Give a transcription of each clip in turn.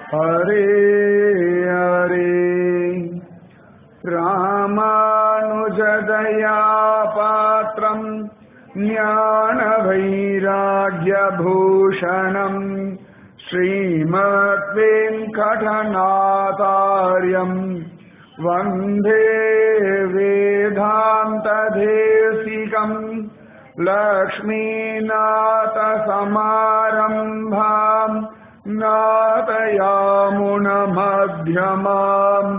हरे हरे रामानुजदयापात्रम् ज्ञानवैराग्यभूषणम् श्रीमद्वेङ्कटनाथार्यम् वन्दे वेदान्तदेशिकम् लक्ष्मीनाथसमारम्भाम् नाथयामुनमध्यमाम्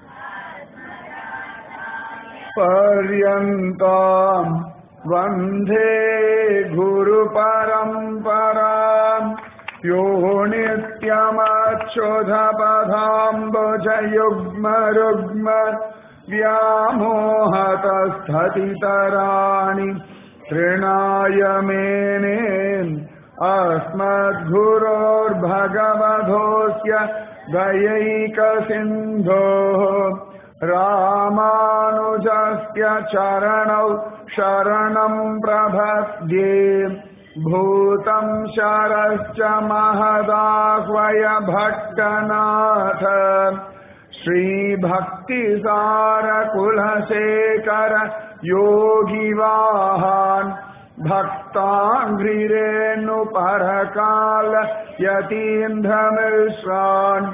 पर्यन्ताम् वन्दे गुरुपरम्पराम् यो नित्यमक्षुधपथाम्बुजयुग्मरुग्म व्यामोहतस्थतितराणि तृणाय मेने अस्मद्गुरोर्भगवधोऽस्य दयैकसिन्धोः रामानुजस्य चरणौ शरणम् प्रभद्ये भूतम् शरश्च महदाह्वय भट्टनाथ श्रीभक्तिसारकुलशेखर योगिवाहान् भक्ताङ्घ्रिरेणुपरकाल यतीन्द्रमिश्रान्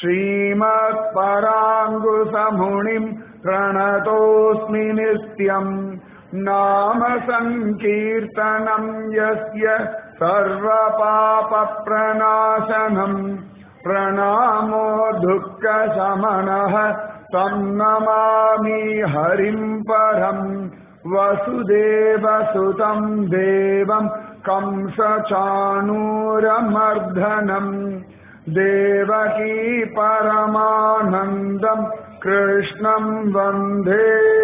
श्रीमत्पराङ्गुसमुनिम् प्रणतोऽस्मि नित्यम् नाम सङ्कीर्तनम् यस्य सर्वपापप्रणाशनम् प्रणामो दुःखशमनः तं नमामि हरिम् परम् वसुदेवसुतम् देवम् कंसचाणूरमर्दनम् देवकी परमानन्दम् कृष्णम् वन्दे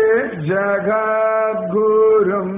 ஜகத்குரும்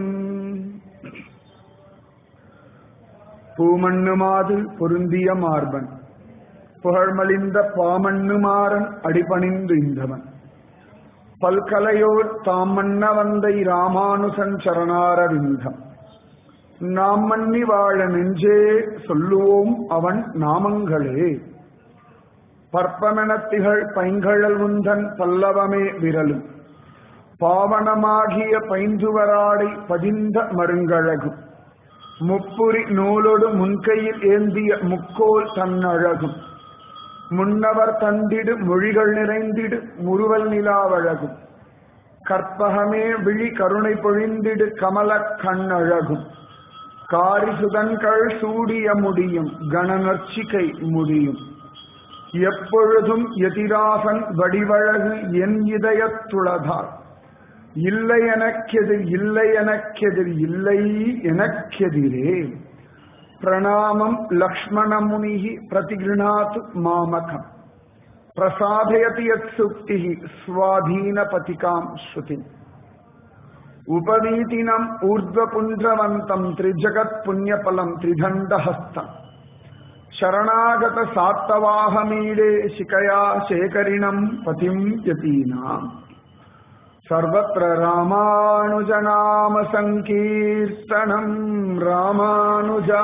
பூமண்ணுமாது பொருந்திய மார்பன் புகழ்மலிந்த பாமண்ணுமாறன் அடிபணிந்து இந்தவன் பல்கலையோர் தாம் மன்ன வந்தை ராமானுசன் சரணாரவிந்தம் நாம் மன்னி வாழ நெஞ்சே சொல்லுவோம் அவன் நாமங்களே பற்பமெனத்திகள் பைங்கழல் உந்தன் பல்லவமே விரலும் பாவனமாகிய பைந்துவராடை பதிந்த மருங்கழகும் முப்புரி நூலோடு முன்கையில் ஏந்திய முக்கோல் தன்னழகும் முன்னவர் தந்திடு மொழிகள் நிறைந்திடு முறுவல் நிலாவழகும் கற்பகமே விழி கருணை பொழிந்திடு கமல கண்ணழகும் காரிசுதன்கள் சூடிய முடியும் கணநர்ச்சிகை முடியும் எப்பொழுதும் எதிராசன் வடிவழகு என் இதயத்துளதால் இல்லை எனக்கெதிர் இல்லை எனக்கெதிர் இல்லை எனக்கெதிரே பிரணாமம் லக்ஷ்மணமுனி பிரதிகிருணாத்து மாமகம் பிரசாதயதி யத் சுக்தி ஸ்வாதீனபதிகாம் ஸ்ருதி உபவீதினம் ஊர்ಧ್ವபுன்றவந்தம் திரிஜகத் புண்ணியபலம் திரிதண்டஹஸ்தம் शरणागत सात्तवाहमीडे शिकया शेखरिणम् पतिम् यतीनाम् सर्वत्र रामानुजनाम सङ्कीर्तनम् रामानुजा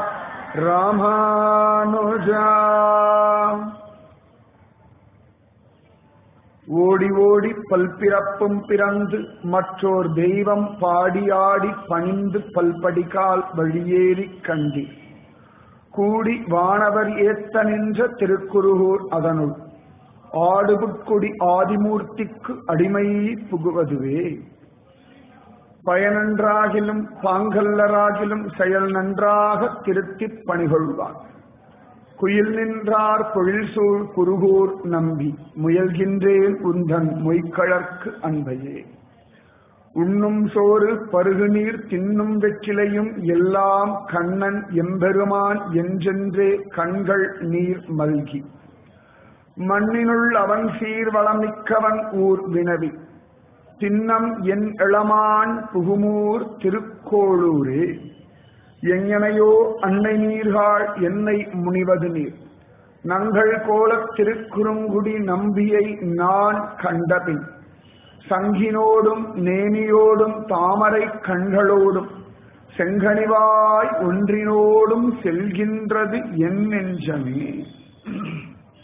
रामानुजा ஓடி ஓடி பல்பிறப்பும் பிறந்து மற்றோர் தெய்வம் பாடியாடி பணிந்து பல்படிகால் வழியேறி கண்டீர் கூடி வானவர் ஏத்த நின்ற திருக்குருகூர் அதனுள் ஆடுபுட்கொடி ஆதிமூர்த்திக்கு அடிமை புகுவதுவே பயனன்றாகிலும் பாங்கல்லராகிலும் செயல் நன்றாக திருத்திப் பணிகொள்வார் குயில் நின்றார் பொழில் சூழ் குருகூர் நம்பி முயல்கின்றேன் உந்தன் மொய்க்கழற்கு அன்பையே உண்ணும் சோறு பருகு நீர் தின்னும் வெற்றிலையும் எல்லாம் கண்ணன் எம்பெருமான் என்றென்றே கண்கள் நீர் மல்கி மண்ணினுள் அவன் சீர் வளமிக்கவன் ஊர் வினவி தின்னம் என் இளமான் புகுமூர் திருக்கோளூரே எங்கனையோ அன்னை நீர்காள் என்னை முனிவது நீர் நங்கள் கோலத் திருக்குறுங்குடி நம்பியை நான் கண்டபின் சங்கினோடும் நேனியோடும் தாமரை கண்களோடும் செங்கனிவாய் ஒன்றினோடும் செல்கின்றது என் நெஞ்சமே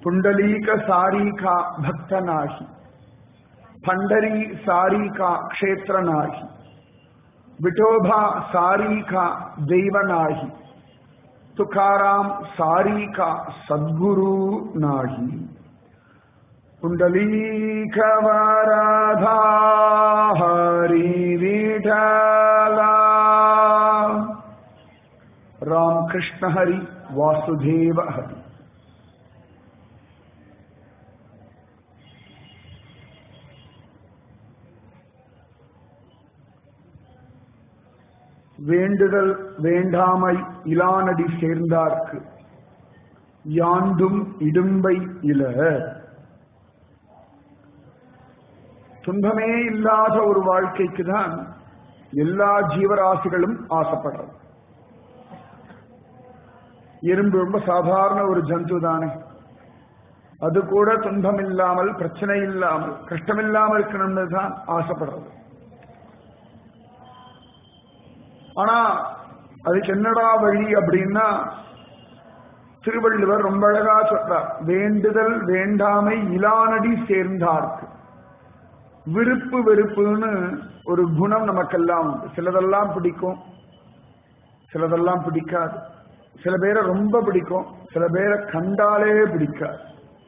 पुंडलीक सारी का भक्त नाही पंढरी सारी का क्षेत्र नाही विठोबा सारी का दैव नाही तुकाराम सारी का सद्गुरु नाही पुंडलीक वराधा हरी विठला राम कृष्ण हरि वासुदेव हरि வேண்டுதல் வேண்டாமை இலானடி சேர்ந்தார்க்கு யாண்டும் இடும்பை இல துன்பமே இல்லாத ஒரு வாழ்க்கைக்கு தான் எல்லா ஜீவராசிகளும் ஆசைப்படுறது எறும்பு ரொம்ப சாதாரண ஒரு ஜந்து தானே அது கூட துன்பம் இல்லாமல் பிரச்சனை இல்லாமல் கஷ்டம் இல்லாமல் இருக்கணும்னு தான் ஆசைப்படுறது ஆனா அதுக்கு என்னடா வழி அப்படின்னா திருவள்ளுவர் ரொம்ப அழகா சொல்றார் வேண்டுதல் வேண்டாமை இலானடி சேர்ந்தார்க்கு விருப்பு வெறுப்புன்னு ஒரு குணம் நமக்கெல்லாம் உண்டு சிலதெல்லாம் பிடிக்கும் சிலதெல்லாம் பிடிக்காது சில பேரை ரொம்ப பிடிக்கும் சில பேரை கண்டாலே பிடிக்காது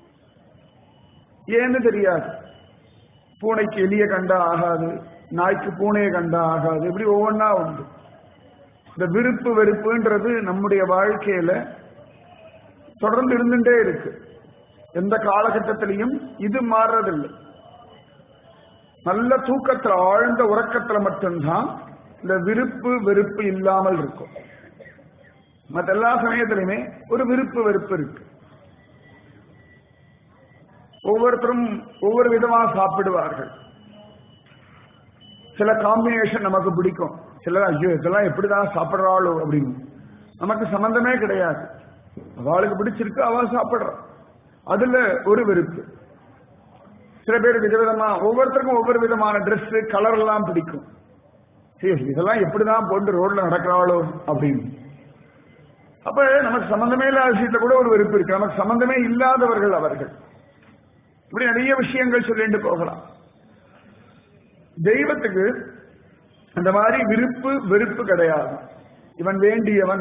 ஏன்னு தெரியாது பூனைக்கு எலிய கண்டா ஆகாது நாய்க்கு பூனையை கண்டா ஆகாது இப்படி ஒவ்வொன்றா உண்டு இந்த விருப்பு வெறுப்புன்றது நம்முடைய வாழ்க்கையில தொடர்ந்து இருந்துட்டே இருக்கு எந்த காலகட்டத்திலையும் இது மாறுறதில்லை நல்ல தூக்கத்துல ஆழ்ந்த உறக்கத்துல மட்டும்தான் இந்த விருப்பு வெறுப்பு இல்லாமல் இருக்கும் மற்ற எல்லா சமயத்திலுமே ஒரு விருப்பு வெறுப்பு இருக்கு ஒவ்வொருத்தரும் ஒவ்வொரு விதமா சாப்பிடுவார்கள் சில காம்பினேஷன் நமக்கு பிடிக்கும் சிலர் ஐயோ இதெல்லாம் எப்படிதான் சாப்பிடுறாளோ அப்படின்னு நமக்கு சம்பந்தமே கிடையாது அவளுக்கு பிடிச்சிருக்கு அவ சாப்பிடுறா அதுல ஒரு வெறுப்பு சில பேர் விதவிதமா ஒவ்வொருத்தருக்கும் ஒவ்வொரு விதமான ட்ரெஸ் கலர் எல்லாம் பிடிக்கும் சரி இதெல்லாம் எப்படிதான் போட்டு ரோட்ல நடக்கிறாளோ அப்படின்னு அப்ப நமக்கு சம்பந்தமே இல்லாத விஷயத்துல கூட ஒரு வெறுப்பு இருக்கு நமக்கு சம்பந்தமே இல்லாதவர்கள் அவர்கள் இப்படி நிறைய விஷயங்கள் சொல்லிட்டு போகலாம் தெய்வத்துக்கு அந்த மாதிரி விருப்பு வெறுப்பு கிடையாது இவன் வேண்டியவன்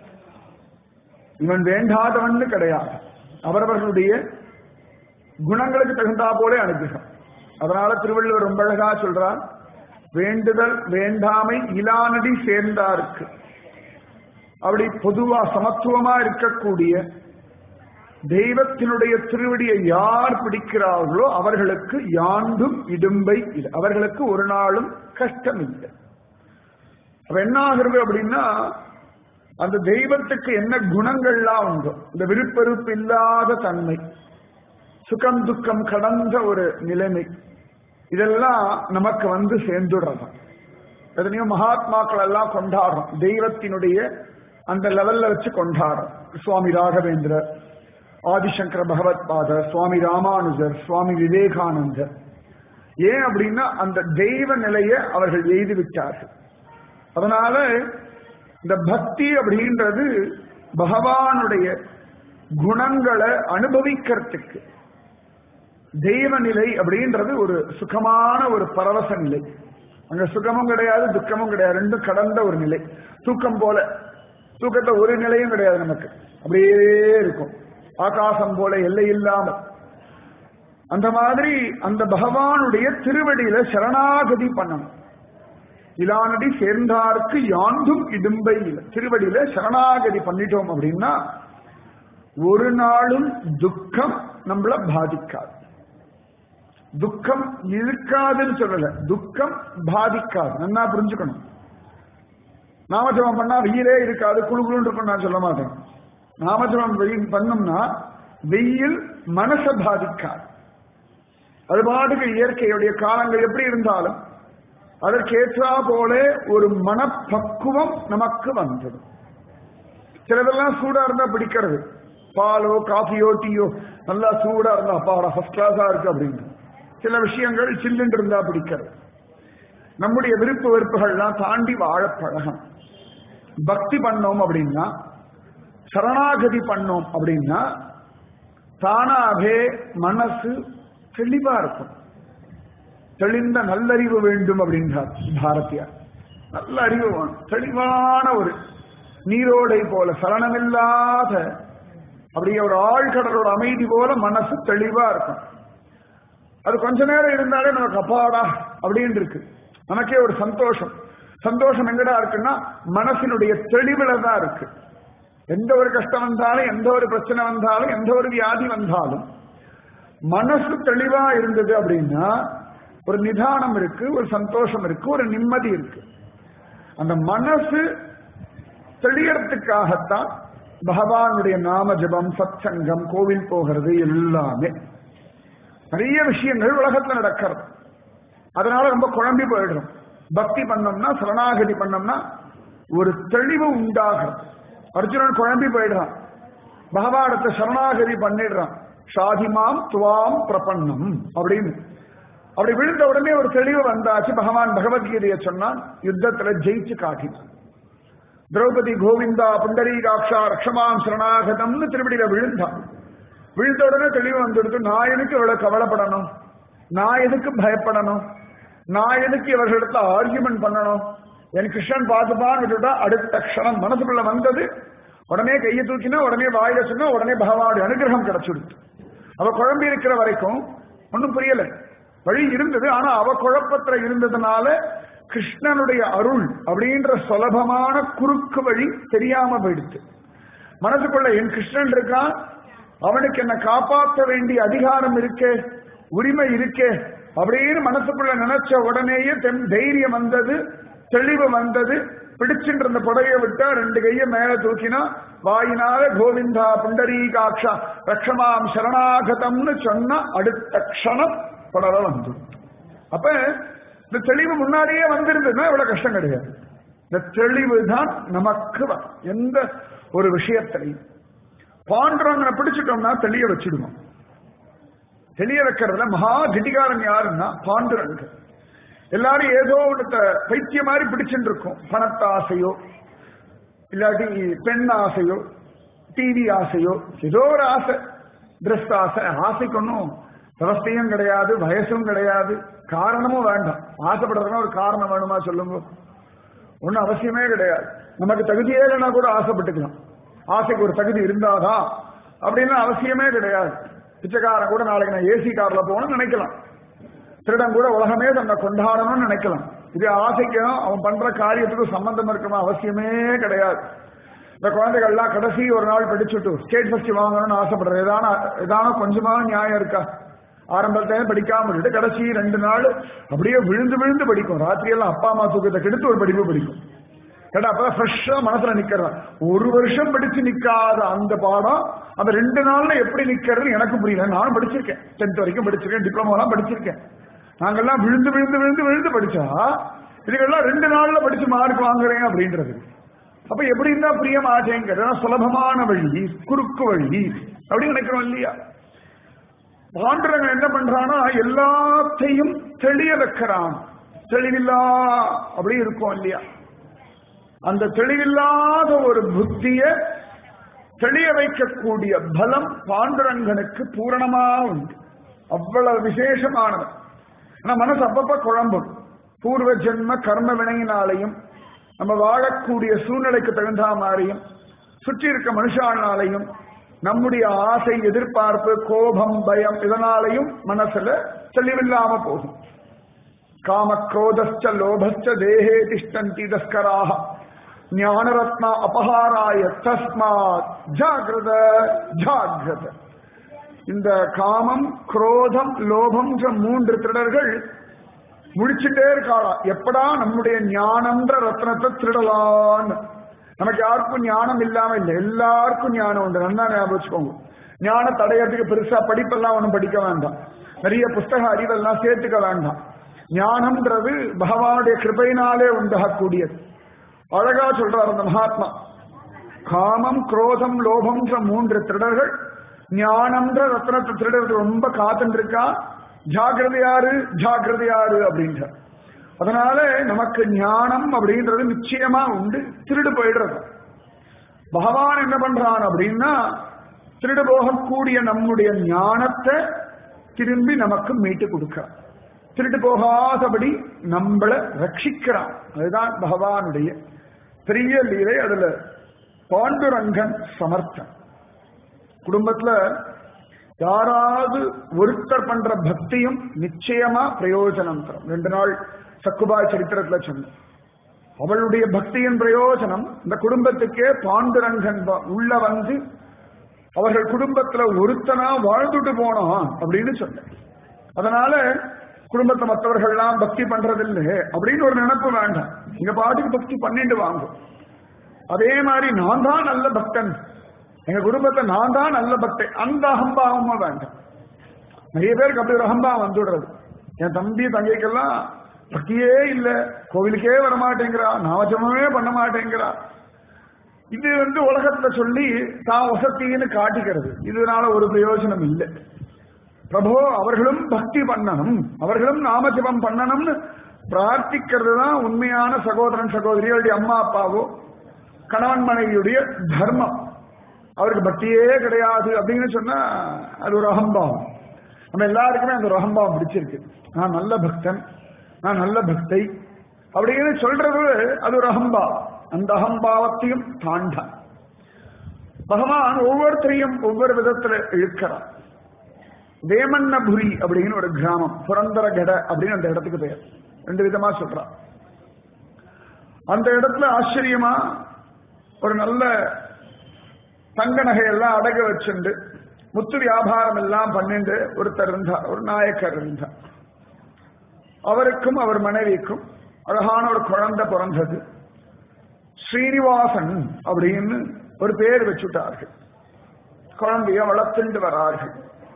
இவன் வேண்டாதவன் கிடையாது அவரவர்களுடைய குணங்களுக்கு தகுந்தா போலே அனுகிரகம் அதனால திருவள்ளுவர் ரொம்ப அழகா சொல்றார் வேண்டுதல் வேண்டாமை இலானடி சேர்ந்தாருக்கு அப்படி பொதுவா சமத்துவமா இருக்கக்கூடிய தெய்வத்தினுடைய திருவடியை யார் பிடிக்கிறார்களோ அவர்களுக்கு யாண்டும் இடும்பை இல்லை அவர்களுக்கு ஒரு நாளும் கஷ்டம் இல்லை அப்ப என்ன ஆகுறது அப்படின்னா அந்த தெய்வத்துக்கு என்ன குணங்கள்லாம் உண்டோ இந்த விருப்பெருப்பு இல்லாத தன்மை சுகம் துக்கம் கடந்த ஒரு நிலைமை இதெல்லாம் நமக்கு வந்து சேர்ந்துடுறது எத்தனையோ மகாத்மாக்கள் எல்லாம் கொண்டாடுறோம் தெய்வத்தினுடைய அந்த லெவல்ல வச்சு கொண்டாடுறோம் சுவாமி ராகவேந்திரர் ஆதிசங்கர பகவத் பாதர் சுவாமி ராமானுஜர் சுவாமி விவேகானந்தர் ஏன் அப்படின்னா அந்த தெய்வ நிலையை அவர்கள் எய்து விட்டார்கள் அதனால இந்த பக்தி அப்படின்றது பகவானுடைய குணங்களை அனுபவிக்கிறதுக்கு தெய்வ நிலை அப்படின்றது ஒரு சுகமான ஒரு பரவச நிலை அங்க சுகமும் கிடையாது துக்கமும் கிடையாது ரெண்டும் கடந்த ஒரு நிலை தூக்கம் போல தூக்கத்தை ஒரு நிலையும் கிடையாது நமக்கு அப்படியே இருக்கும் ஆகாசம் போல எல்லை இல்லாமல் அந்த மாதிரி அந்த பகவானுடைய திருவடியில சரணாகதி பண்ணணும் இலானடி சேர்ந்தார்க்கு யாண்டும் இடும்பை இல்லை திருவடியில சரணாகதி பண்ணிட்டோம் அப்படின்னா ஒரு நாளும் துக்கம் நம்மள பாதிக்காது துக்கம் இருக்காதுன்னு சொல்லல துக்கம் பாதிக்காது நல்லா புரிஞ்சுக்கணும் நாமஜபம் பண்ணா வெயிலே இருக்காது குழு குழுன்னு இருக்கும் நான் சொல்ல மாட்டேன் நாமஜபம் வெயில் பண்ணோம்னா வெயில் மனசை பாதிக்காது அது பாட்டுக்கு இயற்கையுடைய காலங்கள் எப்படி இருந்தாலும் அதற்கேற்றா போல ஒரு மனப்பக்குவம் நமக்கு வந்தது சிலதெல்லாம் சூடா இருந்தா பிடிக்கிறது பாலோ காஃபியோ டீயோ நல்லா சூடா இருந்தா அப்பாடா ஃபர்ஸ்ட் கிளாஸா இருக்கு அப்படின்னு சில விஷயங்கள் சில்லுன்னு இருந்தா பிடிக்கிறது நம்முடைய விருப்பு வெறுப்புகள்லாம் தாண்டி வாழ பழகம் பக்தி பண்ணோம் அப்படின்னா சரணாகதி பண்ணோம் அப்படின்னா தானாவே மனசு தெளிவா இருக்கும் தெளிந்த நல்லறிவு வேண்டும் அப்படின்றார் பாரதியார் நல்ல அறிவு வேணும் தெளிவான ஒரு நீரோடை போல சலனமில்லாத அப்படியே ஒரு ஆழ்கடலோட அமைதி போல மனசு தெளிவா இருக்கும் அது கொஞ்ச நேரம் இருந்தாலே நமக்கு அப்பாடா அப்படின்னு இருக்கு நமக்கே ஒரு சந்தோஷம் சந்தோஷம் எங்கடா இருக்குன்னா மனசினுடைய தெளிவுல தான் இருக்கு எந்த ஒரு கஷ்டம் வந்தாலும் எந்த ஒரு பிரச்சனை வந்தாலும் எந்த ஒரு வியாதி வந்தாலும் மனசு தெளிவா இருந்தது அப்படின்னா ஒரு நிதானம் இருக்கு ஒரு சந்தோஷம் இருக்கு ஒரு நிம்மதி இருக்கு அந்த மனசு தெளியறதுக்காகத்தான் பகவானுடைய நாம ஜபம் சத்சங்கம் கோவில் போகிறது எல்லாமே நிறைய விஷயங்கள் உலகத்துல நடக்கிறது அதனால ரொம்ப குழம்பி போயிடுறோம் பக்தி பண்ணோம்னா சரணாகதி பண்ணோம்னா ஒரு தெளிவு உண்டாகிறது அர்ஜுனன் குழம்பி போயிடுறான் பகவானத்தை சரணாகதி பண்ணிடுறான் ஷாதிமாம் துவாம் பிரபன்னம் அப்படின்னு அப்படி விழுந்த உடனே ஒரு தெளிவு வந்தாச்சு பகவான் பகவத்கீதையை சொன்னான் யுத்தத்துல ஜெயிச்சு காட்டினான் திரௌபதி கோவிந்தா புண்டரீகாட்சா ரக்ஷமாம் சரணாகதம்னு திருவடியில விழுந்தான் விழுந்த உடனே தெளிவு வந்துடுது நான் எதுக்கு இவ்வளவு கவலைப்படணும் நான் எதுக்கு பயப்படணும் நான் எதுக்கு இவர்களிடத்துல ஆர்கியூமெண்ட் பண்ணணும் என் கிருஷ்ணன் பார்த்துப்பான்னு விட்டுட்டா அடுத்த க்ஷணம் மனசுக்குள்ள வந்தது உடனே கையை தூக்கினா உடனே வாயில சொன்னா உடனே பகவானுடைய அனுகிரகம் கிடைச்சிடுது அவ குழம்பி இருக்கிற வரைக்கும் ஒன்றும் புரியல வழி இருந்தது ஆனா அவ குழப்பத்துல இருந்ததுனால கிருஷ்ணனுடைய அருள் அப்படின்ற சுலபமான குறுக்கு வழி தெரியாம போயிடுச்சு மனசுக்குள்ள என் கிருஷ்ணன் இருக்கான் அவனுக்கு என்ன காப்பாற்ற வேண்டிய அதிகாரம் இருக்கே உரிமை இருக்கே அப்படின்னு மனசுக்குள்ள நினைச்ச உடனேயே தெம் தைரியம் வந்தது தெளிவு வந்தது பிடிச்சுட்டு இருந்த புடவைய விட்டா ரெண்டு கைய மேல தூக்கினா வாயினால கோவிந்தா புண்டரீகாட்சா ரக்ஷமாம் சரணாகதம்னு சொன்னா அடுத்த க்ஷணம் புடவை வந்து அப்ப இந்த தெளிவு முன்னாடியே வந்திருந்ததுன்னா இவ்வளவு கஷ்டம் கிடையாது இந்த தெளிவு தான் நமக்கு வ- எந்த ஒரு விஷயத்திலையும் பாண்டவங்களை பிடிச்சிட்டோம்னா தெளிய வச்சிடுவோம் தெளிய வைக்கிறதுல மகா கெட்டிகாரன் யாருன்னா பாண்டுரங்க எல்லாரும் ஏதோ ஒன்றத்த பைத்திய மாதிரி பிடிச்சுட்டு இருக்கும் பணத்த ஆசையோ இல்லாட்டி பெண் ஆசையோ டிவி ஆசையோ ஏதோ ஒரு ஆசை ட்ரெஸ் ஆசை ஆசைக்கு ஒன்றும் விவஸ்தையும் கிடையாது வயசும் கிடையாது காரணமும் வேண்டாம் ஆசைப்படுறதுனா ஒரு காரணம் வேணுமா சொல்லுங்க ஒன்றும் அவசியமே கிடையாது நமக்கு தகுதியே இல்லைன்னா கூட ஆசைப்பட்டுக்கலாம் ஆசைக்கு ஒரு தகுதி இருந்தாதான் அப்படின்னு அவசியமே கிடையாது பிச்சைக்காரன் கூட நாளைக்கு நான் ஏசி கார்ல போகணும்னு நினைக்கலாம் திருடன் கூட உலகமே தன்னை கொண்டாடணும்னு நினைக்கலாம் இது ஆசைக்கும் அவன் பண்ற காரியத்துக்கும் சம்பந்தம் இருக்குமா அவசியமே கிடையாது இந்த குழந்தைகள்லாம் கடைசி ஒரு நாள் படிச்சுட்டு ஸ்டேட் ஃபர்ஸ்ட் வாங்கணும்னு ஆசைப்படுறது ஏதான ஏதான கொஞ்சமா நியாயம் இருக்கா ஆரம்பத்திலே படிக்காம விட்டுட்டு கடைசி ரெண்டு நாள் அப்படியே விழுந்து விழுந்து படிக்கும் ராத்திரி எல்லாம் அப்பா அம்மா தூக்கத்தை கெடுத்து ஒரு படிப்பு படிக்கும் கேட்டா அப்பதான் ஃப்ரெஷ்ஷா மனசுல நிக்கிறான் ஒரு வருஷம் படிச்சு நிக்காத அந்த பாடம் அந்த ரெண்டு நாள்ல எப்படி நிக்கிறது எனக்கு புரியல நானும் படிச்சிருக்கேன் டென்த் வரைக்கும் படிச்சிருக்கேன் டிப்ளமோ எல்லாம் படிச்சிருக்கேன் நாங்கெல்லாம் விழுந்து விழுந்து விழுந்து விழுந்து படிச்சா இதுக்கெல்லாம் ரெண்டு நாள்ல படிச்சு மார்க் வாங்குறேன் அப்படின்றது அப்ப எப்படி இருந்தா பிரியம் ஆச்சேங்கிறது சுலபமான வழி குறுக்கு வழி அப்படின்னு நினைக்கிறோம் இல்லையா பாண்டவன் என்ன பண்றானா எல்லாத்தையும் தெளிய வைக்கிறான் தெளிவில்லா அப்படி இருக்கும் இல்லையா அந்த தெளிவில்லாத ஒரு புத்திய தெளிய வைக்கக்கூடிய பலம் பாண்டுரங்கனுக்கு பூரணமா உண்டு அவ்வளவு விசேஷமானவன் ஆனா மனசு அப்பப்ப குழம்பும் பூர்வ ஜென்ம கர்ம வினையினாலையும் நம்ம வாழக்கூடிய சூழ்நிலைக்கு தகுந்த மாதிரியும் சுற்றி இருக்க மனுஷானாலையும் நம்முடைய ஆசை எதிர்பார்ப்பு கோபம் பயம் இதனாலையும் மனசுல தெளிவில்லாம போகும் காம குரோதஸ்ச லோபஸ்ச தேஹே திஷ்டந்தி தஸ்கராக ஞானரத்ன அபகாராய தஸ்மாத் ஜாகிரத ஜாகிரத இந்த காமம் குரோதம் லோபம்ன்ற மூன்று திருடர்கள் முடிச்சுட்டே இருக்காளா எப்படா நம்முடைய ஞானம்ன்ற ரத்னத்தை திருடலான்னு நமக்கு யாருக்கும் ஞானம் இல்லாம இல்லை எல்லாருக்கும் ஞானம் உண்டு நல்லா ஞாபகம் வச்சுக்கோங்க ஞானம் தடையறதுக்கு பெருசா படிப்பெல்லாம் ஒன்றும் படிக்க வேண்டாம் நிறைய புஸ்தக அறிவெல்லாம் சேர்த்துக்க வேண்டாம் ஞானம்ன்றது பகவானுடைய கிருபையினாலே உண்டாகக்கூடியது அழகா சொல்றார் அந்த மகாத்மா காமம் குரோதம் லோபம்ன்ற மூன்று திருடர்கள் ஞானம்ன்ற ரத்னத்தை திருடறது ரொம்ப காத்துட்டு இருக்கா ஜாகிரதையாரு ஜாகிரதையாரு அப்படின்ற அதனால நமக்கு ஞானம் அப்படின்றது நிச்சயமா உண்டு திருடு போயிடுறது பகவான் என்ன பண்றான் அப்படின்னா திருடு போகக்கூடிய நம்முடைய ஞானத்தை திரும்பி நமக்கு மீட்டு கொடுக்கிறான் திருட்டு போகாதபடி நம்மளை ரட்சிக்கிறான் அதுதான் பகவானுடைய பெரிய லீலை அதுல பாண்டுரங்கன் சமர்த்தன் குடும்பத்துல யாராவது ஒருத்தர் பண்ற பக்தியும் நிச்சயமா பிரயோஜனம் தரும் ரெண்டு நாள் சக்குபாய் சரித்திரத்துல சொன்னேன் அவளுடைய பக்தியின் பிரயோஜனம் இந்த குடும்பத்துக்கே பாண்டுரங்கன் வ- உள்ள வந்து அவர்கள் குடும்பத்துல ஒருத்தனா வாழ்ந்துட்டு போனோம் அப்படின்னு சொன்னேன் அதனால குடும்பத்தை மற்றவர்கள்லாம் பக்தி பண்றதில்லை அப்படின்னு ஒரு நினைப்பு வேண்டாம் இங்க பாட்டுக்கு பக்தி பண்ணிட்டு வாங்கும் அதே மாதிரி நான் தான் நல்ல பக்தன் எங்க குடும்பத்தை நான் தான் நல்ல பக்தன் அந்த அகம்பாவமும் வேண்டாம் நிறைய பேருக்கு அப்படி ஒரு அகம்பாவம் வந்துடுறது என் தம்பி தங்கைக்கெல்லாம் பக்தியே இல்ல கோவிலுக்கே வர மாட்டேங்கிறா நாமஜபமே பண்ண மாட்டேங்கிறா இது வந்து உலகத்துல சொல்லி தான் வசத்தின்னு காட்டிக்கிறது இதனால ஒரு பிரயோஜனம் இல்லை பிரபு அவர்களும் பக்தி பண்ணணும் அவர்களும் நாமஜபம் பண்ணணும்னு பிரார்த்திக்கிறது தான் உண்மையான சகோதரன் சகோதரிகளுடைய அம்மா அப்பாவோ கணவன் மனைவியுடைய தர்மம் அவருக்கு பக்தியே கிடையாது அப்படின்னு சொன்னா அது ஒரு அகம்பாவம் நம்ம எல்லாருக்குமே அந்த ஒரு அகம்பாவம் பிடிச்சிருக்கு நான் நல்ல பக்தன் நான் நல்ல பக்தை அப்படின்னு சொல்றது அது ஒரு அகம்பாவம் அந்த அகம்பாவத்தையும் தாண்டான் பகவான் ஒவ்வொருத்தரையும் ஒவ்வொரு விதத்துல இழுக்கிறான் வேமன்னபுரி அப்படின்னு ஒரு கிராமம் புரந்தரகட அப்படின்னு அந்த இடத்துக்கு பெயர் ரெண்டு விதமா சொல்றான் அந்த இடத்துல ஆச்சரியமா ஒரு நல்ல தங்க நகையெல்லாம் அடகு வச்சுண்டு முத்து வியாபாரம் எல்லாம் பண்ணிண்டு ஒருத்தர் இருந்தார் ஒரு நாயக்கர் இருந்தார் அவருக்கும் அவர் மனைவிக்கும் அழகான ஒரு குழந்தை பிறந்தது ஸ்ரீனிவாசன் அப்படின்னு ஒரு பேர் வச்சுட்டார்கள் குழந்தைய வளர்த்துண்டு வரார்கள்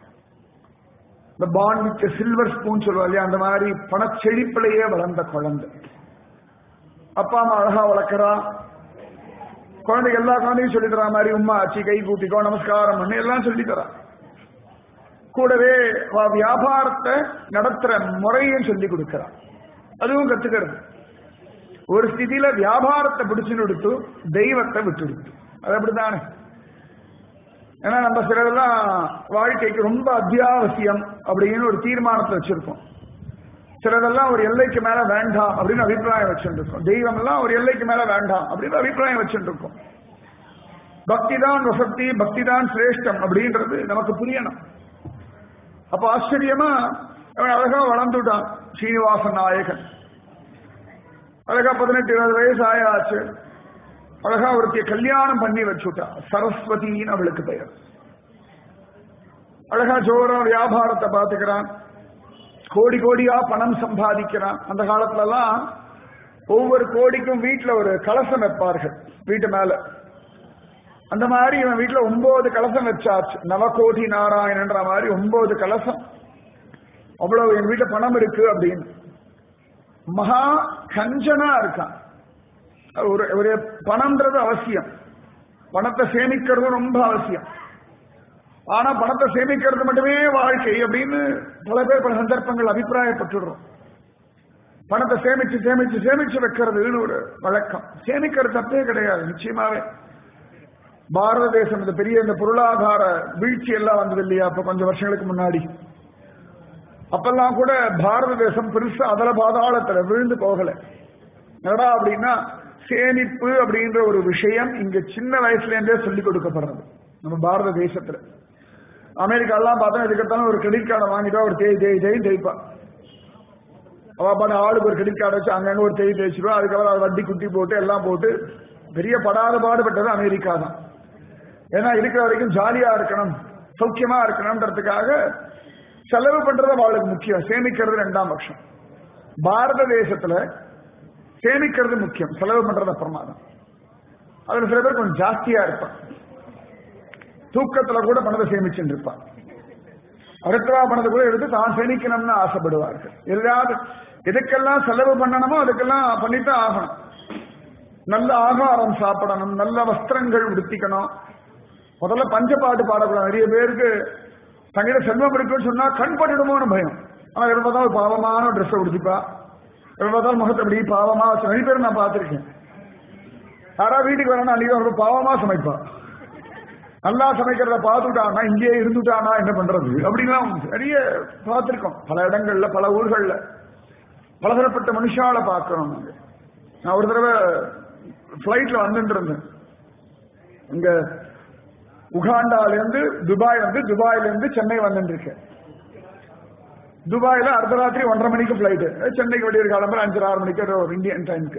இந்த பான் வித் சில்வர் ஸ்பூன் சொல்லுவா இல்லையா அந்த மாதிரி பணச்செழிப்பிலேயே வளர்ந்த குழந்தை அப்பா அம்மா அழகா வளர்க்கிறா குழந்தைக்கு எல்லா குழந்தையும் சொல்லி தரா மாதிரி உம்மா ஆச்சி கை கூப்பிக்கோ நமஸ்காரம் பண்ணி எல்லாம் சொல்லி தரா கூடவே வ- வியாபாரத்தை நடத்துற முறையும் சொல்லி கொடுக்கிறா அதுவும் கத்துக்கிறது ஒரு ஸ்திதியில வியாபாரத்தை பிடிச்சுன்னு எடுத்து தெய்வத்தை விட்டு எடுத்து அது அப்படித்தானே ஏன்னா நம்ம சிலதெல்லாம் வாழ்க்கைக்கு ரொம்ப அத்தியாவசியம் அப்படின்னு ஒரு தீர்மானத்தை வச்சிருக்கோம் சிலதெல்லாம் ஒரு எல்லைக்கு மேல வேண்டாம் அப்படின்னு அபிப்பிராயம் வச்சுருக்கோம் தெய்வம் எல்லாம் ஒரு எல்லைக்கு மேல வேண்டாம் அப்படின்னு அபிப்பிராயம் வச்சுருக்கோம் பக்தி தான் வசதி பக்தி தான் சிரேஷ்டம் அப்படின்றது நமக்கு புரியணும் அப்ப ஆச்சரியமா அவன் அழகா வளர்ந்துட்டான் ஸ்ரீனிவாசன் நாயகன் அழகா பதினெட்டு இருபது வயசு ஆயாச்சு அழகா ஒருத்திய கல்யாணம் பண்ணி வச்சுட்டா சரஸ்வதின்னு அவளுக்கு பெயர் அழகா ஜோரா வியாபாரத்தை பார்த்துக்கிறான் கோடி கோடியா பணம் சம்பாதிக்கிறான் அந்த காலத்துல எல்லாம் ஒவ்வொரு கோடிக்கும் வீட்டுல ஒரு கலசம் வைப்பார்கள் வீட்டு மேல அந்த மாதிரி இவன் வீட்டுல ஒன்பது கலசம் வச்சாச்சு நவகோடி நாராயணன்ற மாதிரி ஒன்பது கலசம் அவ்வளவு என் வீட்டுல பணம் இருக்கு அப்படின்னு மகா கஞ்சனா இருக்கான் ஒரு ஒரு பணம்ன்றது அவசியம் பணத்தை சேமிக்கிறது ரொம்ப அவசியம் ஆனா பணத்தை சேமிக்கிறது மட்டுமே வாழ்க்கை அப்படின்னு பல பேர் பல சந்தர்ப்பங்கள் அபிப்பிராயப்பட்டுடுறோம் பணத்தை சேமிச்சு சேமிச்சு சேமிச்சு வைக்கிறதுன்னு ஒரு வழக்கம் சேமிக்கிறது தப்பே கிடையாது நிச்சயமாவே பாரத தேசம் இந்த பெரிய இந்த பொருளாதார வீழ்ச்சி எல்லாம் வந்தது இல்லையா அப்ப கொஞ்சம் வருஷங்களுக்கு முன்னாடி அப்பெல்லாம் கூட பாரத தேசம் பெருசா அதல பாதாளத்துல விழுந்து போகல என்னடா அப்படின்னா சேமிப்பு அப்படின்ற ஒரு விஷயம் இங்க சின்ன வயசுல இருந்தே சொல்லிக் கொடுக்கப்படுறது நம்ம பாரத தேசத்துல அமெரிக்கா எல்லாம் பார்த்தா இதுக்கத்தான ஒரு கிரெடிட் கார்டை வாங்கிட்டா ஒரு தேய் தேய் தேய் தேய்ப்பா அவ பாட்டு ஆளுக்கு ஒரு கிரெடிட் கார்டு வச்சு அங்கங்க ஒரு தேய் தேய்ச்சிருவா அதுக்கப்புறம் அது வட்டி குட்டி போட்டு எல்லாம் போட்டு பெரிய படாத பாடுபட்டது அமெரிக்கா தான் ஏன்னா இருக்கிற வரைக்கும் ஜாலியா இருக்கணும் சௌக்கியமா இருக்கணும்ன்றதுக்காக செலவு பண்றது அவளுக்கு முக்கியம் சேமிக்கிறது ரெண்டாம் பட்சம் பாரத தேசத்துல சேமிக்கிறது முக்கியம் செலவு பண்றது அப்புறமா தான் அதுல சில பேர் கொஞ்சம் ஜாஸ்தியா இருப்பான் தூக்கத்துல கூட பணத்தை சேமிச்சுட்டு இருப்பான் அடுத்தவா பணத்தை கூட எடுத்து தான் சேமிக்கணும்னு ஆசைப்படுவார்கள் எல்லாரும் எதுக்கெல்லாம் செலவு பண்ணணுமோ அதுக்கெல்லாம் பண்ணித்தான் ஆகணும் நல்ல ஆகாரம் சாப்பிடணும் நல்ல வஸ்திரங்கள் உடுத்திக்கணும் முதல்ல பஞ்சப்பாட்டு பாடக்கூடாது நிறைய பேருக்கு தங்கிட்ட செல்வம் இருக்குன்னு சொன்னா கண் பட்டுடுமோன்னு பயம் ஆனா எப்ப பார்த்தாலும் ஒரு பாவமான ட்ரெஸ்ஸை உடுத்திப்பா எப்ப பார்த்தாலும் முகத்தை அப்படி பாவமா வச்சு நிறைய பேர் நான் பார்த்திருக்கேன் யாரா வீட்டுக்கு வரணும் அன்னைக்கு ரொம்ப பாவமா சமைப்பா நல்லா சமைக்கிறத பார்த்துட்டானா இங்கேயே இருந்துட்டானா என்ன பண்றது அப்படின்லாம் நிறைய பார்த்திருக்கோம் பல இடங்கள்ல பல ஊர்கள்ல பலதரப்பட்ட மனுஷால பார்க்கிறோம் நாங்க நான் ஒரு தடவை பிளைட்ல வந்துட்டு இருந்தேன் இங்க உகாண்டால இருந்து துபாய் வந்து துபாயில இருந்து சென்னை வந்துட்டு இருக்கேன் துபாயில அர்த்தராத்திரி ஒன்றரை மணிக்கு பிளைட் சென்னைக்கு வெளியே கிளம்புற அஞ்சரை ஆறு மணிக்கு ஒரு இந்தியன் டைமுக்கு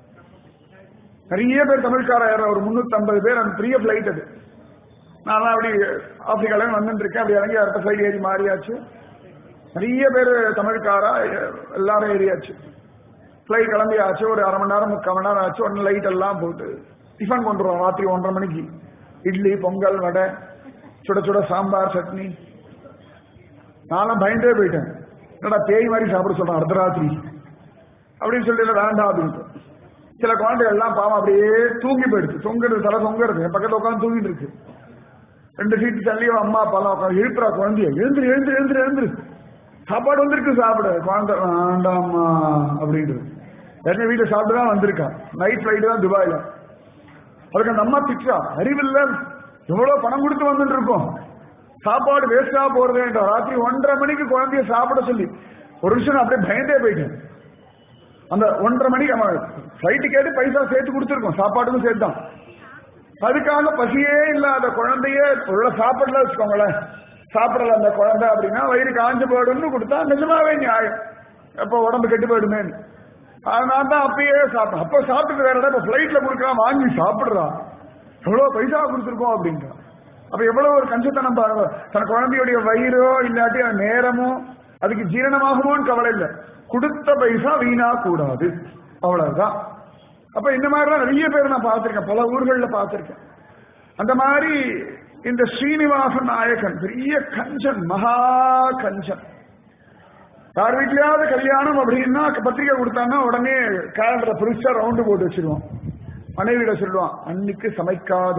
நிறைய பேர் தமிழ்கார ஏற ஒரு முன்னூத்தி ஐம்பது பேர் அந்த பெரிய பிளைட் அது நான் அப்படி ஆப்பிரிக்கால வந்துட்டு இருக்கேன் அப்படி இறங்கி அடுத்த சைடு ஏறி மாறியாச்சு நிறைய பேர் தமிழ்காரா எல்லாரும் ஏறியாச்சு ஃபிளைட் கிளம்பியாச்சு ஒரு அரை மணி நேரம் முக்கால் மணி நேரம் ஆச்சு உடனே லைட் எல்லாம் போட்டு டிஃபன் கொண்டு வருவோம் ராத்திரி ஒன்றரை மணிக்கு இட்லி பொங்கல் வடை சுட சுட சாம்பார் சட்னி நானும் பயந்தே போயிட்டேன் என்னடா பேய் மாதிரி சாப்பிட சொல்றேன் அர்த்தராத்திரி அப்படின்னு சொல்லிட்டு வேண்டாம் அப்படின்ட்டு சில குழந்தைகள் எல்லாம் பாவம் அப்படியே தூங்கி போயிடுச்சு தொங்குறது தலை தொங்குறது என் பக்கத்துல உட்காந்து தூங்கிட்டு இருக்கு ரெண்டு சீட்டு தள்ளியும் அம்மா அப்பா எல்லாம் உட்காந்து எழுப்புறா குழந்தைய எழுந்துரு எழுந்துரு எழுந்துரு எழுந்துரு சாப்பாடு வந்திருக்கு சாப்பிட குழந்தை வேண்டாம்மா அப்படின்றது ஏற்கனவே வீட்டில் சாப்பிட்டு தான் வந்திருக்கா நைட் ஃபிளைட் தான் துபாயில அதுக்கு அந்த அம்மா திட்டா அறிவில்ல எவ்வளவு பணம் கொடுத்து வந்துட்டு இருக்கோம் சாப்பாடு வேஸ்டா போறதேன்றா ராத்திரி ஒன்றரை மணிக்கு குழந்தைய சாப்பிட சொல்லி ஒரு விஷயம் நான் அப்படியே பயந்தே போயிட்டேன் அந்த ஒன்றரை மணிக்கு அவன் ஃபிளைட்டு கேட்டு பைசா சேர்த்து கொடுத்துருக்கோம் சாப்பாட்டுக்கும் சேர்த்து தான் அதுக்காக பசியே இல்லாத குழந்தைய உள்ள சாப்பிடல வச்சுக்கோங்களேன் சாப்பிடல அந்த குழந்தை அப்படின்னா வயிறு காஞ்சு போயிடும்னு கொடுத்தா நிஜமாவே நியாயம் அப்போ உடம்பு கெட்டு போயிடுமே அதனால தான் அப்பயே சாப்பிட்டேன் அப்ப சாப்பிட்டு வேற இடம் இப்ப பிளைட்ல கொடுக்கலாம் வாங்கி சாப்பிடுறா எவ்வளவு பைசா கொடுத்துருக்கோம் அப்படின்றா அப்ப எவ்வளவு ஒரு கஞ்சத்தனம் பாருங்க தன் குழந்தையுடைய வயிறோ இல்லாட்டி அது நேரமோ அதுக்கு ஜீரணமாகுமோன்னு கவலை இல்லை கொடுத்த பைசா வீணா கூடாது அவ்வளவுதான் அப்ப இந்த மாதிரிலாம் நிறைய பேர் நான் பார்த்திருக்கேன் பல ஊர்கள்ல பார்த்திருக்கேன் அந்த மாதிரி இந்த ஸ்ரீனிவாச நாயகன் பெரிய கஞ்சன் மகா கஞ்சன் யார் வீட்லயாவது கல்யாணம் அப்படின்னா பத்திரிக்கை கொடுத்தாங்கன்னா உடனே கேலண்டரை பெருசா ரவுண்டு போட்டு வச்சிருவோம் மனைவியிட சொல்லுவான் அன்னைக்கு சமைக்காத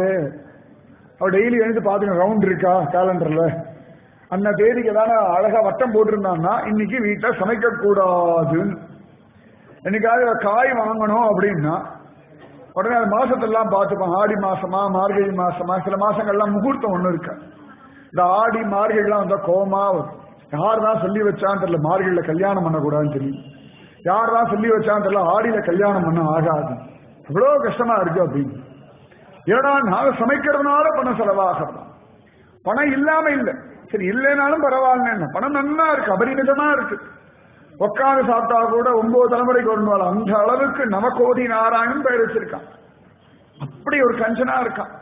அவ டெய்லி எழுந்து பாத்துக்க ரவுண்ட் இருக்கா கேலண்டர்ல அந்த தேதிக்கு தானே அழகா வட்டம் போட்டிருந்தான்னா இன்னைக்கு வீட்டுல சமைக்க கூடாதுன்னு என்னைக்காவது காய் வாங்கணும் அப்படின்னா உடனே அந்த மாசத்தெல்லாம் பார்த்துப்போம் ஆடி மாசமா மார்கழி மாசமா சில மாசங்கள்லாம் முகூர்த்தம் ஒண்ணு இருக்கு இந்த ஆடி மார்கழிலாம் வந்தா கோமா வரும் யார் தான் சொல்லி வச்சான்னு தெரியல மார்கழியில கல்யாணம் பண்ணக்கூடாதுன்னு தெரியும் யார் தான் சொல்லி வச்சான்னு தெரியல ஆடியில கல்யாணம் பண்ண ஆகாது எவ்வளவு கஷ்டமா இருக்கு அப்படின்னு ஏன்னா நாங்க சமைக்கிறதுனால பணம் செலவாகிறதா பணம் இல்லாம இல்லை சரி இல்லைனாலும் பரவாயில்ல என்ன பணம் நன்னா இருக்கு அபரிமிதமா இருக்கு உட்காந்து சாப்பிட்டா கூட ஒன்பது தலைமுறைக்கு ஒரு அந்த அளவுக்கு நவகோடி நாராயணன் பெயர் வச்சிருக்கான் அப்படி ஒரு கஞ்சனா இருக்கான்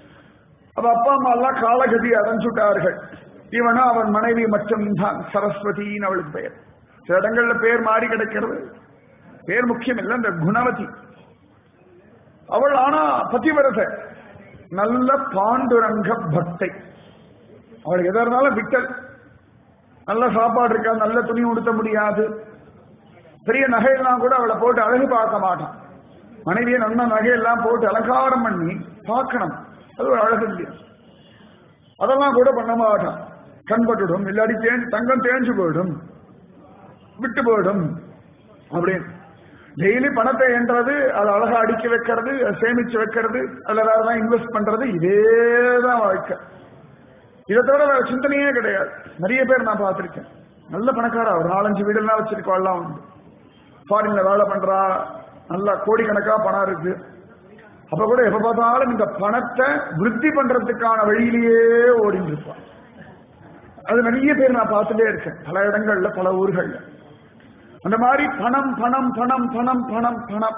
அவ அப்பா அம்மா எல்லாம் காலகதி அடைஞ்சுட்டார்கள் இவனும் அவன் மனைவி மற்றும் தான் சரஸ்வதின்னு அவளுக்கு பெயர் சில இடங்கள்ல பேர் மாறி கிடைக்கிறது பேர் முக்கியம் இல்லை இந்த குணவதி அவள் ஆனா பதிவிரத நல்ல பாண்டுரங்க பக்தை அவளுக்கு எதா இருந்தாலும் விட்டல் நல்ல சாப்பாடு இருக்கா நல்ல துணி உடுத்த முடியாது பெரிய நகையெல்லாம் கூட அவளை போட்டு அழகு பார்க்க மாட்டான் மனைவியை நல்ல நகையெல்லாம் போட்டு அலங்காரம் பண்ணி பார்க்கணும் அது ஒரு அழகு இல்லையா அதெல்லாம் கூட பண்ண மாட்டான் கண்பட்டுடும் இல்லாட்டி தேஞ்சு தங்கம் தேஞ்சு போயிடும் விட்டு போயிடும் அப்படின்னு டெய்லி பணத்தை என்றது அதை அழகா அடிக்க வைக்கிறது சேமிச்சு வைக்கிறது அதுல வேற தான் இன்வெஸ்ட் பண்றது இதேதான் வாழ்க்கை இதை தவிர வேற சிந்தனையே கிடையாது நிறைய பேர் நான் பார்த்திருக்கேன் நல்ல பணக்காரா ஒரு நாலஞ்சு வீடெல்லாம் வச்சிருக்கோம்லாம் உண்டு ஃபாரின்ல வேலை பண்றா நல்லா கோடிக்கணக்கா பணம் இருக்கு அப்ப கூட எப்ப பார்த்தாலும் இந்த பணத்தை விருத்தி பண்றதுக்கான வழியிலேயே ஓடிட்டு இருப்பான் அது நிறைய பேர் நான் பார்த்துட்டே இருக்கேன் பல இடங்கள்ல பல ஊர்கள்ல அந்த மாதிரி பணம் பணம் பணம் பணம் பணம் பணம்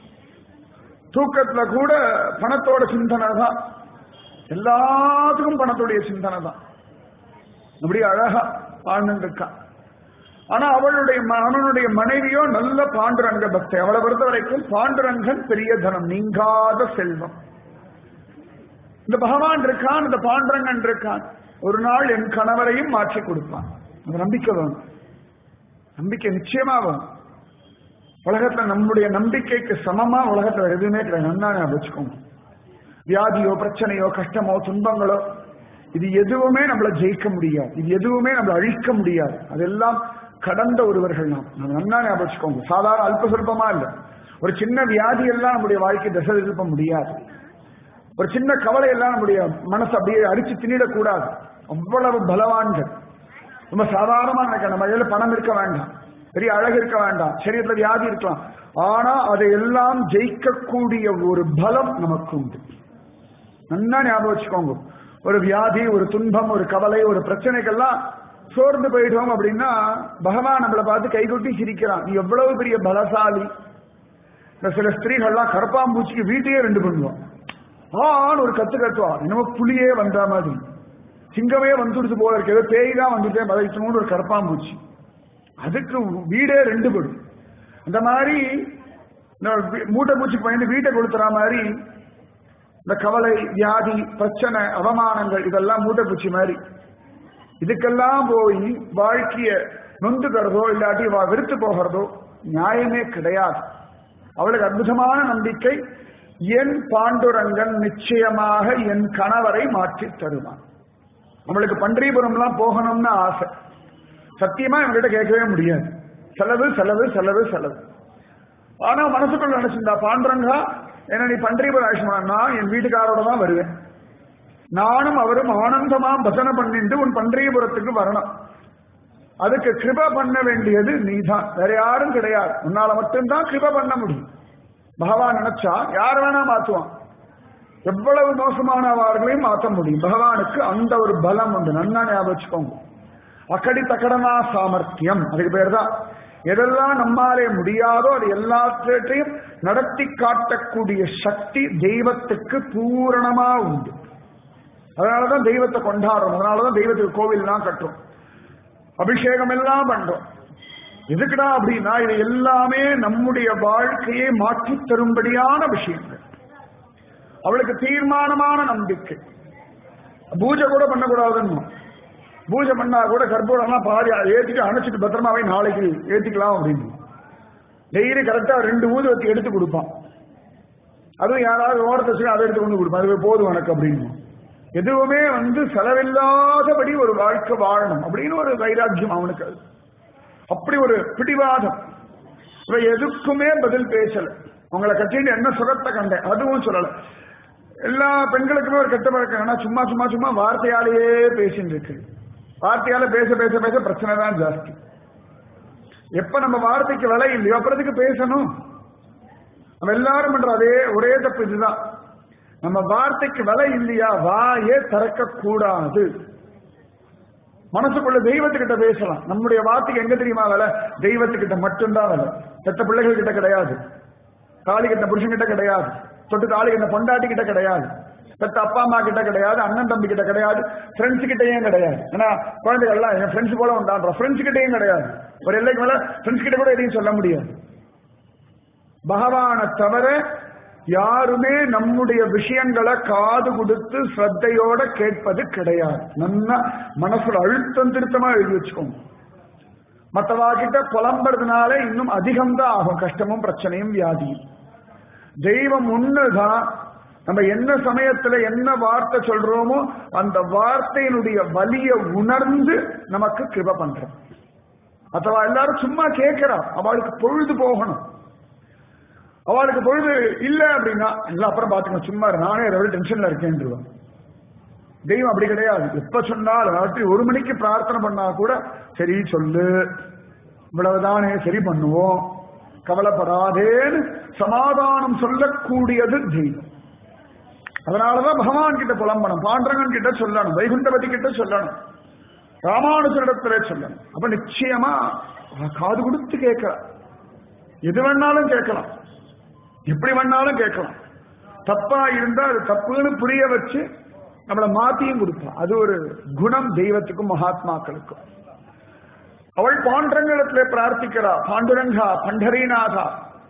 தூக்கத்துல கூட பணத்தோட சிந்தனை தான் எல்லாத்துக்கும் பணத்துடைய சிந்தனை தான் அப்படி அழகா வாழ்ந்துட்டு இருக்கான் ஆனா அவளுடைய அவனுடைய மனைவியோ நல்ல பாண்டுரங்க பக்தை அவளை பொறுத்த வரைக்கும் பாண்டுரங்கன் பெரிய தனம் நீங்காத செல்வம் இந்த பகவான் இருக்கான் இந்த பாண்டுரங்கன் இருக்கான் ஒரு நாள் என் கணவரையும் மாற்றி கொடுப்பான் அந்த நம்பிக்கை வேணும் நம்பிக்கை நிச்சயமா வேணும் உலகத்துல நம்முடைய நம்பிக்கைக்கு சமமா உலகத்துல எதுவுமே கிடையாது நன்னா வச்சுக்கோங்க வியாதியோ பிரச்சனையோ கஷ்டமோ துன்பங்களோ இது எதுவுமே நம்மளை ஜெயிக்க முடியாது இது எதுவுமே நம்மளை அழிக்க முடியாது அதெல்லாம் கடந்த ஒருவர்கள் நாம் நம்ம நன்னா ஞாபகம் வச்சுக்கோங்க சாதாரண அல்ப சொல்பமா இல்ல ஒரு சின்ன வியாதி எல்லாம் நம்முடைய வாழ்க்கை திசை திருப்ப முடியாது ஒரு சின்ன கவலை எல்லாம் நம்முடைய மனசு அப்படியே அடிச்சு திணிடக்கூடாது அவ்வளவு பலவான்கள் ரொம்ப சாதாரணமா நினைக்க நம்ம கையில பணம் இருக்க வேண்டாம் பெரிய அழகு இருக்க வேண்டாம் சரீரத்துல வியாதி இருக்கலாம் ஆனா அதையெல்லாம் ஜெயிக்கக்கூடிய ஒரு பலம் நமக்கு உண்டு நல்லா ஞாபகம் வச்சுக்கோங்க ஒரு வியாதி ஒரு துன்பம் ஒரு கவலை ஒரு பிரச்சனைக்கெல்லாம் சோர்ந்து போயிட்டோம் அப்படின்னா பகவான் நம்மளை பார்த்து கைகொட்டி சிரிக்கிறான் நீ எவ்வளவு பெரிய பலசாலி இந்த சில ஸ்திரீகள்லாம் கரப்பாம்பூச்சிக்கு வீட்டையே ரெண்டு பண்ணுவான் ஆன்னு ஒரு கத்து கத்துவா என்னமோ புலியே வந்த மாதிரி சிங்கமே வந்துடுது போல இருக்கு ஏதோ பேய் தான் வந்துட்டே பதவிச்சோன்னு ஒரு கரப்பாம்பூச்சி அதுக்கு வீடே ரெண்டு படும் அந்த மாதிரி இந்த வீ- மூட்டை பூச்சிக்கு பயந்து வீட்டை கொடுத்துற மாதிரி இந்த கவலை வியாதி பிரச்சனை அவமானங்கள் இதெல்லாம் மூட்டை பூச்சி மாதிரி இதுக்கெல்லாம் போய் வாழ்க்கைய நொந்துக்கிறதோ இல்லாட்டி வா வெறுத்து போகிறதோ நியாயமே கிடையாது அவளுக்கு அற்புதமான நம்பிக்கை என் பாண்டுரங்கன் நிச்சயமாக என் கணவரை மாற்றித் தருவான் நம்மளுக்கு பன்றிபுரம்லாம் போகணும்னு ஆசை சத்தியமா இவங்கிட்ட கேட்கவே முடியாது செலவு செலவு செலவு செலவு ஆனா மனசுக்குள்ள நினைச்சிருந்தா பாண்டுரங்கா என்ன நீ பன்றிபுரம் ஆயுஷ்மான் நான் என் வீட்டுக்காரோட தான் வருவேன் நானும் அவரும் ஆனந்தமா பஜனை பண்ணிட்டு உன் பன்றியபுரத்துக்கு வரணும் அதுக்கு கிருப பண்ண வேண்டியது நீதான் வேற யாரும் கிடையாது உன்னால மட்டும்தான் கிருப பண்ண முடியும் பகவான் நினைச்சா யார் வேணா மாத்துவான் எவ்வளவு மோசமானவர்களையும் மாற்ற முடியும் பகவானுக்கு அந்த ஒரு பலம் உண்டு நன்னா ஞாபகம் வச்சுக்கோங்க அக்கடி தக்கடனா சாமர்த்தியம் அதுக்கு பேர் தான் எதெல்லாம் நம்மாலே முடியாதோ அது எல்லாத்தையும் நடத்தி காட்டக்கூடிய சக்தி தெய்வத்துக்கு பூரணமா உண்டு அதனாலதான் தெய்வத்தை கொண்டாடுறோம் அதனாலதான் தெய்வத்துக்கு கோவில்லாம் கட்டுறோம் அபிஷேகம் எல்லாம் பண்றோம் எதுக்குடா அப்படின்னா இது எல்லாமே நம்முடைய வாழ்க்கையை மாற்றித் தரும்படியான விஷயங்கள் அவளுக்கு தீர்மானமான நம்பிக்கை பூஜை கூட பண்ணக்கூடாதுன்னு பூஜை பண்ணா கூட கற்பூரம்லாம் பாதி ஏத்திட்டு அணைச்சிட்டு பத்திரமா போய் நாளைக்கு ஏத்திக்கலாம் அப்படின்னு டெய்லி கரெக்டா ரெண்டு ஊதுவத்தி எடுத்து கொடுப்பான் அதுவும் யாராவது ஓரத்தை சொல்லி அதை எடுத்து கொண்டு கொடுப்பான் அது போதும் உனக்கு அப்படின்னு எதுவுமே வந்து செலவில்லாதபடி ஒரு வாழ்க்கை வாழணும் அப்படின்னு ஒரு வைராக்கியம் அவனுக்கு அது. அப்படி ஒரு பிடிவாதம் இவ எதுக்குமே பதில் பேசல உங்களை கட்டிட்டு என்ன சுகத்தை கண்டேன் அதுவும் சொல்லல எல்லா பெண்களுக்குமே ஒரு கெட்ட பழக்கம் ஏன்னா சும்மா சும்மா சும்மா வார்த்தையாலேயே பேசிட்டு இருக்கு வார்த்தையால பேச பேச பேச பிரச்சனை தான் ஜாஸ்தி எப்ப நம்ம வார்த்தைக்கு விலை இல்லையோ அப்புறத்துக்கு பேசணும் நம்ம எல்லாரும் பண்ற அதே ஒரே தப்பு இதுதான் நம்ம வார்த்தைக்கு விலை இல்லையா வாயே திறக்க கூடாது மனசுக்குள்ள தெய்வத்துக்கிட்ட பேசலாம் நம்முடைய வார்த்தைக்கு எங்க தெரியுமா விலை தெய்வத்துக்கிட்ட மட்டும்தான் விலை பெத்த பிள்ளைகள் கிட்ட கிடையாது தாலி கட்ட புருஷன் கிட்ட கிடையாது தொட்டு தாலி கட்ட பொண்டாட்டி கிட்ட கிடையாது பெத்த அப்பா அம்மா கிட்ட கிடையாது அண்ணன் தம்பி கிட்ட கிடையாது ஃப்ரெண்ட்ஸ் கிட்டயும் கிடையாது ஏன்னா குழந்தைகள்லாம் என் ஃப்ரெண்ட்ஸ் போல உண்டான்ற ஃப்ரெண்ட்ஸ் கிட்டயும் கிடையாது ஒரு எல்லைக்கு மேல ஃப்ரெண்ட்ஸ் கிட்ட கூட எதையும் சொல்ல முடியாது பகவானை தவிர யாருமே நம்முடைய விஷயங்களை காது கொடுத்து ஸ்ரத்தையோட கேட்பது கிடையாது நல்லா மனசுல அழுத்தம் திருத்தமா எழுதி வச்சுக்கோங்க மற்றவா கிட்ட புலம்புறதுனால இன்னும் அதிகம்தான் ஆகும் கஷ்டமும் பிரச்சனையும் வியாதியும் தெய்வம் ஒண்ணுதான் நம்ம என்ன சமயத்துல என்ன வார்த்தை சொல்றோமோ அந்த வார்த்தையினுடைய வலிய உணர்ந்து நமக்கு கிருப பண்றோம் மற்றவா எல்லாரும் சும்மா கேட்கிறா அவளுக்கு பொழுது போகணும் அவளுக்கு பொழுது இல்ல அப்படின்னா எல்லாம் அப்புறம் பாத்துக்கணும் சும்மா இரு, நானே எவ்வளவு டென்ஷன்ல இருக்கேன்ருவான் தெய்வம் அப்படி கிடையாது எப்ப சொன்னாலும் ராத்திரி ஒரு மணிக்கு பிரார்த்தனை பண்ணா கூட சரி சொல்லு இவ்வளவுதானே சரி பண்ணுவோம் கவலைப்படாதேன்னு சமாதானம் சொல்லக்கூடியது தெய்வம் அதனாலதான் பகவான் கிட்ட புலம்பணும் பாண்டரங்கன் கிட்ட சொல்லணும் வைகுண்டபதி கிட்ட சொல்லணும் ராமானுஜரிடத்துல சொல்லணும் அப்ப நிச்சயமா அவ காது கொடுத்து கேட்கலாம் எது வேணாலும் கேட்கலாம் எப்படி வேணாலும் கேட்கலாம் தப்பா இருந்தா அது தப்புன்னு புரிய வச்சு நம்மளை மாத்தியும் கொடுப்பா அது ஒரு குணம் தெய்வத்துக்கும் மகாத்மாக்களுக்கும் அவள் பாண்டரங்களிடத்திலே பிரார்த்திக்கிறா பாண்டுரங்கா பண்டரீநாதா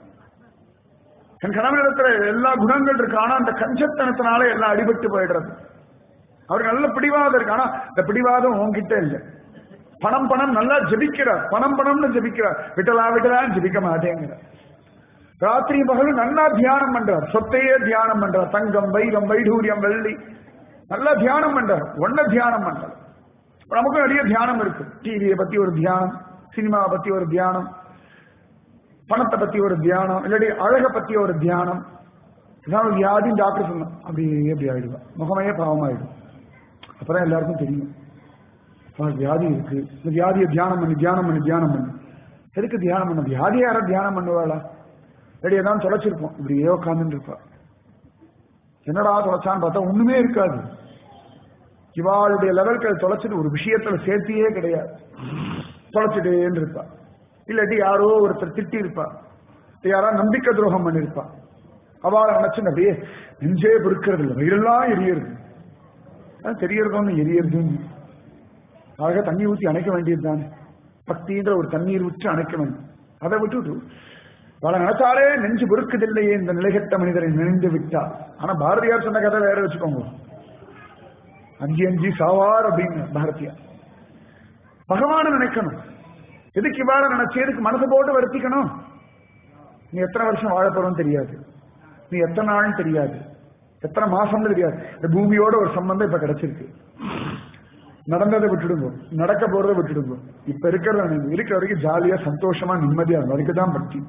என் கணவனிடத்துல எல்லா குணங்கள் இருக்கு ஆனா அந்த கஞ்சத்தனத்தினால எல்லாம் அடிபட்டு போயிடுறது அவருக்கு நல்ல பிடிவாதம் இருக்கு ஆனா இந்த பிடிவாதம் உன்கிட்ட இல்லை பணம் பணம் நல்லா ஜெபிக்கிறார் பணம் பணம்னு ஜெபிக்கிறார் விட்டலா விட்டலான்னு ஜெபிக்க மாட்டேங்கிறார் ராத்திரி பகலும் நல்லா தியானம் பண்றார் சொத்தையே தியானம் பண்றார் தங்கம் வைரம் வைடூரியம் வெள்ளி நல்லா தியானம் பண்றார் ஒன்ன தியானம் பண்றார் நமக்கும் நிறைய தியானம் இருக்கு டிவியை பத்தி ஒரு தியானம் சினிமாவை பத்தி ஒரு தியானம் பணத்தை பத்தி ஒரு தியானம் இல்லாட்டி அழகை பத்தி ஒரு தியானம் இதான் வியாதின்னு டாக்டர் சொன்னோம் அப்படி எப்படி ஆயிடுவா முகமையே பாவமாயிடும் அப்பதான் எல்லாருக்கும் தெரியும் அவனுக்கு வியாதி இருக்கு இந்த வியாதியை தியானம் பண்ணி தியானம் பண்ணி தியானம் பண்ணி எதுக்கு தியானம் பண்ண வியாதியை யாரும் தியானம் பண்ணுவாளா ரெடியா தான் தொலைச்சிருப்போம் இப்படியே உட்காந்துட்டு இருப்பா என்னடா தொலைச்சான்னு பார்த்தா ஒண்ணுமே இருக்காது இவாளுடைய லெவலுக்கு அது தொலைச்சிட்டு ஒரு விஷயத்துல சேர்த்தியே கிடையாது தொலைச்சிட்டேன்னு இருப்பா இல்லாட்டி யாரோ ஒருத்தர் திட்டி இருப்பா யாரா நம்பிக்கை துரோகம் பண்ணிருப்பா அவளை நினைச்சு அப்படியே நெஞ்சே பொறுக்கிறது இல்லை வயிறெல்லாம் எரியறது தெரியறதோன்னு எரியறதுன்னு ஆக தண்ணி ஊற்றி அணைக்க வேண்டியது தானே பக்தின்ற ஒரு தண்ணீர் விட்டு அணைக்க வேண்டும் அதை விட்டுட்டு பல நினைச்சாலே நெஞ்சு பொறுக்குதில்லையே இந்த நிலைகட்ட மனிதரை நினைந்து விட்டார் ஆனா பாரதியார் சொன்ன கதை வேற வச்சுக்கோங்க அஞ்சு அஞ்சு சாவார் அப்படின்னு பாரதியார் பகவான நினைக்கணும் எதுக்கு இவ்வாறு நினைச்சு எதுக்கு மனசு போட்டு வருத்திக்கணும் நீ எத்தனை வருஷம் வாழ போறோம்னு தெரியாது நீ எத்தனை நாள்னு தெரியாது எத்தனை மாசம்னு தெரியாது இந்த பூமியோட ஒரு சம்பந்தம் இப்ப கிடைச்சிருக்கு நடந்ததை விட்டுடுங்க நடக்க போறதை விட்டுடுங்க இப்ப இருக்கிறத நீங்க இருக்கிற வரைக்கும் ஜாலியா சந்தோஷமா நிம்மதியா இருக்கும் அதுக்கு தான் பக்தி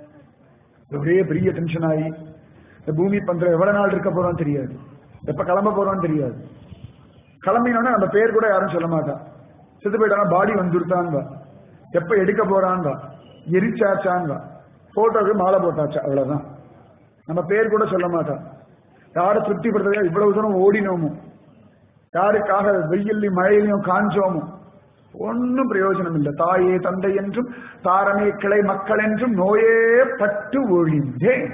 ஒரே பெரிய டென்ஷன் ஆகி இந்த பூமி பந்திர எவ்வளவு நாள் இருக்க போறோம் தெரியாது எப்ப கிளம்ப போறோம்னு தெரியாது கிளம்பினோடனே அந்த பேர் கூட யாரும் சொல்ல மாட்டா செத்து போயிட்டானா பாடி வந்துருத்தான் எப்ப எடுக்க போறான் எரிச்சாச்சான் போட்டோக்கு மாலை போட்டாச்சா அவ்வளவுதான் நம்ம பேர் கூட சொல்ல மாட்டோம் யாரை திருப்திப்படுத்துறதா இவ்வளவு தூரம் ஓடினோமோ யாருக்காக வெயிலையும் மழையிலையும் காஞ்சோமோ ஒன்னும் பிரயோஜனம் இல்லை தாயே தந்தை என்றும் தாரமே கிளை மக்கள் என்றும் நோயே பட்டு ஒழிந்தேன்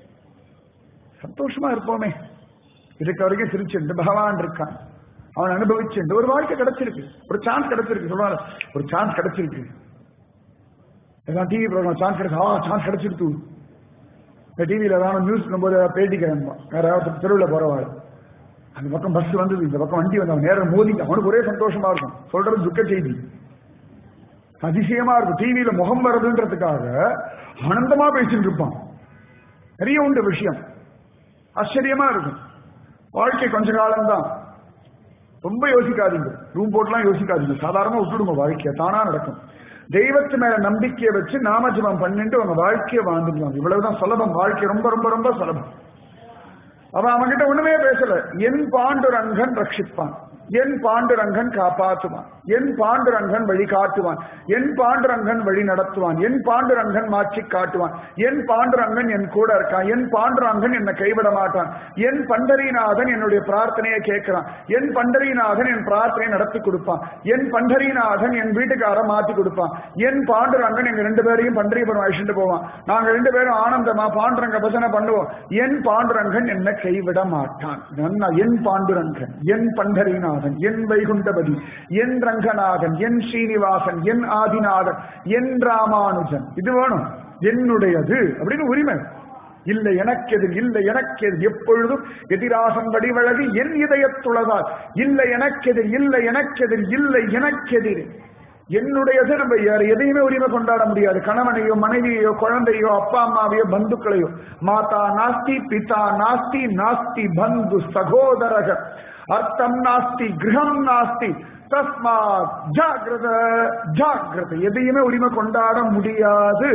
சந்தோஷமா இருப்போமே இருக்க வரைக்கும் சிரிச்சுண்டு பகவான் இருக்கான் அவன் அனுபவிச்சுண்டு ஒரு வாழ்க்கை கிடைச்சிருக்கு ஒரு சான்ஸ் கிடைச்சிருக்கு சொல்லுவாங்க ஒரு சான்ஸ் கிடைச்சிருக்கு ஏதாவது டிவி ப்ரோக்ராம் சான்ஸ் கிடைச்சு ஆ சான்ஸ் கிடைச்சிருக்கு இந்த டிவியில ஏதாவது நியூஸ் போது பேட்டி கிளம்புவான் வேற யாராவது தெருவில் போறவாள் அந்த பக்கம் பஸ் வந்தது இந்த பக்கம் வண்டி வந்து அவன் நேரம் மோதிங்க அவனுக்கு ஒரே சந்தோஷமா இருக்கும் சொல்றது துக்க செய்தி அதிசயமா இருக்கும் டிவியில முகம் வருதுன்றதுக்காக ஆனந்தமா பேசிட்டு இருப்பான் நிறைய உண்டு விஷயம் ஆச்சரியமா இருக்கும் வாழ்க்கை கொஞ்ச காலம்தான் ரொம்ப யோசிக்காதீங்க ரூம் போட்டுலாம் யோசிக்காதீங்க சாதாரணமா விட்டுடுங்க வாழ்க்கைய தானா நடக்கும் தெய்வத்து மேல நம்பிக்கையை வச்சு நாமஜபம் பண்ணிட்டு உங்க வாழ்க்கையை வாழ்ந்துக்கலாம் இவ்வளவுதான் சுலபம் வாழ்க்கை ரொம்ப ரொம்ப ரொம்ப சுலபம் அவன் அவன்கிட்ட ஒண்ணுமே பேசல என் பாண்டுரங்கன் ரட்சிப்பான் என் பாண்டுரங்கன் காப்பாற்றுவான் என் பாண்டுரங்கன் வழி காட்டுவான் என் பாண்டுரங்கன் வழி நடத்துவான் என் பாண்டுரங்கன் மாற்றி காட்டுவான் என் பாண்டுரங்கன் என் கூட இருக்கான் என் பாண்டுரங்கன் என்னை கைவிட மாட்டான் என் பண்டரிநாதன் என்னுடைய பிரார்த்தனையை கேட்கிறான் என் பண்டரிநாதன் என் பிரார்த்தனையை நடத்தி கொடுப்பான் என் பண்டரிநாதன் என் வீட்டுக்கார மாத்தி கொடுப்பான் என் பாண்டுரங்கன் எங்க ரெண்டு பேரையும் பண்டரிபுரம் அழிச்சுட்டு போவான் நாங்க ரெண்டு பேரும் ஆனந்தமா பாண்டுரங்க பசனை பண்ணுவோம் என் பாண்டுரங்கன் என்னை கைவிட மாட்டான் நன்னா என் பாண்டுரங்கன் என் பண்டரிநாதன் என் வைகுண்டபதி என் ரங்கநாதன் என் ஸ்ரீனிவாசன் என் ஆதிநாதன் என் ராமானுஜன் இது வேணும் என்னுடையது அப்படின்னு உரிமை இல்லை எனக்கெதிர் இல்லை எனக்கெதிர் எப்பொழுதும் எதிராசம் வடிவழகு என் இதயத்துளதால் இல்லை எனக்கெதிர் இல்லை எனக்கெதிர் இல்லை எனக்கெதிர் என்னுடையது நம்ம வேற எதையுமே உரிமை கொண்டாட முடியாது கணவனையோ மனைவியோ குழந்தையோ அப்பா அம்மாவையோ பந்துக்களையோ மாதா நாஸ்தி பிதா நாஸ்தி நாஸ்தி பந்து சகோதரக அர்த்தம் நாஸ்தி கிரகம் நாஸ்தி தஸ்மாத் ஜாகிரத ஜாகிரத எதையுமே உரிமை கொண்டாட முடியாது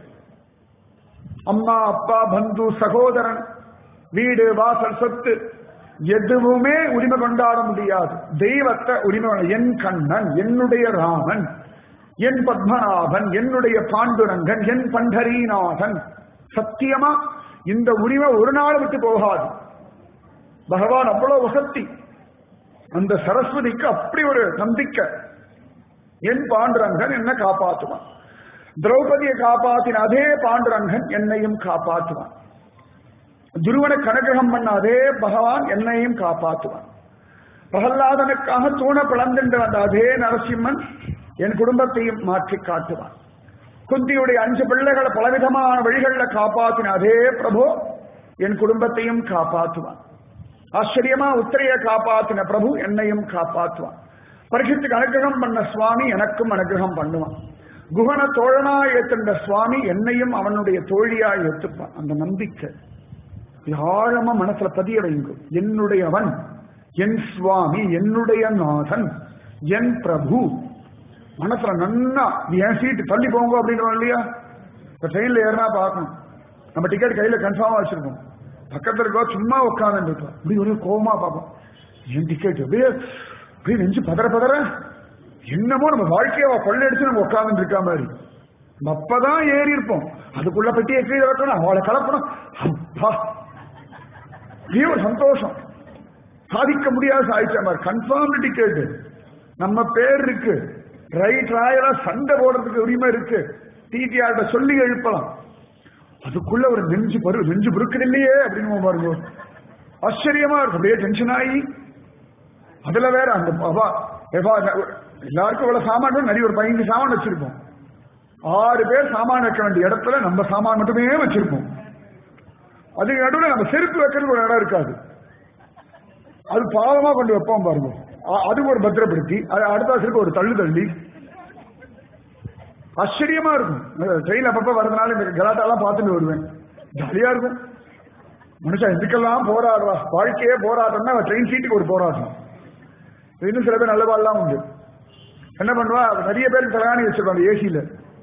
அம்மா அப்பா பந்து சகோதரன் வீடு வாசல் சொத்து எதுவுமே உரிமை கொண்டாட முடியாது தெய்வத்தை உரிமை என் கண்ணன் என்னுடைய ராமன் என் பத்மநாபன் என்னுடைய பாண்டுரங்கன் என் பண்டரீநாதன் சத்தியமா இந்த உரிமை ஒரு நாள் விட்டு போகாது பகவான் அவ்வளவு வசத்தி அந்த சரஸ்வதிக்கு அப்படி ஒரு நம்பிக்கை என் பாண்டுரங்கன் என்ன காப்பாற்றுவான் திரௌபதியை காப்பாத்தின அதே பாண்டுரங்கன் என்னையும் காப்பாற்றுவான் துருவனை கனகிரகம் பண்ண அதே பகவான் என்னையும் காப்பாற்றுவான் பிரகல்லாதனுக்காக தூண பிளந்துண்டு வந்த அதே நரசிம்மன் என் குடும்பத்தையும் மாற்றி காட்டுவான் குந்தியுடைய அஞ்சு பிள்ளைகளை பலவிதமான வழிகளில் காப்பாற்றின அதே பிரபு என் குடும்பத்தையும் காப்பாற்றுவான் ஆச்சரியமா உத்திரைய காப்பாத்தின பிரபு என்னையும் காப்பாற்றுவான் பரிசுத்துக்கு அனுகிரகம் பண்ண சுவாமி எனக்கும் அனுகிரகம் பண்ணுவான் குகன தோழனா ஏத்துண்ட சுவாமி என்னையும் அவனுடைய தோழியா ஏத்துப்பான் அந்த நம்பிக்கை ஆழமா மனசுல பதிய வைங்க என்னுடையவன் என் சுவாமி என்னுடைய நாதன் என் பிரபு மனசுல நன்னா என் சீட்டு தள்ளி போங்க அப்படின்றோம் இல்லையா இப்ப ட்ரெயின்ல ஏறினா பார்க்கணும் நம்ம டிக்கெட் கையில கன்ஃபார்மா வச்சிருக்கோம் பக்கத்துல இருக்கோ சும்மா உட்காந்து இருப்போம் இப்படி ஒரே கோவமா பார்ப்போம் என் டிக்கெட் அப்படியே அப்படியே நெஞ்சு பதற பதற என்னமோ நம்ம வாழ்க்கையை கொள்ளடிச்சு நம்ம உட்கார்ந்து இருக்கா மாதிரி நம்ம அப்பதான் ஏறி இருப்போம் அதுக்குள்ள பெட்டியை கீழே வைக்கணும் அவளை கலப்பணும் அப்பா இது ஒரு சந்தோஷம் சாதிக்க முடியாத சாதிச்ச மாதிரி கன்ஃபார்ம் டிக்கெட் நம்ம பேர் இருக்கு ரைட் ராயலா சண்டை போடுறதுக்கு உரிமை இருக்கு டிடிஆர்ட்ட சொல்லி எழுப்பலாம் அதுக்குள்ள ஒரு நெஞ்சு பரு நெஞ்சு புருக்குது இல்லையே அப்படின்னு பாருங்க ஆச்சரியமா இருக்கு அப்படியே டென்ஷன் ஆகி அதுல வேற அந்த அவா எவா எல்லாருக்கும் இவ்வளவு சாமான் நிறைய ஒரு பதினஞ்சு சாமான் வச்சிருப்போம் ஆறு பேர் சாமான் வைக்க வேண்டிய இடத்துல நம்ம சாமான் மட்டுமே வச்சிருப்போம் அதுக்கு நடுவில் நம்ம செருப்பு வைக்கிறதுக்கு ஒரு இடம் இருக்காது அது பாவமா கொண்டு வைப்போம் பாருங்க அ- அது ஒரு பத்திரப்படுத்தி அது அடுத்த செருப்பு ஒரு தள்ளு தள்ளி ஆச்சரியமா இருக்கும் ட்ரெயின் அப்பப்ப வரதுனால இந்த கலாட்டாலாம் பார்த்துட்டு வருவேன் ஜாலியா இருக்கும் மனுஷன் இதுக்கெல்லாம் போராடுறா வாழ்க்கையே போராட்டம்னா ட்ரெயின் சீட்டுக்கு ஒரு போராட்டம் இன்னும் சில பேர் நல்லவாள்லாம் உண்டு என்ன பண்ணுவா நிறைய பேருக்கு தலைகாணி வச்சிருப்பாங்க ஏசியில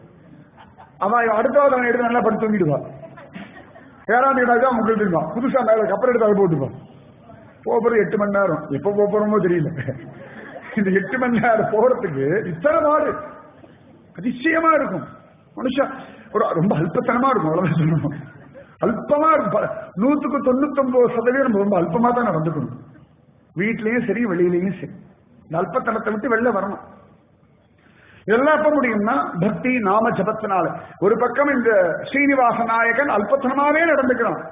அவன் அடுத்தாவது அவன் எடுத்து நல்லா படுத்து தூங்கிடுவா ஏழாம் தேதி உங்களுக்கு இருப்பான் புதுசா மேல கப்பல் எடுத்து அதை போட்டுப்பான் போறது எட்டு மணி நேரம் எப்ப போக போறோமோ தெரியல இந்த எட்டு மணி நேரம் போறதுக்கு இத்தனை மாடு அதிசயமா இருக்கும் மனுஷன் ஒரு ரொம்ப அல்பத்தனமா இருக்கும் அவ்வளவுதான் சொல்லணும் அல்பமா இருக்கும் ப- நூத்துக்கு தொண்ணூத்தொன்பது சதவீதம் ரொம்ப அல்பமா தான் நடந்துக்கணும் வீட்லயும் சரி வெளியிலயும் சரி இந்த அல்பத்தனத்தை விட்டு வெளில வரணும் இதெல்லாம் எப்ப முடியும்னா பக்தி நாம ஜபத்தினால ஒரு பக்கம் இந்த ஸ்ரீனிவாச நாயகன் அல்பத்தனமாவே நடந்துக்கிறான்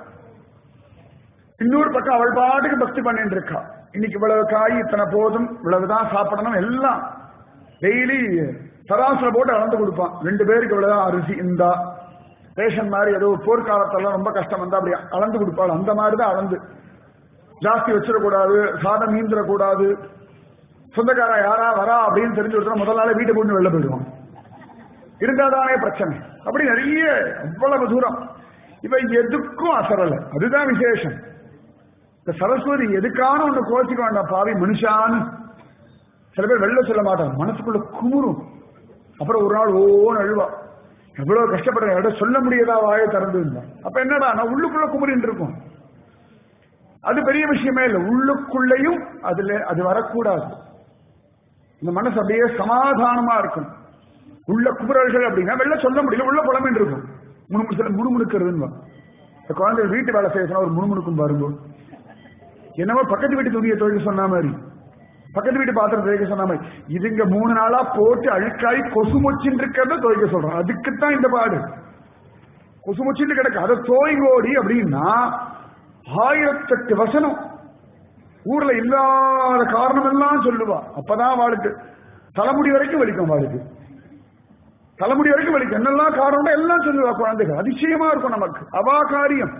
இன்னொரு பக்கம் அவள் பாட்டுக்கு பக்தி பண்ணிட்டு இருக்கா இன்னைக்கு இவ்வளவு காய் இத்தனை போதும் இவ்வளவுதான் சாப்பிடணும் எல்லாம் டெய்லி சராசர போட்டு அளந்து கொடுப்பான் ரெண்டு பேருக்கு இவ்வளவுதான் அரிசி இந்தா ரேஷன் மாதிரி ஏதோ போர்க்காலத்தெல்லாம் ரொம்ப கஷ்டம் வந்தா அப்படி அளந்து கொடுப்பாள் அந்த மாதிரி தான் அளந்து ஜாஸ்தி வச்சிடக்கூடாது சாதம் மீந்திரக்கூடாது சொந்தக்காரன் யாரா வரா அப்படின்னு தெரிஞ்சு கொடுத்தா முதல் நாளே வீட்டை போட்டு வெளில போயிடுவான் இருந்தாதானே பிரச்சனை அப்படி நிறைய அவ்வளவு தூரம் இவ எதுக்கும் அசரல அதுதான் விசேஷம் இந்த சரஸ்வதி எதுக்கான ஒண்ணு கோச்சிக்க வேண்டாம் பாவி மனுஷான்னு சில பேர் வெளில சொல்ல மாட்டாங்க மனசுக்குள்ள குமுறும் அப்புறம் ஒரு நாள் ஓன்னு அழுவா எவ்வளவு கஷ்டப்படுற இடம் சொல்ல முடியாதா வாயை திறந்து இருந்தா அப்ப என்னடா நான் உள்ளுக்குள்ள குமுறின்னு இருக்கும் அது பெரிய விஷயமே இல்லை உள்ளுக்குள்ளேயும் அதுல அது வரக்கூடாது இந்த மனசு அப்படியே சமாதானமா இருக்கும் உள்ள குமுறல்கள் அப்படின்னா வெளில சொல்ல முடியல உள்ள புலமின் இருக்கும் முணுமுணு சில முணுமுணுக்கிறதுன்னு இந்த குழந்தை வீட்டு வேலை செய்ய சொன்னா ஒரு முணுமுணுக்கும் பாருங்க என்னவோ பக்கத்து வீட்டு துணியை துவைக்க சொன்ன மாதிரி பக்கத்து வீட்டு பாத்திரம் துவைக்க சொன்ன மாதிரி இதுங்க மூணு நாளா போட்டு அழுக்காய் கொசு மொச்சின்னு இருக்கிறத துவைக்க சொல்றோம் அதுக்குத்தான் இந்த பாடு கொசு மொச்சின்னு கிடக்கு அதை தோய்கோடி அப்படின்னா ஆயிரத்தெட்டு வசனம் ஊர்ல இல்லாத காரணம் எல்லாம் சொல்லுவா அப்பதான் அவளுக்கு தலைமுடி வரைக்கும் வலிக்கும் அவளுக்கு தலைமுடி வரைக்கும் வலிக்கும் என்னெல்லாம் காரணம் எல்லாம் சொல்லுவா குழந்தைகள் அதிசயமா இருக்கும் நமக்கு அவா காரியம்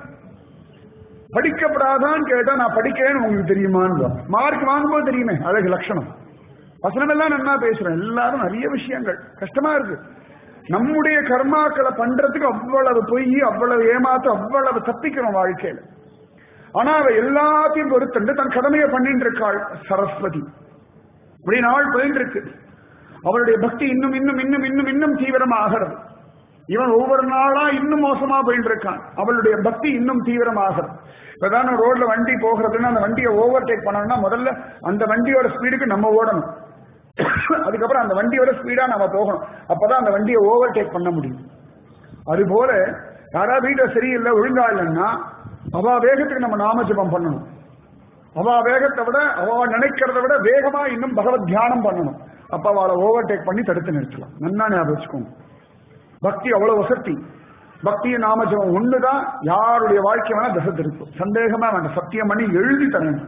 படிக்கப்படாதான்னு கேட்டா நான் படிக்கிறேன்னு உங்களுக்கு தெரியுமான்னு மார்க் வாங்கும்போது தெரியுமே அழகு லட்சணம் வசனம் எல்லாம் நன்னா பேசுறேன் எல்லாரும் நிறைய விஷயங்கள் கஷ்டமா இருக்கு நம்முடைய கர்மாக்களை பண்றதுக்கு அவ்வளவு பொய் அவ்வளவு ஏமாத்து அவ்வளவு தப்பிக்கிறோம் வாழ்க்கையில ஆனா அவ எல்லாத்தையும் பொறுத்துண்டு தன் கடமையை பண்ணிட்டு இருக்காள் சரஸ்வதி இப்படி நாள் போயிட்டு இருக்கு அவளுடைய பக்தி இன்னும் இன்னும் இன்னும் இன்னும் இன்னும் தீவிரமாகிறது இவன் ஒவ்வொரு நாளா இன்னும் மோசமா போயிட்டு இருக்கான் அவளுடைய பக்தி இன்னும் தீவிரமாகிறது இப்பதான் ரோட்ல வண்டி போகிறதுன்னா அந்த வண்டியை ஓவர் டேக் பண்ணணும்னா முதல்ல அந்த வண்டியோட ஸ்பீடுக்கு நம்ம ஓடணும் அதுக்கப்புறம் அந்த வண்டியோட ஸ்பீடா நம்ம போகணும் அப்பதான் அந்த வண்டியை ஓவர் டேக் பண்ண முடியும் அதுபோல யாராவது வீட்டுல சரியில்லை ஒழுங்கா இல்லைன்னா அவ வேகத்துக்கு நம்ம நாம ஜபம் பண்ணணும் அவ வேகத்தை விட அவ நினைக்கிறத விட வேகமா இன்னும் பகவத் தியானம் பண்ணணும் அப்ப அவளை ஓவர் டேக் பண்ணி தடுத்து நிறுத்தலாம் நன்னா ஞாபகம் வச்சுக்கோங்க பக்தி அவ்வளவு வசதி பக்திய நாமஜபம் ஒண்ணுதான் யாருடைய வாழ்க்கை வேணா தசை திருப்பும் சந்தேகமா வேண்டாம் சத்தியம் பண்ணி எழுதி தரணும்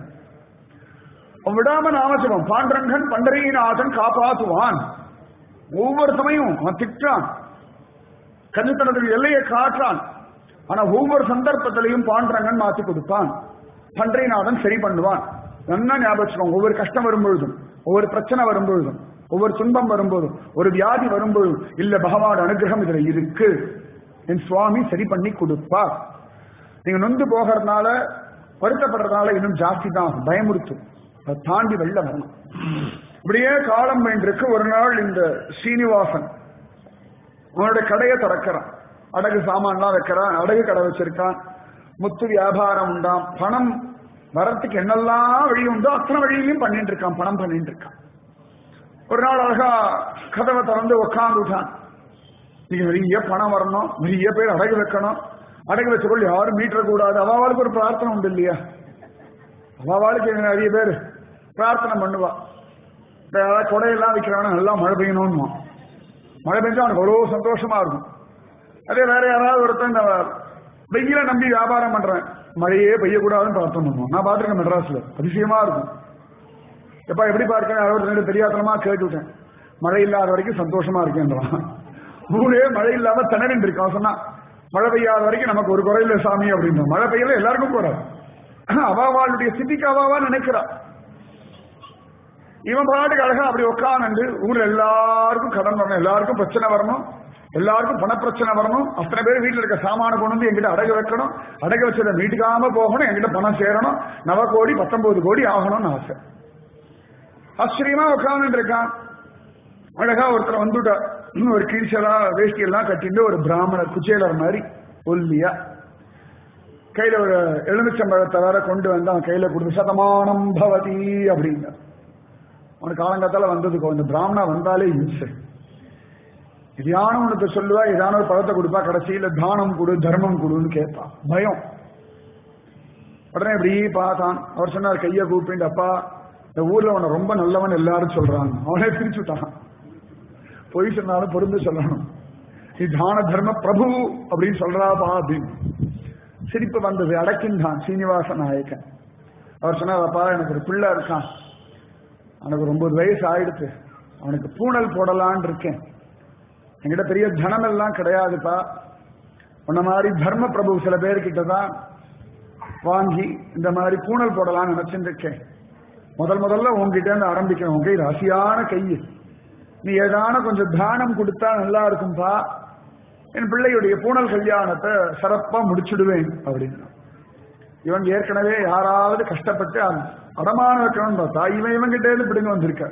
அவன் விடாம நாமஜபம் பாண்டரங்கன் பண்டரீநாதன் காப்பாத்துவான் ஒவ்வொரு சமயம் அவன் திட்டான் கஞ்சித்தனத்துக்கு எல்லையை காட்டுறான் ஆனா ஒவ்வொரு சந்தர்ப்பத்திலையும் பாண்டரங்கன் மாத்தி கொடுப்பான் பண்டரிநாதன் சரி பண்ணுவான் நல்லா ஞாபகம் வச்சுக்கோங்க ஒவ்வொரு கஷ்டம் வரும்பொழுதும் ஒவ்வொரு பிரச்சனை வரும்பொழுதும் ஒவ்வொரு துன்பம் வரும்போதும் ஒரு வியாதி வரும்பொழுதும் இல்ல பகவான் அனுகிரகம் இதுல இருக்கு என் சுவாமி சரி பண்ணி கொடுப்பார் நீங்க நொந்து போகிறதுனால வருத்தப்படுறதுனால இன்னும் ஜாஸ்தி தான் ஆகும். பயமுறுத்தும் அதை தாண்டி வெளில வரணும் இப்படியே காலம் வேண்டிருக்கு ஒரு நாள் இந்த ஸ்ரீனிவாசன் அவனோட கடையை திறக்கிறான் அடகு சாமான்லாம் வைக்கிறான் அடகு கடை வச்சிருக்கான் முத்து வியாபாரம் உண்டாம் பணம் வரத்துக்கு என்னெல்லாம் வழி உண்டோ அத்தனை வழியிலையும் பண்ணிட்டு இருக்கான் பணம் பண்ணிட்டு இருக்கான் ஒரு நாள் அழகா கதவை திறந்து உட்காந்துட்டான் நீங்க நிறைய பணம் வரணும் நிறைய பேர் அடகு வைக்கணும் அடகு வச்சுக்கொள்ள யாரும் மீட்டக்கூடாது அவாவாளுக்கு ஒரு பிரார்த்தனை உண்டு இல்லையா அவாவாளுக்கு நிறைய பேர் பிரார்த்தனை பண்ணுவா இப்ப யாராவது கொடையெல்லாம் வைக்கிறவன நல்லா மழை பெய்யணும்னு மழை பெஞ்சா அவனுக்கு அவ்வளோ சந்தோஷமா இருக்கும் அதே வேற யாராவது ஒருத்தன் இந்த வெயில நம்பி வியாபாரம் பண்றேன் மழையே பெய்யக்கூடாதுன்னு பிரார்த்தனை பண்ணுவோம் நான் பார்த்துருக்கேன் மெட்ராஸ்ல அதிசயமா இருக்கும் எப்பா எப்படி பார்க்கணும் அவர் ரெண்டு தெரியாதனமா கேட்டுவிட்டேன் மழை இல்லாத வரைக்கும் சந்தோஷமா இருக்கேன்றான் ஊரே மழை இல்லாம திணறின் இருக்கு அவன் சொன்னா மழை பெய்யாத வரைக்கும் நமக்கு ஒரு குறையில சாமி அப்படின்ற மழை பெய்யல எல்லாருக்கும் போறாரு அவாவாளுடைய ஸ்திதிக்கு அவாவா நினைக்கிறா இவன் பாட்டுக்கு அழகா அப்படி உட்காந்து ஊர்ல எல்லாருக்கும் கடன் வரணும் எல்லாருக்கும் பிரச்சனை வரணும் எல்லாருக்கும் பணப்பிரச்சனை வரணும் அத்தனை பேர் வீட்டுல இருக்க சாமான கொண்டு வந்து எங்கிட்ட அடகு வைக்கணும் அடகு வச்சதை மீட்டுக்காம போகணும் எங்கிட்ட பணம் சேரணும் நவ கோடி பத்தொன்பது கோடி ஆகணும்னு ஆசை ஆச்சரியமா உட்கார்ந்து இருக்கான் அழகா ஒருத்தர் வந்துட்டார் ஒரு கீழ்ச்சலா வேஷ்டி எல்லாம் கட்டிட்டு ஒரு பிராமணர் குச்சேலர் மாதிரி ஒல்லியா கையில ஒரு எலுமிச்சம்பழத்தை வேற கொண்டு வந்து அவன் கையில கொடுத்து சதமானம் பவதி அப்படிங்க அவனுக்கு காலங்காத்தால வந்ததுக்கு அந்த பிராமணா வந்தாலே இம்சை இதான உனக்கு சொல்லுவா இதான ஒரு பழத்தை கொடுப்பா கடைசியில தானம் கொடு தர்மம் கொடுன்னு கேட்பான் பயம் உடனே இப்படி பார்த்தான் அவர் சொன்னார் கையை கூப்பிட்டு அப்பா இந்த ஊர்ல அவனை ரொம்ப நல்லவன் எல்லாரும் சொல்றாங்க அவனே பிரிச்சுட்டான் பொய் சொன்னாலும் பொருந்து சொல்லணும் நீ தான தர்ம பிரபு அப்படின்னு சொல்றாப்பா அப்படின்னு சிரிப்பு வந்தது அடக்கின்றான் சீனிவாச நாயக்கன் அவர் சொன்னார் அப்பா எனக்கு ஒரு பிள்ளை இருக்கான் அவனுக்கு ஒரு ஒன்பது வயசு ஆயிடுச்சு அவனுக்கு பூனல் போடலான் இருக்கேன் என்கிட்ட பெரிய தனம் எல்லாம் கிடையாதுப்பா உன்ன மாதிரி தர்ம பிரபு சில பேர்கிட்ட தான் வாங்கி இந்த மாதிரி பூனல் போடலாம்னு நினைச்சுட்டு இருக்கேன் முதல் முதல்ல உங்ககிட்ட இருந்து ஆரம்பிக்கணும் உங்க கை ராசியான கை நீ ஏதான கொஞ்சம் தானம் கொடுத்தா நல்லா இருக்கும்பா என் பிள்ளையுடைய பூனல் கல்யாணத்தை சிறப்பா முடிச்சுடுவேன் அப்படின்னு இவன் ஏற்கனவே யாராவது கஷ்டப்பட்டு அடமான வைக்கணும் பார்த்தா இவன் இவங்கிட்டே இருந்து பிடிங்க வந்திருக்க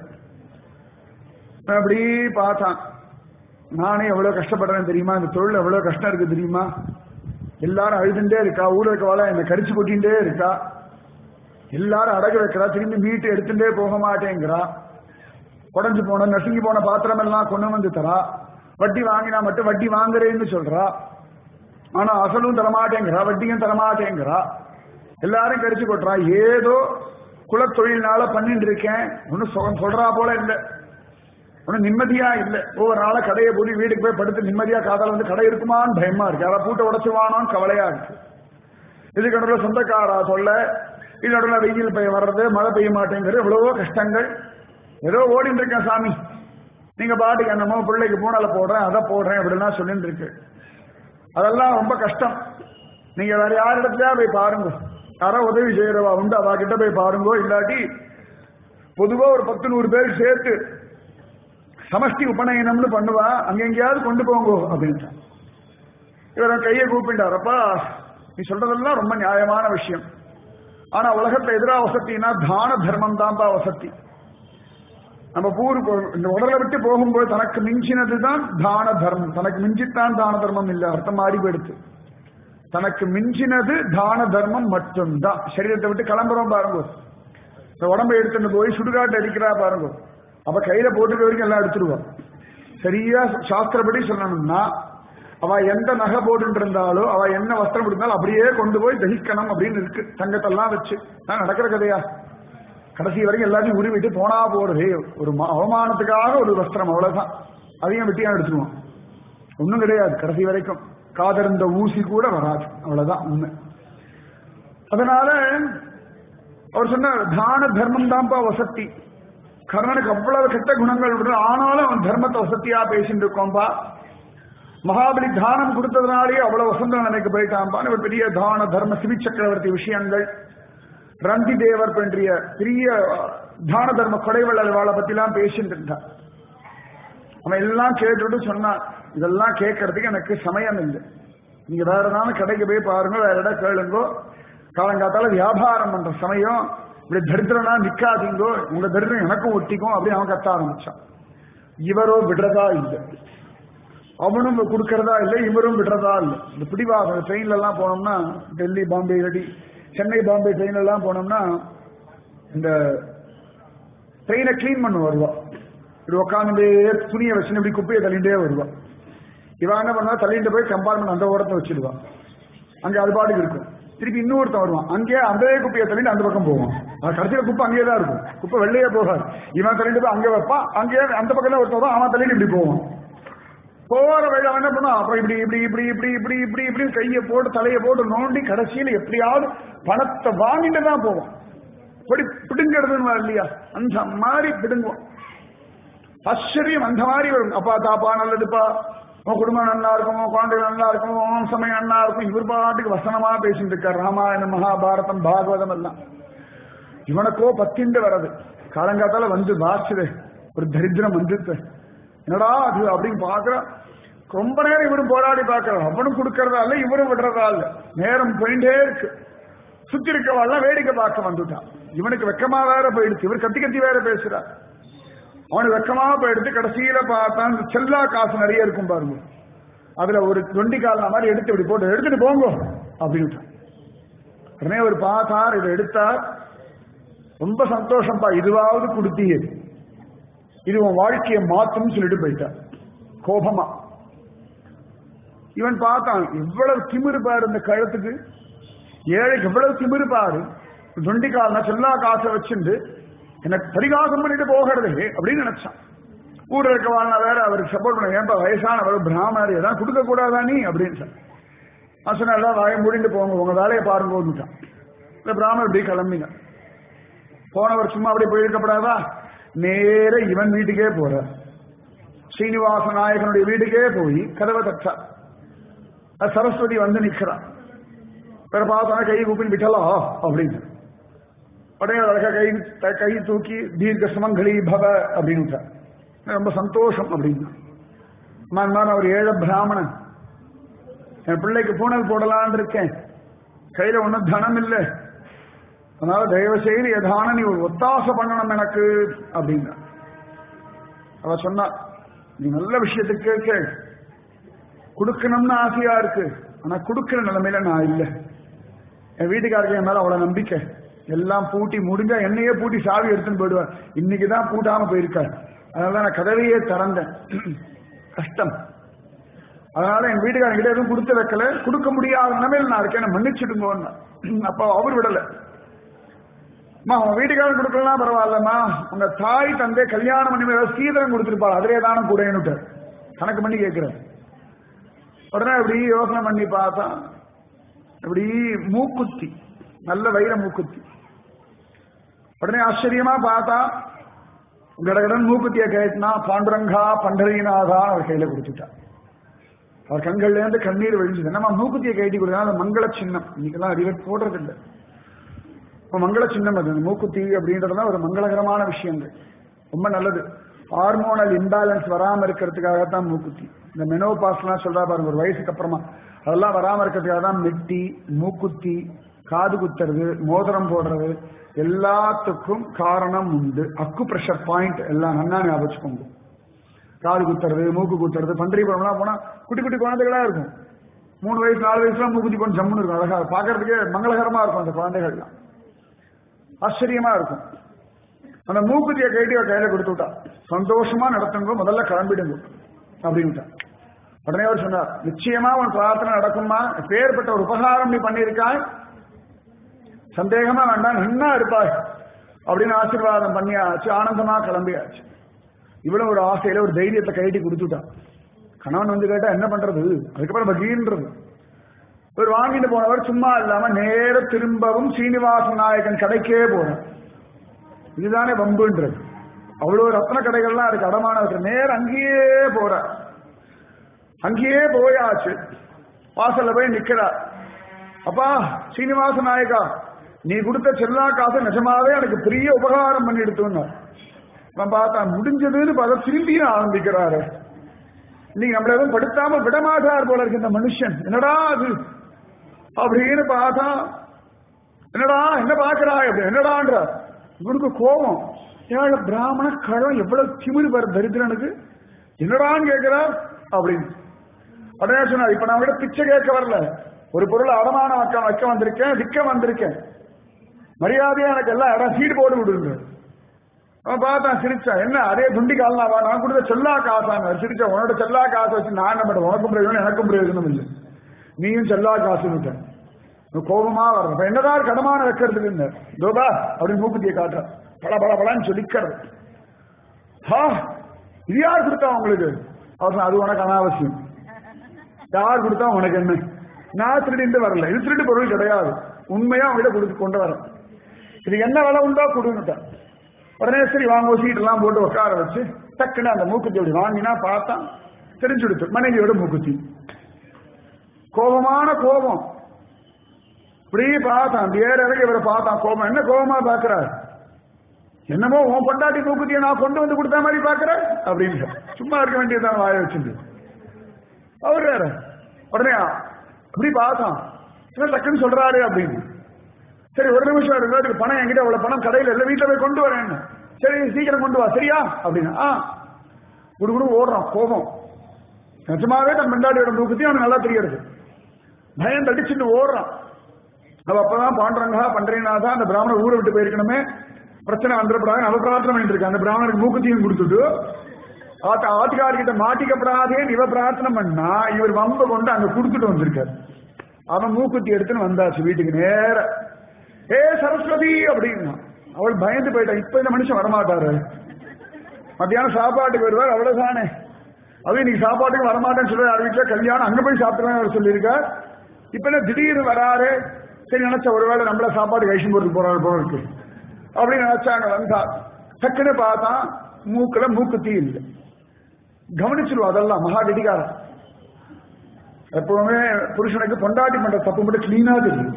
அப்படி பார்த்தான் நானே எவ்வளவு கஷ்டப்படுறேன் தெரியுமா இந்த தொழில் எவ்வளவு கஷ்டம் இருக்கு தெரியுமா எல்லாரும் அழுதுண்டே இருக்கா ஊர்ல இருக்கவாள என்னை கரிச்சு கொட்டிகிட்டே இருக்கா எல்லாரும் அடகு வைக்கிறா திரும்பி மீட்டு எடுத்துட்டே போக மாட்டேங்கிறா உடஞ்சு போன நசுங்கி போன பாத்திரம் எல்லாம் கொண்டு வந்து தரா வட்டி வாங்கினா மட்டும் வட்டி வாங்குறேன்னு சொல்றா ஆனா அசலும் தரமாட்டேங்கிறா வட்டியும் தரமாட்டேங்கிறா எல்லாரும் கடிச்சு கொட்டுறா ஏதோ குலத்தொழில்னால பண்ணிட்டு இருக்கேன் ஒன்னும் சுகம் சொல்றா போல இல்லை ஒன்னும் நிம்மதியா இல்லை ஒவ்வொரு நாள கடையை போய் வீட்டுக்கு போய் படுத்து நிம்மதியா காதால வந்து கடை இருக்குமான்னு பயமா இருக்கு யாரா பூட்டை உடச்சுவானோன்னு கவலையா இருக்கு இதுக்கு நடுவில் சொந்தக்காரா சொல்ல இது நடுவில் வெயில் பெய்ய வர்றது மழை பெய்ய மாட்டேங்கிறது எவ்வளவோ கஷ்டங்கள் ஏதோ ஓடிட்டு இருக்கேன் சாமி நீங்க பாட்டுக்கு என்னமோ பிள்ளைக்கு பூனால போடுறேன் அதை போடுறேன் அப்படிலாம் சொல்லிட்டு இருக்கு அதெல்லாம் ரொம்ப கஷ்டம் நீங்க வேற யாரிடத்துலயா போய் பாருங்க யாரோ உதவி செய்யறவா உண்டு அவ கிட்ட போய் பாருங்க இல்லாட்டி பொதுவா ஒரு பத்து நூறு பேர் சேர்த்து சமஷ்டி உபநயனம்னு பண்ணுவா அங்க எங்கேயாவது கொண்டு போங்கோ அப்படின்ட்டான் இவர் கையை கூப்பிட்டாரப்பா நீ சொல்றதெல்லாம் ரொம்ப நியாயமான விஷயம் ஆனா உலகத்துல எதிரா வசத்தினா தான தர்மம் தான்ப்பா வசதி நம்ம பூர் இந்த உடலை விட்டு போகும்போது தனக்கு மிஞ்சினது தான் தான தர்மம் தனக்கு மிஞ்சித்தான் தான தர்மம் இல்லை அர்த்தம் மாறி போயிடுத்து தனக்கு மிஞ்சினது தான தர்மம் மட்டும்தான் சரீரத்தை விட்டு கிளம்புறோம் பாருங்க இந்த உடம்பை எடுத்துட்டு போய் சுடுகாட்டு அடிக்கிறா பாருங்க அப்ப கையில போட்டுக்க வரைக்கும் எல்லாம் எடுத்துருவான் சரியா சாஸ்திரப்படி சொல்லணும்னா அவ எந்த நகை போட்டு இருந்தாலோ அவ என்ன வஸ்திரம் இருந்தாலும் அப்படியே கொண்டு போய் தகிக்கணும் அப்படின்னு இருக்கு தங்கத்தெல்லாம் வச்சு நான் நடக்கிற கதையா கடைசி வரைக்கும் எல்லாத்தையும் உருவிட்டு போனா போறது ஒரு அவமானத்துக்காக ஒரு வஸ்திரம் அவ்வளவுதான் அதையும் வெட்டியா எடுத்துருவோம் ஒன்றும் கிடையாது கடைசி வரைக்கும் காதர்ந்த ஊசி கூட வராது அவ்வளவுதான் உண்மை அதனால அவர் சொன்னார் தான தர்மம் தான்ப்பா வசத்தி கர்ணனுக்கு அவ்வளவு கெட்ட குணங்கள் உண்டு ஆனாலும் அவன் தர்மத்தை வசத்தியா பேசிட்டு இருக்கோம்பா மகாபலி தானம் கொடுத்ததுனாலேயே அவ்வளவு வசந்தம் நினைக்க போயிட்டான்பான்னு ஒரு பெரிய தான தர்ம சிவி சக்கரவர்த்தி விஷயங்கள் ரந்தி தேவர் பற்றிய பெரிய தான தர்ம கொடைவள்ளல் வாழை பத்தி எல்லாம் பேசிட்டு இருந்தான் அவன் எல்லாம் கேட்டுட்டு சொன்னான் இதெல்லாம் கேட்கறதுக்கு எனக்கு சமயம் இல்லை நீங்க வேற ஏதாவது கடைக்கு போய் பாருங்க வேற இடம் கேளுங்கோ காலங்காத்தால வியாபாரம் பண்ற சமயம் இப்படி தரித்திரனா நிக்காதீங்கோ உங்க தரித்திரம் எனக்கும் ஒட்டிக்கும் அப்படின்னு அவன் கத்த ஆரம்பிச்சான் இவரோ விடுறதா இல்லை அவனும் கொடுக்கறதா இல்லை இவரும் விடுறதா இல்லை இந்த பிடிவாதம் ட்ரெயின்ல எல்லாம் போனோம்னா டெல்லி பாம்பே இல்லாட்டி சென்னை பாம்பே ட்ரெயின்ல எல்லாம் போனோம்னா இந்த ட்ரெயினை கிளீன் பண்ண வருவா இப்படி உட்காந்து துணியை வச்சுன்னு இப்படி குப்பையை தள்ளிட்டே வருவா இவன் என்ன பண்ணுவா தள்ளிட்டு போய் கம்பார்ட்மெண்ட் அந்த ஓரத்தை வச்சிடுவான் அங்க அது பாட்டுக்கு இருக்கும் திருப்பி இன்னொருத்தன் வருவான் அங்கேயே அந்த குப்பையை தள்ளிட்டு அந்த பக்கம் போவான் அது கடைசியில குப்பை அங்கேயே தான் இருக்கும் குப்பை வெளியே போகாது இவன் தள்ளிட்டு போய் அங்கே வைப்பான் அங்கேயே அந்த பக்கம் தான் ஒருத்தன் வரும் அவன் தள்ளிட்டு இப்படி போவான் போற வழி அவன் என்ன பண்ணுவான் அப்புறம் இப்படி இப்படி இப்படி இப்படி இப்படி இப்படி இப்படி கையை போட்டு தலையை போட்டு நோண்டி கடைசியில எப்படியாவது பணத்தை வாங்கிட்டு தான் போவான் இப்படி பிடுங்கிறதுன்னு இல்லையா அந்த மாதிரி பிடுங்குவான் ஆச்சரியம் அந்த மாதிரி வரும் அப்பா தாப்பா நல்லதுப்பா உன் குடும்பம் நல்லா இருக்கும் உன் குழந்தைகள் நல்லா இருக்கும் உன் சமயம் நல்லா இருக்கும் இவர் பாட்டுக்கு வசனமா பேசிட்டு இருக்கார் ராமாயணம் மகாபாரதம் பாகவதம் எல்லாம் இவனுக்கோ பத்திண்டு வர்றது காலங்காத்தால வந்து வாசுது ஒரு தரித்திரம் வந்துட்டு என்னடா அது அப்படின்னு பாக்குறான் ரொம்ப நேரம் இவரும் போராடி பார்க்கறான் அவனும் கொடுக்கறதா இல்ல இவரும் விடுறதா இல்ல நேரம் போயிட்டே இருக்கு சுத்தி இருக்கவாள்லாம் வேடிக்கை பார்க்க வந்துட்டான் இவனுக்கு வெக்கமா வேற போயிடுச்சு இவர் கத்தி கத்தி வேற பேசுறார் அவனுக்கு வெக்கமா போயிடுத்து கடைசியில பார்த்தான் இந்த செல்லா காசு நிறைய இருக்கும் பாருங்க அதுல ஒரு தொண்டி கால மாதிரி எடுத்து இப்படி போட்டு எடுத்துட்டு போங்க அப்படின்னு உடனே ஒரு பார்த்தார் இதை எடுத்தார் ரொம்ப சந்தோஷம்ப்பா இதுவாவது கொடுத்தீங்க இது உன் வாழ்க்கையை மாத்தும் சொல்லிட்டு போயிட்டார் கோபமா இவன் பார்த்தான் எவ்வளவு திமிரு பாரு இந்த கழுத்துக்கு ஏழைக்கு எவ்வளவு திமிரு பாரு தொண்டிக்காரன செல்லா காசை வச்சுண்டு எனக்கு பரிகாசம் பண்ணிட்டு போகிறது அப்படின்னு நினைச்சான் ஊர்ல இருக்கவாள்னா வேற அவருக்கு சப்போர்ட் பண்ண ஏன்பா வயசானவர் பிராமணர் எதாவது கொடுக்க கூடாதா நீ அப்படின்னு சொன்ன நான் சொன்னேன் எல்லாம் வாய முடிந்து போங்க உங்க வேலையை பாருங்க வந்துட்டான் இந்த பிராமணர் இப்படி கிளம்பிங்க போனவர் சும்மா அப்படியே போயிருக்கப்படாதா நேர இவன் வீட்டுக்கே போற ஸ்ரீனிவாச நாயகனுடைய வீட்டுக்கே போய் கதவை தட்டா அது சரஸ்வதி வந்து நிக்கிறான் வேற பார்த்தா கை கூப்பின்னு விட்டலா அப்படின்னு உடனே அழகா கை த- கை தூக்கி தீர்க்க சுமங்கலி பவ அப்படின்னு ரொம்ப சந்தோஷம் அப்படின்னு நான் நான் ஒரு ஏழை பிராமணன் என் பிள்ளைக்கு பூனல் போடலான்னு இருக்கேன் கையில ஒன்றும் தனம் இல்லை அதனால தயவு செய்து எதான நீ ஒரு ஒத்தாசை பண்ணணும் எனக்கு அப்படின்னா அவ சொன்னா நீ நல்ல விஷயத்துக்கு கேள் கொடுக்கணும்னு ஆசையா இருக்கு ஆனா கொடுக்கிற நிலைமையில நான் இல்லை என் வீட்டுக்காரருக்கு என் மேல அவ்வளவு நம்பிக்கை எல்லாம் பூட்டி முடிஞ்சா என்னையே பூட்டி சாவி எடுத்துன்னு போயிடுவார் இன்னைக்கு தான் பூட்டாம போயிருக்கார் அதனால நான் கதவையே திறந்தேன் கஷ்டம் அதனால என் வீட்டுக்காரன் கிட்ட எதுவும் கொடுத்து வைக்கல கொடுக்க முடியாத நிலைமையில நான் இருக்கேன் என்னை மன்னிச்சிடுங்கன்னு அப்போ அவர் விடல அம்மா உங்க வீட்டுக்காரன் கொடுக்கலாம் பரவாயில்லம்மா உங்க தாய் தந்தை கல்யாணம் பண்ணி ஏதாவது சீதனம் கொடுத்துருப்பாள் அதிலே தானம் கூடன்னுட்டு கணக்கு பண்ணி கேட்கிறேன் உடனே அப்படி யோசனை பண்ணி பார்த்தா அப்படி மூக்குத்தி நல்ல வைர மூக்குத்தி உடனே ஆச்சரியமா பார்த்தா கடகடன் மூக்குத்திய கேட்டினா பாண்டுரங்கா பண்டரிநாதான் அவர் கையில கொடுத்துட்டா அவர் கண்கள்ல இருந்து கண்ணீர் விழிஞ்சது நம்ம மூக்குத்தியை கைட்டி கொடுத்தா அது மங்கள சின்னம் இன்னைக்கெல்லாம் அறிவர் போடுறது இல்லை இப்ப மங்கள சின்னம் அது அந்த மூக்குத்தி அப்படின்றதுலாம் ஒரு மங்களகரமான விஷயங்கள் ரொம்ப நல்லது ஹார்மோனல் இம்பேலன்ஸ் வராம இருக்கிறதுக்காகத்தான் மூக்குத்தி இந்த மெனோபாஸ்லாம் சொல்றா பாருங்க ஒரு வயசுக்கு அப்புறமா அதெல்லாம் வராம இருக்கிறதுக்காக தான் மெட்டி மூக்குத்தி காது குத்துறது மோதிரம் போடுறது எல்லாத்துக்கும் காரணம் உண்டு அக்கு பிரஷர் பாயிண்ட் எல்லாம் நன்னா ஞாபகம் வச்சுக்கோங்க காது குத்துறது மூக்கு குத்துறது பன்றிபுரம்லாம் போனா குட்டி குட்டி குழந்தைகளா இருக்கும் மூணு வயசு நாலு வயசுலாம் மூக்குத்தி கொஞ்சம் ஜம்முன்னு இருக்கும் அழகா பாக்குறதுக்கே மங்களகரமா இருக்கும் அந்த குழந்தைகள்லாம் ஆச்சரியமா இருக்கும் அந்த மூக்குத்திய கைட்டி அவ கையில கொடுத்து விட்டா சந்தோஷமா நடத்துங்க முதல்ல கிளம்பிடுங்க அப்படின்ட்டா உடனே அவர் சொன்னார் நிச்சயமா உன் பிரார்த்தனை நடக்குமா பேர்பட்ட ஒரு உபகாரம் நீ பண்ணியிருக்காய் சந்தேகமா வேண்டாம் நின்னா இருப்பாய் அப்படின்னு ஆசீர்வாதம் பண்ணியாச்சு ஆனந்தமா கிளம்பியாச்சு இவ்வளவு ஒரு ஆசையில ஒரு தைரியத்தை கைட்டி கொடுத்துட்டான் கணவன் வந்து கேட்டா என்ன பண்றது அதுக்கப்புறம் பகீன்றது இவர் வாங்கிட்டு போனவர் சும்மா இல்லாம நேர திரும்பவும் சீனிவாச நாயகன் கடைக்கே போறார் இதுதானே வம்புன்றது அவ்வளவு ரத்ன கடைகள்லாம் இருக்கு அடமான இருக்கு நேர அங்கேயே போற அங்கேயே போயாச்சு வாசல்ல போய் நிக்கிறார் அப்பா சீனிவாச நாயகா நீ கொடுத்த செல்லா காசை நிஜமாவே எனக்கு பெரிய உபகாரம் பண்ணி எடுத்துன்னு நான் பார்த்தா முடிஞ்சதுன்னு பார்த்தா திரும்பியும் ஆரம்பிக்கிறாரு நீங்க நம்மள எதுவும் படுத்தாம விடமாட்டார் போல இருக்கு இந்த மனுஷன் என்னடா அது அப்படின்னு பார்த்தா என்னடா என்ன பாக்குறாய் அப்படி என்னடான்ற இவனுக்கு கோபம் ஏழ பிராமண கழம் எவ்வளவு திமிரு வர தரித்திரனுக்கு என்னடான்னு கேட்கிறார் அப்படின்னு உடனே சொன்னார் இப்ப நான் விட பிச்சை கேட்க வரல ஒரு பொருள் அடமானம் வைக்க வைக்க வந்திருக்கேன் விற்க வந்திருக்கேன் மரியாதையா எனக்கு எல்லாம் இடம் சீடு போட்டு விடுங்க அவன் பார்த்தான் சிரிச்சான் என்ன அதே துண்டி கால்னாவா நான் கொடுத்த செல்லா காசாங்க சிரிச்சா உன்னோட செல்லா காசு வச்சு நான் என்ன பண்ண உனக்கும் பிரயோஜனம் எனக்கும் பிரயோஜனம் இல்லை நீயும் செல்லா காசு விட்டேன் கோபமா வர்ற இப்ப என்னதான் கடமான வைக்கிறதுக்கு இந்த தோபா அப்படின்னு மூக்குத்தியை காட்டுற பல பல பலன்னு சொல்லிக்கிறது ஹா இது யார் கொடுத்தா உங்களுக்கு அவர் சொன்னார், அது உனக்கு அனாவசியம் யார் கொடுத்தா உனக்கு என்ன நான் திருடிட்டு வரல இது திருட்டு பொருள் கிடையாது உண்மையா அவங்ககிட்ட கொடுத்து கொண்டு வரேன் இது என்ன விலை உண்டோ கொடுன்னுட்டேன் உடனே சரி வாங்க சீட் எல்லாம் போட்டு உட்கார வச்சு டக்குன்னு அந்த மூக்குத்தி அப்படி வாங்கினா பார்த்தா தெரிஞ்சு கொடுத்து மனைவியோட மூக்குத்தி கோபமான கோபம் இப்படி பார்த்தான் வேற இறங்கி இவரை பார்த்தான் கோபம் என்ன கோபமா பாக்குறாரு என்னமோ உன் பொண்டாட்டி மூக்குத்தியை நான் கொண்டு வந்து கொடுத்த மாதிரி பாக்குற அப்படின்னு சும்மா இருக்க வேண்டியதுதான் வாய வச்சிருந்து அவர் வேற உடனே அப்படி பார்த்தான் இவன் டக்குன்னு சொல்றாரு அப்படின்னு சரி ஒரு நிமிஷம் இருக்கு அதுக்கு பணம் என்கிட்ட அவ்வளவு பணம் கடையில் இல்லை வீட்டுல போய் கொண்டு வரேன் சரி சீக்கிரம் கொண்டு வா சரியா அப்படின்னு ஆ குடுகுடு ஓடுறான் கோபம் நிஜமாவே தன் பெண்டாடியோட மூக்குத்தி அவனுக்கு நல்லா தெரியாது பயம் தடிச்சுட்டு ஓடுறான் அவ அப்பதான் பாண்டரங்கா பண்டரிநாதா அந்த பிராமணர் ஊரை விட்டு போயிருக்கணுமே பிரச்சனை வந்துடப்படாது அவ பிரார்த்தனை பண்ணிட்டு இருக்கா அந்த பிராமணருக்கு மூக்குத்தியும் கொடுத்துட்டு ஆத்த ஆத்துக்காரிக்கிட்ட மாட்டிக்கப்படாதே இவ பிரார்த்தனை பண்ணா இவர் வம்ப கொண்டு அங்க கொடுத்துட்டு வந்திருக்காரு அவன் மூக்குத்தி எடுத்துன்னு வந்தாச்சு வீட்டுக்கு நேர ஏ சரஸ்வதி அப்படின்னா அவள் பயந்து போயிட்டான் இப்ப இந்த மனுஷன் வரமாட்டாரு மத்தியானம் சாப்பாட்டுக்கு வருவார் அவ்வளவுதானே அது இன்னைக்கு சாப்பாட்டுக்கு வரமாட்டேன்னு சொல்லி யார் வீட்டுல கல்யாணம் அங்க போய் சாப்பிடுவேன் அவர் சொல்லியிருக்கார் இப்ப என்ன திடீர்னு வராரு சரி நினைச்ச ஒருவேளை நம்மள சாப்பாடு கைஷன் போட்டு போறாரு போல இருக்கு அப்படின்னு நினைச்சாங்க வந்தா டக்குன்னு பார்த்தா மூக்குல மூக்குத்தி இல்லை கவனிச்சிருவோம் அதெல்லாம் மகா கெடிகாரம் எப்பவுமே புருஷனுக்கு பொண்டாட்டி பண்ற தப்பு மட்டும் கிளீனா தெரியும்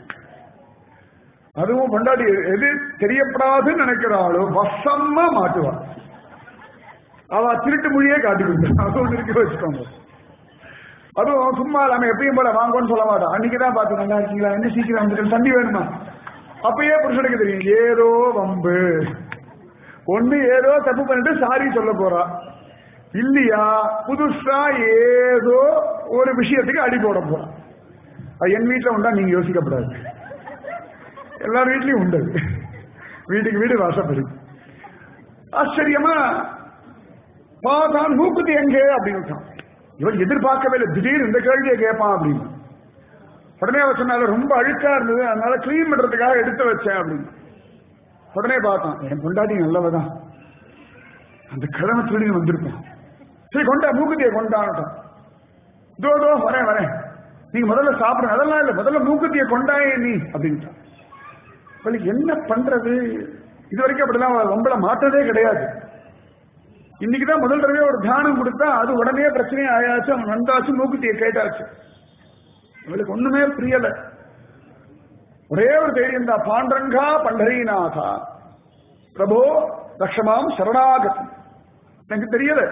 அதுவும் பொண்டாட்டி எது தெரியப்படாதுன்னு நினைக்கிறாளோ வசமா மாட்டுவா அவ திருட்டு மொழியே காட்டி கொடுத்தா அது ஒன்று இருக்கு வச்சுக்கோங்க அதுவும் சும்மா இல்லாம எப்பயும் போல வாங்கன்னு சொல்ல மாட்டோம் அன்னைக்குதான் பார்த்து நல்லா இருக்கீங்களா என்ன சீக்கிரம் வந்துட்டு தண்ணி வேணுமா அப்பயே புருஷனுக்கு தெரியும் ஏதோ வம்பு ஒண்ணு ஏதோ தப்பு பண்ணிட்டு சாரி சொல்ல போறா இல்லையா புதுசா ஏதோ ஒரு விஷயத்துக்கு அடி போட போறா அது என் வீட்டுல உண்டா நீங்க யோசிக்கப்படாது எல்லார் வீட்லயும் உண்டு அது. வீட்டுக்கு வீடு வாசப்படி ஆச்சரியமா பாதான் மூக்குத்தி எங்கே அப்படின்னு விட்டான். இவன் எதிர்பார்க்கவே இல்லை திடீர்னு இந்த கேள்வியை கேட்பான் அப்படின்னு உடனே அவ சொன்னால ரொம்ப அழுக்கா இருந்தது அதனால கிளீன் பண்றதுக்காக எடுத்து வச்சேன் அப்படின்னு உடனே பார்த்தான் என் பொண்டாட்டி நல்லவதான் அந்த கிழமை திருடி வந்திருப்பான் சரி கொண்டா மூக்குத்தியை கொண்டான்ட்டான் இதோ இதோ வரேன் வரேன் நீங்க முதல்ல சாப்பிடுங்க அதெல்லாம் இல்ல முதல்ல மூக்குத்தியை கொண்டாயே நீ அப்படின்ட்டான் இவளுக்கு என்ன பண்றது இது வரைக்கும் அப்படிலாம் அவ ரொம்பல மாற்றதே கிடையாது இன்னைக்குதான் முதல் தடவை ஒரு தியானம் கொடுத்தா அது உடனே பிரச்சனையே ஆயாச்சு அவன் வந்தாச்சு மூக்குத்தியை கேட்டாச்சு இவளுக்கு ஒண்ணுமே புரியல ஒரே ஒரு தைரியம் தான் பாண்டரங்கா பண்டரீநாதா பிரபோ லட்சமாம் சரணாகதி எனக்கு தெரியல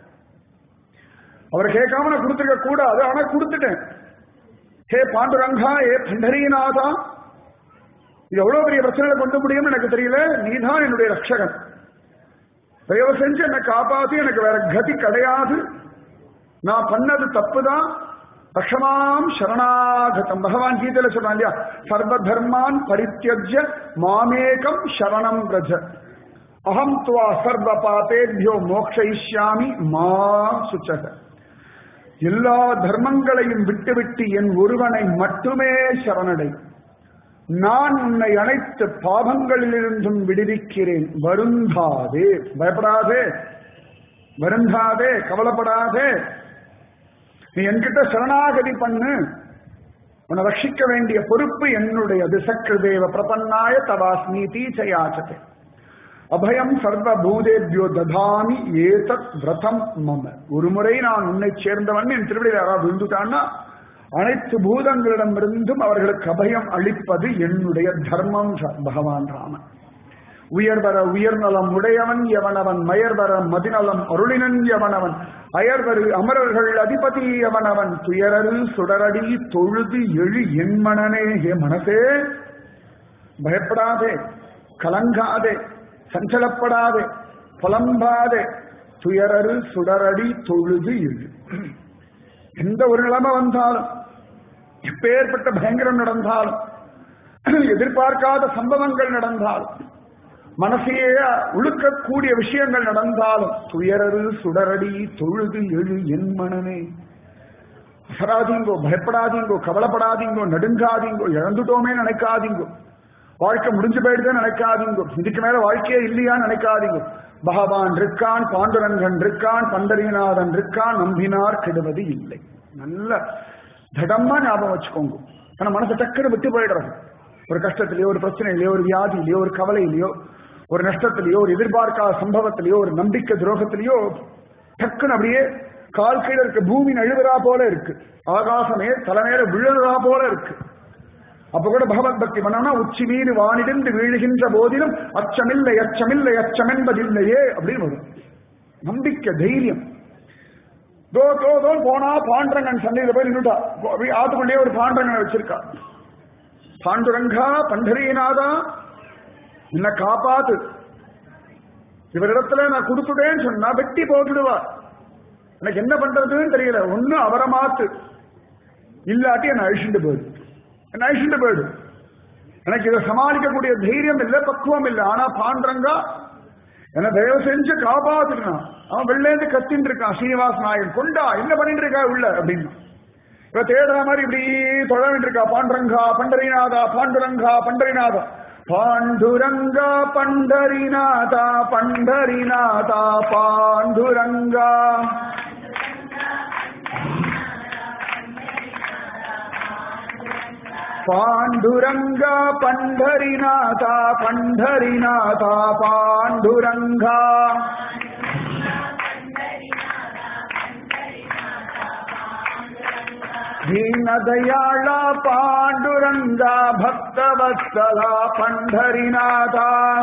அவர் கேட்காம நான் கொடுத்துருக்க கூடாது ஆனா கொடுத்துட்டேன் ஹே பாண்டுரங்கா ஏ பண்டரீநாதா இது எவ்வளவு பெரிய பிரச்சனைகளை கொண்டு முடியும்னு எனக்கு தெரியல நீதான் என்னுடைய ரட்சகன் தயவு செஞ்சு என்னை காப்பாத்தி எனக்கு வேற கதி கிடையாது நான் பண்ணது தப்புதான் ரஷமாம் சரணாகதம் பகவான் கீதையில சொல்றான் இல்லையா சர்வ தர்மான் பரித்தியஜ்ய மாமேகம் சரணம் பிரஜ அகம் துவா சர்வ பாபேபியோ மோக்ஷயிஷ்யாமி மா சுச்சக எல்லா தர்மங்களையும் விட்டுவிட்டு என் ஒருவனை மட்டுமே சரணடை நான் உன்னை அனைத்து பாவங்களிலிருந்தும் விடுவிக்கிறேன் வருந்தாதே பயப்படாதே வருந்தாதே கவலைப்படாதே நீ என்கிட்ட சரணாகதி பண்ணு உன்னை ரட்சிக்க வேண்டிய பொறுப்பு என்னுடையது சக்கரதேவ பிரபன்னாய தவாஸ்மி தீச்சயாச்சதே அபயம் சர்வ பூதேபியோ ததாமி ஏதத் விரதம் மம ஒரு முறை நான் உன்னை சேர்ந்தவன் என் திருவிழையில் யாராவது விழுந்துட்டான்னா அனைத்து பூதங்களிடமிருந்தும் அவர்களுக்கு அபயம் அளிப்பது என்னுடைய தர்மம் ச- பகவான் ராமன் உயர்வர உயர்நலம் உடையவன் எவனவன் மயர்வர மதிநலம் அருளினன் எவனவன் அயர்வரு அமரர்கள் அதிபதி எவனவன் துயரரு சுடரடி தொழுது எழு என் மனனே ஹே மனசே பயப்படாதே கலங்காதே சஞ்சலப்படாதே புலம்பாதே துயரரு சுடரடி தொழுது எழு எந்த ஒரு நிலைமை வந்தாலும் எப்பேற்பட்ட பயங்கரம் நடந்தாலும் எதிர்பார்க்காத சம்பவங்கள் நடந்தாலும் மனசையே உழுக்கக்கூடிய விஷயங்கள் நடந்தாலும் துயரது சுடரடி தொழுது எழு என் மனமே அசராதீங்கோ பயப்படாதீங்கோ கவலைப்படாதீங்கோ நடுங்காதீங்கோ இழந்துட்டோமே நினைக்காதீங்கோ வாழ்க்கை முடிஞ்சு போயிடுதே நினைக்காதீங்கோ இதுக்கு மேல வாழ்க்கையே இல்லையா நினைக்காதீங்கோ பகவான் இருக்கான் பாண்டுரங்கன் இருக்கான் பண்டரிநாதன் இருக்கான் நம்பினார் கெடுவது இல்லை நல்ல திடமா ஞாபகம் வச்சுக்கோங்க ஆனா மனசு டக்குன்னு விட்டு போயிடுறது ஒரு கஷ்டத்திலேயோ ஒரு பிரச்சனையிலையோ ஒரு வியாதியிலையோ ஒரு கவலையிலையோ ஒரு நஷ்டத்திலேயோ ஒரு எதிர்பார்க்காத சம்பவத்திலேயோ ஒரு நம்பிக்கை துரோகத்திலேயோ டக்குன்னு அப்படியே கால் கீழ இருக்க பூமி நழுவுறா போல இருக்கு ஆகாசமே தலைமையில விழுறா போல இருக்கு அப்ப கூட பகவத் பக்தி பண்ணா உச்சி மீது வானிடிந்து வீழுகின்ற போதிலும் அச்சமில்லை அச்சமில்லை அச்சமென்பதில்லையே அப்படின்னு வரும் நம்பிக்கை தைரியம் தோ தோ தோ போனா பாண்டரங்கன் சந்தையில போய் நின்றுட்டா ஆத்துக்குள்ளேயே ஒரு பாண்டரங்கன் வச்சிருக்கா பாண்டுரங்கா பண்டரீநாதா என்ன காப்பாத்து இவரிடத்துல நான் கொடுத்துட்டேன்னு சொன்னா வெட்டி போட்டுடுவா எனக்கு என்ன பண்றதுன்னு தெரியல ஒண்ணு அவரை மாத்து இல்லாட்டி என்ன அழிச்சுட்டு போயிடு என்ன அழிச்சுட்டு போயிடு எனக்கு இதை சமாளிக்கக்கூடிய தைரியம் இல்லை பக்குவம் இல்லை ஆனா பாண்டரங்கா என்ன தயவு செஞ்சு காப்பாத்துக்கணும் அவன் வெள்ளேந்து கத்தின்னு இருக்கான் ஸ்ரீனிவாஸ் நாயன் கொண்டா என்ன பண்ணிட்டு இருக்கா உள்ள அப்படின்னு இவ தேடுற மாதிரி இப்படி தொழ வேண்டியிருக்கா பாண்டுரங்கா பண்டரிநாதா பாண்டுரங்கா பண்டரிநாதா பாண்டுரங்கா பண்டரிநாதா பண்டரிநாதா பாண்டுரங்கா பாண்டுரங்கா பண்டரிநாதா பண்டரிநாதா பாண்டுரங்கா ದೀನದಯಾಳ ಪಾಂಡುರಂಗ ಭಕ್ತವತ್ಸಲ ಪಂಢರಿನಾಥ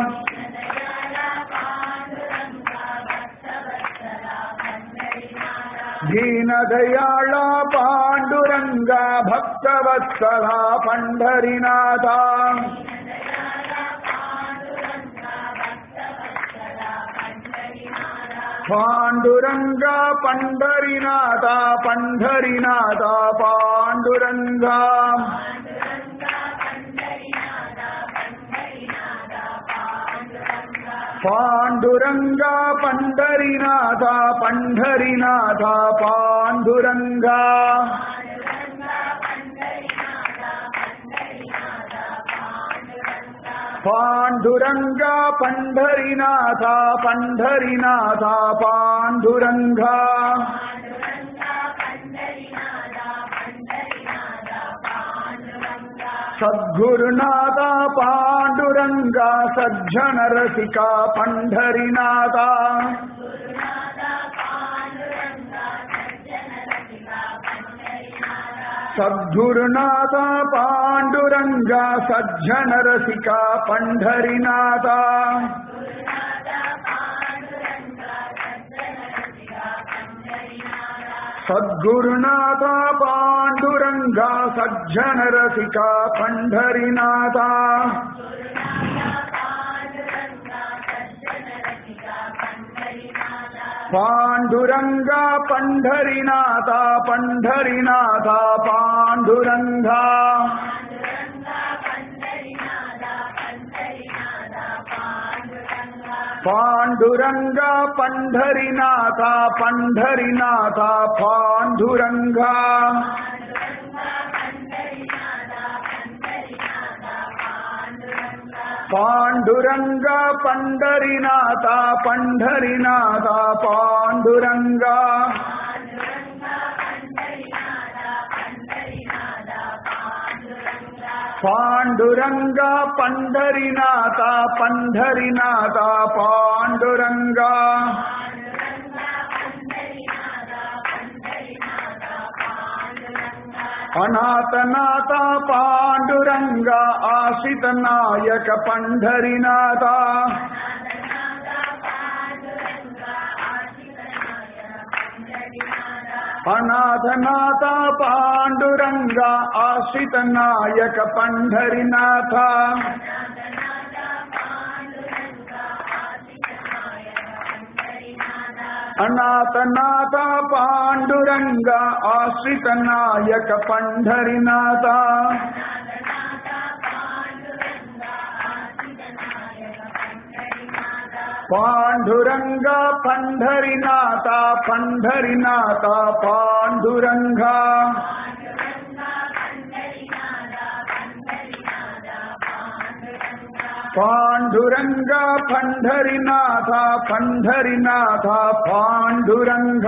ದೀನದಯಾಳ ಪಾಂಡುರಂಗ ಭಕ್ತವತ್ಸಲ ಪಂಢರಿನಾಥ ಪಾಂಡುರಂಗ ಪಂಡರಿನಾಥ ಪಂಡರಿನಾಥ ಪಾಂಡುರಂಗ ಪಾಂಡುರಂಗ ಪಂಡರಿನಾಥ ಪಂಡರಿನಾಥ ಪಾಂಡುರಂಗ ಪಾಂಡುರಂಗ ಪಂಡರಿನಾಥ ಪಂಡರಿನಾಥ ಪಾಂಡುರಂಗ ಸದ್ಗುರುನಾಥ ಪಾಂಡುರಂಗ ಸಜ್ಜನ ರಸಿಕ ಪಂಡರಿನಾಥ ಸದ್ಗುರುನಾಥ ಪಾಂಡುರಂಗ ಸಜ್ಜನ ರಸಿಕ ಪಂಢರಿನಾಥ ಸದ್ಗುರುನಾಥ ಪಾಂಡುರಂಗ ಸಜ್ಜನ ರಸಿಕ ಪಂಢರಿನಾಥ ಪಾಂಡುರಂಗ ಪಂಢರಿನಾಥ ಪಂಢರಿನಾಥ ಪಾಂಡುರಂಗ ಪಾಂಡುರಂಗ ಪಂಢರಿನಾಥ ಪಂಢರಿನಾಥ ಪಾಂಡುರಂಗ ಪಾಂಡುರಂಗ ಪಂಡರಿನಾಥ ಪಂಢರಿನಾಥ ಪಾಂಡುರಂಗ ಪಾಂಡುರಂಗ ಪಂಡರಿನಾಥ ಪಂಢರಿನಾಥ ಪಾಂಡುರಂಗ ಅನಾಥನಾಥ ಪಾಂಡುರಂಗ ಆಶ್ರಿತ ನಾಯಕ ಪಂಢರಿನಾಥ ಅನಾಥನಾಥ ಪಾಂಡುರಂಗ ಆಶ್ರಿತ ನಾಯಕ ಪಂಢರಿನಾಥ अनाथनाथ पाण्डुरङ्ग आश्रितनायक पण्ढरिनाथ पाण्डुरङ्ग पण्ढरिनाथ पण्ढरिनाथ पाण्डुरङ्ग पाण्डुरङ्ग पण्ढरिनाथ पण्ढरिनाथ पाण्डुरङ्ग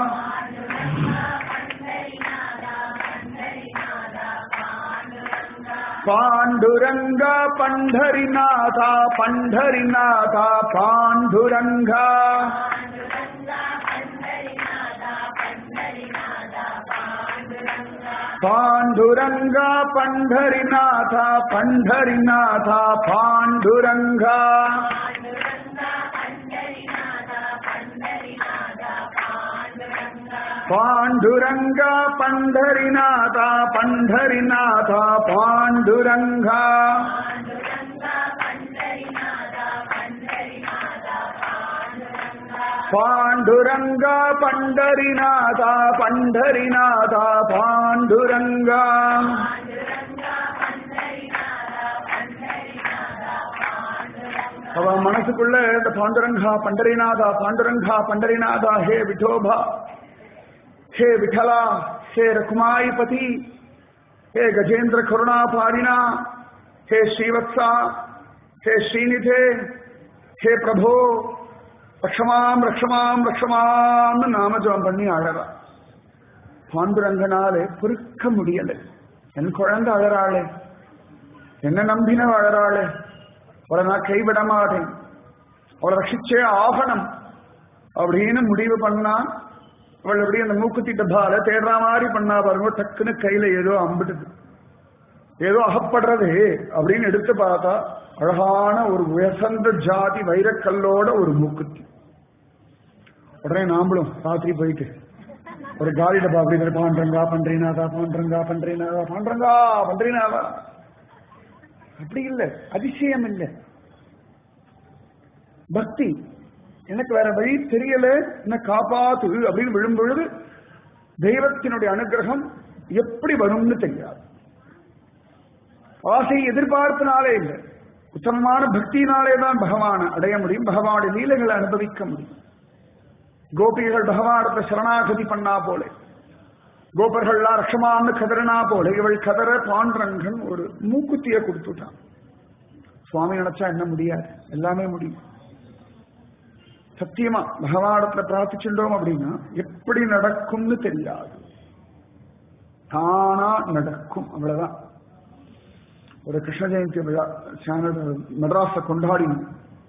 पाण्डुरङ्ग पण्ढरिनाथ पण्ढरिनाथ पाण्डुरङ्ग पाण्डुरङ्ग पण्ढरिनाथ पण्ढरिनाथ पाण्डुरङ्ग पाण्डुरङ्ग पण्ढरिनाथ पण्ढरिनाथ पाण्डुरङ्ग पाण्डुरङ्ग पण्ढरिनाथ पण्ढरिनाथ पाण्डुरङ्ग அவ மனசுக்குள்ள இந்த பாண்டுரங்கா பண்டரிநாதா பாண்டுரங்கா பண்டரிநாதா ஹே விட்டோபா ஹே விட்டலா ஹே ரகுமாயிபதி ஹே கஜேந்திர கருணா பாரினா ஹே ஸ்ரீவத்சா ஹே ஸ்ரீநிதே ஹே பிரபோ ரக்ஷமாம் ரக்ஷமாம் ரக்ஷமாம்னு நாமஜபம் பண்ணி அழறா பாண்டுரங்கனாலே பொறுக்க முடியல என் குழந்தை அழறாளே என்ன நம்பின அழறாளே அவளை நான் கைவிட மாட்டேன் அவளை ரட்சிச்சே ஆகணும் அப்படின்னு முடிவு பண்ணா அவள் எப்படி அந்த மூக்குத்தி டப்பால தேடுற மாதிரி பண்ணா பாருங்க டக்குன்னு கையில ஏதோ அம்பிடுது ஏதோ அகப்படுறது அப்படின்னு எடுத்து பார்த்தா அழகான ஒரு உயர்ந்த ஜாதி வைரக்கல்லோட ஒரு மூக்குத்தி உடனே நாமளும் ராத்திரி போயிட்டு ஒரு காலி டப்பா அப்படி பாண்டரங்கா பண்றீனாதா பாண்டரங்கா பண்றீனாதா பாண்டரங்கா பண்றீனாதா அப்படி இல்ல அதிசயம் இல்ல பக்தி எனக்கு வேற வழி தெரியல என்ன காப்பாத்து அப்படின்னு விழும்பொழுது தெய்வத்தினுடைய அனுகிரகம் எப்படி வரும்னு தெரியாது ஆசை எதிர்பார்ப்பினாலே இல்லை உத்தமமான பக்தியினாலே தான் பகவானை அடைய முடியும் பகவானுடைய லீலைகளை அனுபவிக்க முடியும் கோபிகள் பகவானத்தை சரணாகதி பண்ணா போல கோபர்கள்லாம் ரஷமான்னு கதறனா போல இவள் கதற பாண்டரங்கன் ஒரு மூக்குத்திய கொடுத்துட்டான் சுவாமி நினைச்சா என்ன முடியாது எல்லாமே முடியும் சத்தியமா பகவானத்துல பிரார்த்திச்சுட்டோம் அப்படின்னா எப்படி நடக்கும்னு தெரியாது தானா நடக்கும் அவ்வளவுதான் ஒரு கிருஷ்ண ஜெயந்தி விழா சேனல் மெட்ராஸ கொண்டாடினோம்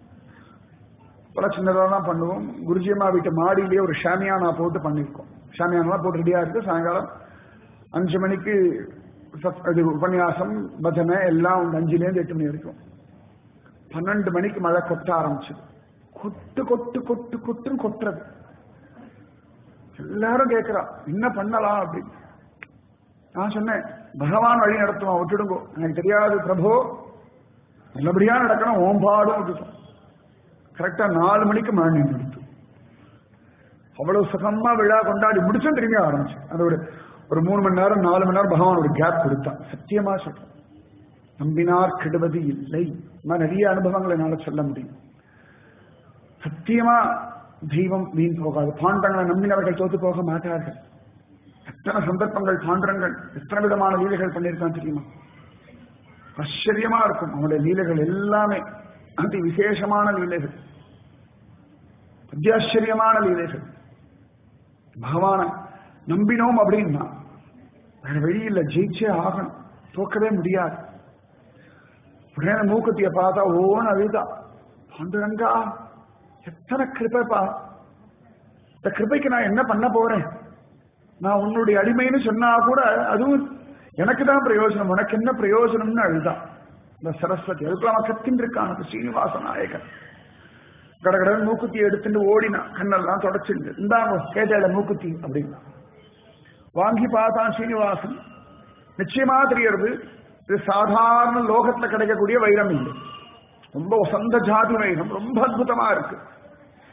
பல சின்னதாக தான் பண்ணுவோம் குருஜியம்மா வீட்டு மாடியிலேயே ஒரு ஷாமியானா போட்டு பண்ணியிருக்கோம் ஷாமியானா போட்டு ரெடியா இருக்கு சாயங்காலம் அஞ்சு மணிக்கு சத்- இது உபன்யாசம் பஜனை எல்லாம் உண்டு அஞ்சுலேருந்து எட்டு மணி வரைக்கும் பன்னெண்டு மணிக்கு மழை கொட்ட ஆரம்பிச்சது கொட்டு கொட்டு கொட்டு கொட்டுன்னு கொட்டுறது எல்லாரும் கேட்கிறா என்ன பண்ணலாம் அப்படின்னு நான் சொன்னேன் பகவான் வழி நடத்துவான் விட்டுடுங்கோ எனக்கு தெரியாது பிரபு நல்லபடியா நடக்கணும் ஓம்பாடும் விட்டுட்டோம் கரெக்டா நாலு மணிக்கு மழை நின்று அவ்வளவு சுகமா விழா கொண்டாடி முடிச்சும் திரும்பி ஆரம்பிச்சு அது ஒரு ஒரு மூணு மணி நேரம் நாலு மணி நேரம் பகவான் ஒரு கேப் கொடுத்தான் சத்தியமா சொல்றேன் நம்பினார் கெடுவது இல்லை நான் நிறைய அனுபவங்களை என்னால சொல்ல முடியும் சத்தியமா தெய்வம் வீண் போகாது பாண்டங்களை நம்பினவர்கள் தோத்து போக மாட்டார்கள் எத்தனை சந்தர்ப்பங்கள் பாண்டங்கள் எத்தனை விதமான லீலைகள் பண்ணியிருக்கான் தெரியுமா ஆச்சரியமா இருக்கும் அவனுடைய லீலைகள் எல்லாமே அதி விசேஷமான லீலைகள் அத்தியாச்சரியமான லீலைகள் பகவான நம்பினோம் அப்படின்னா வேற வழி இல்ல ஜெயிச்சே ஆகணும் தோக்கவே முடியாது உடனே அந்த மூக்குத்திய பார்த்தா ஓன்னு அழுதா பாண்டுரங்கா எத்தனை கிருப்பைப்பா இந்த கிருபைக்கு நான் என்ன பண்ண போறேன் நான் உன்னுடைய அடிமைன்னு சொன்னா கூட அதுவும் எனக்கு தான் பிரயோஜனம் உனக்கு என்ன பிரயோஜனம்னு அழுதா இந்த சரஸ்வதி அதுக்குள்ள அவன் கத்தின்றிருக்கான் அந்த ஸ்ரீனிவாச நாயகன் கடகடன் மூக்குத்தி எடுத்துட்டு ஓடினான் கண்ணெல்லாம் தொடச்சிருந்து இந்தாங்க கேட்டால மூக்குத்தி அப்படின்னா வாங்கி பார்த்தான் ஸ்ரீனிவாசன் நிச்சயமா தெரியறது இது சாதாரண லோகத்துல கிடைக்கக்கூடிய வைரம் இல்லை ரொம்ப உசந்த ஜாதி வைரம் ரொம்ப அற்புதமா இருக்கு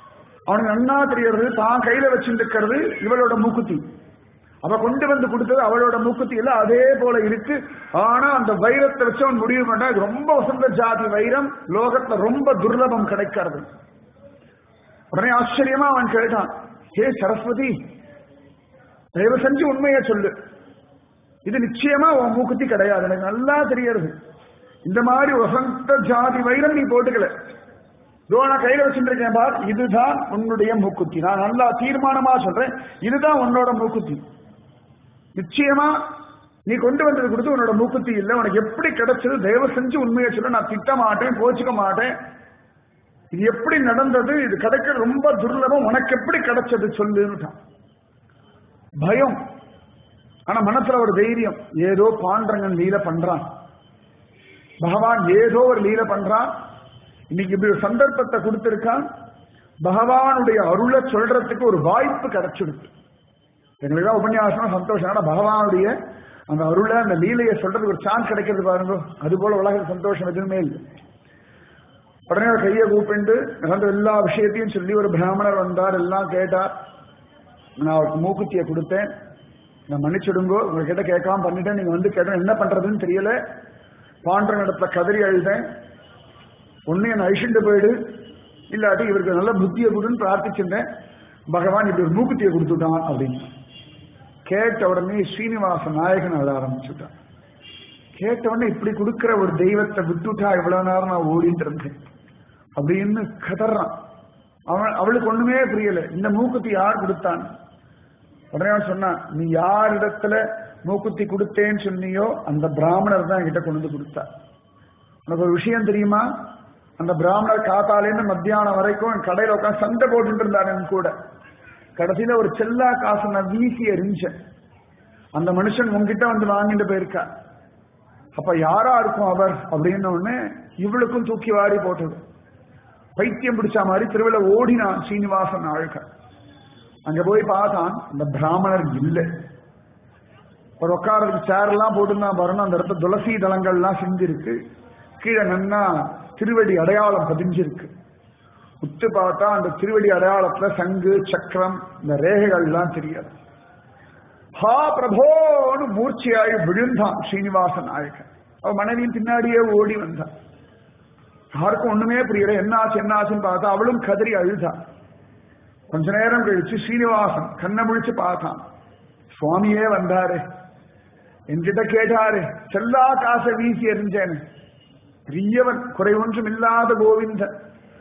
அவனுக்கு நன்னா தெரியறது தான் கையில வச்சுருக்கிறது இவளோட மூக்குத்தி அவ கொண்டு வந்து கொடுத்தது அவளோட மூக்குத்தி இல்ல அதே போல இருக்கு ஆனா அந்த வைரத்தை வச்சு அவன் முடிவு பண்ணா இது ரொம்ப வசந்த ஜாதி வைரம் லோகத்துல ரொம்ப துர்லபம் கிடைக்கிறது உடனே ஆச்சரியமா அவன் கேட்டான் ஹே சரஸ்வதி தயவு செஞ்சு உண்மையை சொல்லு இது நிச்சயமா உன் மூக்குத்தி கிடையாது எனக்கு நல்லா தெரியறது இந்த மாதிரி வசந்த ஜாதி வைரம் நீ போட்டுக்கல இதோ நான் கையில வச்சுருக்கேன் பார் இதுதான் உன்னுடைய மூக்குத்தி நான் நல்லா தீர்மானமா சொல்றேன் இதுதான் உன்னோட மூக்குத்தி நிச்சயமா நீ கொண்டு வந்தது கொடுத்து உன்னோட மூக்குத்தி இல்ல உனக்கு எப்படி கிடைச்சது தயவு செஞ்சு உண்மையை சொல்ல நான் திட்ட மாட்டேன் கோச்சிக்க மாட்டேன் இது எப்படி நடந்தது இது கிடைக்க ரொம்ப துர்லபம் உனக்கு எப்படி கிடைச்சது சொல்லுன்னுட்டான் பயம் ஆனா மனசுல ஒரு தைரியம் ஏதோ பாண்டரங்கன் லீல பண்றான் பகவான் ஏதோ ஒரு லீல பண்றான் இன்னைக்கு இப்படி ஒரு சந்தர்ப்பத்தை கொடுத்திருக்கான் பகவானுடைய அருளை சொல்றதுக்கு ஒரு வாய்ப்பு கிடைச்சிடுது எங்களுக்கு உபன்யாசம் சந்தோஷம் ஆனா பகவானுடைய அந்த அருளை அந்த லீலையை சொல்றதுக்கு ஒரு சான்ஸ் கிடைக்கிறது பாருங்க அது போல உலக சந்தோஷம் எதுவுமே இல்லை உடனே அவர் கையை கூப்பிண்டு நடந்த எல்லா விஷயத்தையும் சொல்லி ஒரு பிராமணர் வந்தார் எல்லாம் கேட்டார் நான் அவருக்கு மூக்குத்தியை கொடுத்தேன் நான் மன்னிச்சுடுங்கோ உங்ககிட்ட கேட்காம பண்ணிட்டேன் நீங்க வந்து கேட்டேன் என்ன பண்றதுன்னு தெரியல பாண்டவன் இடத்துல கதறி அழுதேன் ஒன்னு என்ன அழிச்சுட்டு போயிடு இல்லாட்டி இவருக்கு நல்ல புத்தியை கொடுன்னு பிரார்த்திச்சிருந்தேன் பகவான் இப்படி ஒரு மூக்குத்தியை கொடுத்துட்டான் அப்படின்னு கேட்ட உடனே ஸ்ரீனிவாச நாயகன் அழ ஆரம்பிச்சுட்டான் கேட்ட உடனே இப்படி கொடுக்கிற ஒரு தெய்வத்தை விட்டுட்டா இவ்வளவு நேரம் நான் ஓடிட்டு இருந்தேன் அப்படின்னு கதறான் அவன் அவளுக்கு ஒண்ணுமே புரியல இந்த மூக்குத்தி யார் கொடுத்தான் உடனே அவன் சொன்னான் நீ யார் இடத்துல மூக்குத்தி கொடுத்தேன்னு சொன்னியோ அந்த பிராமணர் தான் என்கிட்ட கொண்டு வந்து கொடுத்தா உனக்கு ஒரு விஷயம் தெரியுமா அந்த பிராமணர் காத்தாலேருந்து மத்தியானம் வரைக்கும் என் கடையில உட்காந்து சண்டை போட்டுட்டு இருந்தாரு என் கூட கடைசியில ஒரு செல்லா காசு நான் வீசி எரிஞ்சேன் அந்த மனுஷன் உன்கிட்ட வந்து வாங்கிட்டு போயிருக்கா அப்ப யாரா இருக்கும் அவர் அப்படின்னு உடனே இவளுக்கும் தூக்கி வாரி போட்டது பைத்தியம் பிடிச்ச மாதிரி திருவிழா ஓடினான் சீனிவாசன் ஆழ்க அங்க போய் பார்த்தான் அந்த பிராமணர் இல்லை ஒரு உட்காரதுக்கு சேர் எல்லாம் போட்டுருந்தான் பாருங்க அந்த இடத்துல துளசி தளங்கள்லாம் செஞ்சிருக்கு கீழே நன்னா திருவடி அடையாளம் பதிஞ்சிருக்கு உத்து பார்த்தா அந்த திருவடி அடையாளத்துல சங்கு சக்கரம் இந்த ரேகைகள் எல்லாம் தெரியாது ஹா பிரபோன்னு மூர்ச்சியாகி விழுந்தான் ஸ்ரீனிவாசன் நாயகன் அவ மனைவியின் பின்னாடியே ஓடி வந்தான் யாருக்கும் ஒண்ணுமே புரியல என்ன ஆச்சு என்ன ஆச்சுன்னு பார்த்தா அவளும் கதறி அழுதா கொஞ்ச நேரம் கழிச்சு ஸ்ரீனிவாசன் கண்ணை முழிச்சு பார்த்தான் சுவாமியே வந்தாரு என்கிட்ட கேட்டாரு செல்லா காசை வீசி எறிஞ்சேன் பெரியவன் குறை ஒன்றும் இல்லாத கோவிந்தன்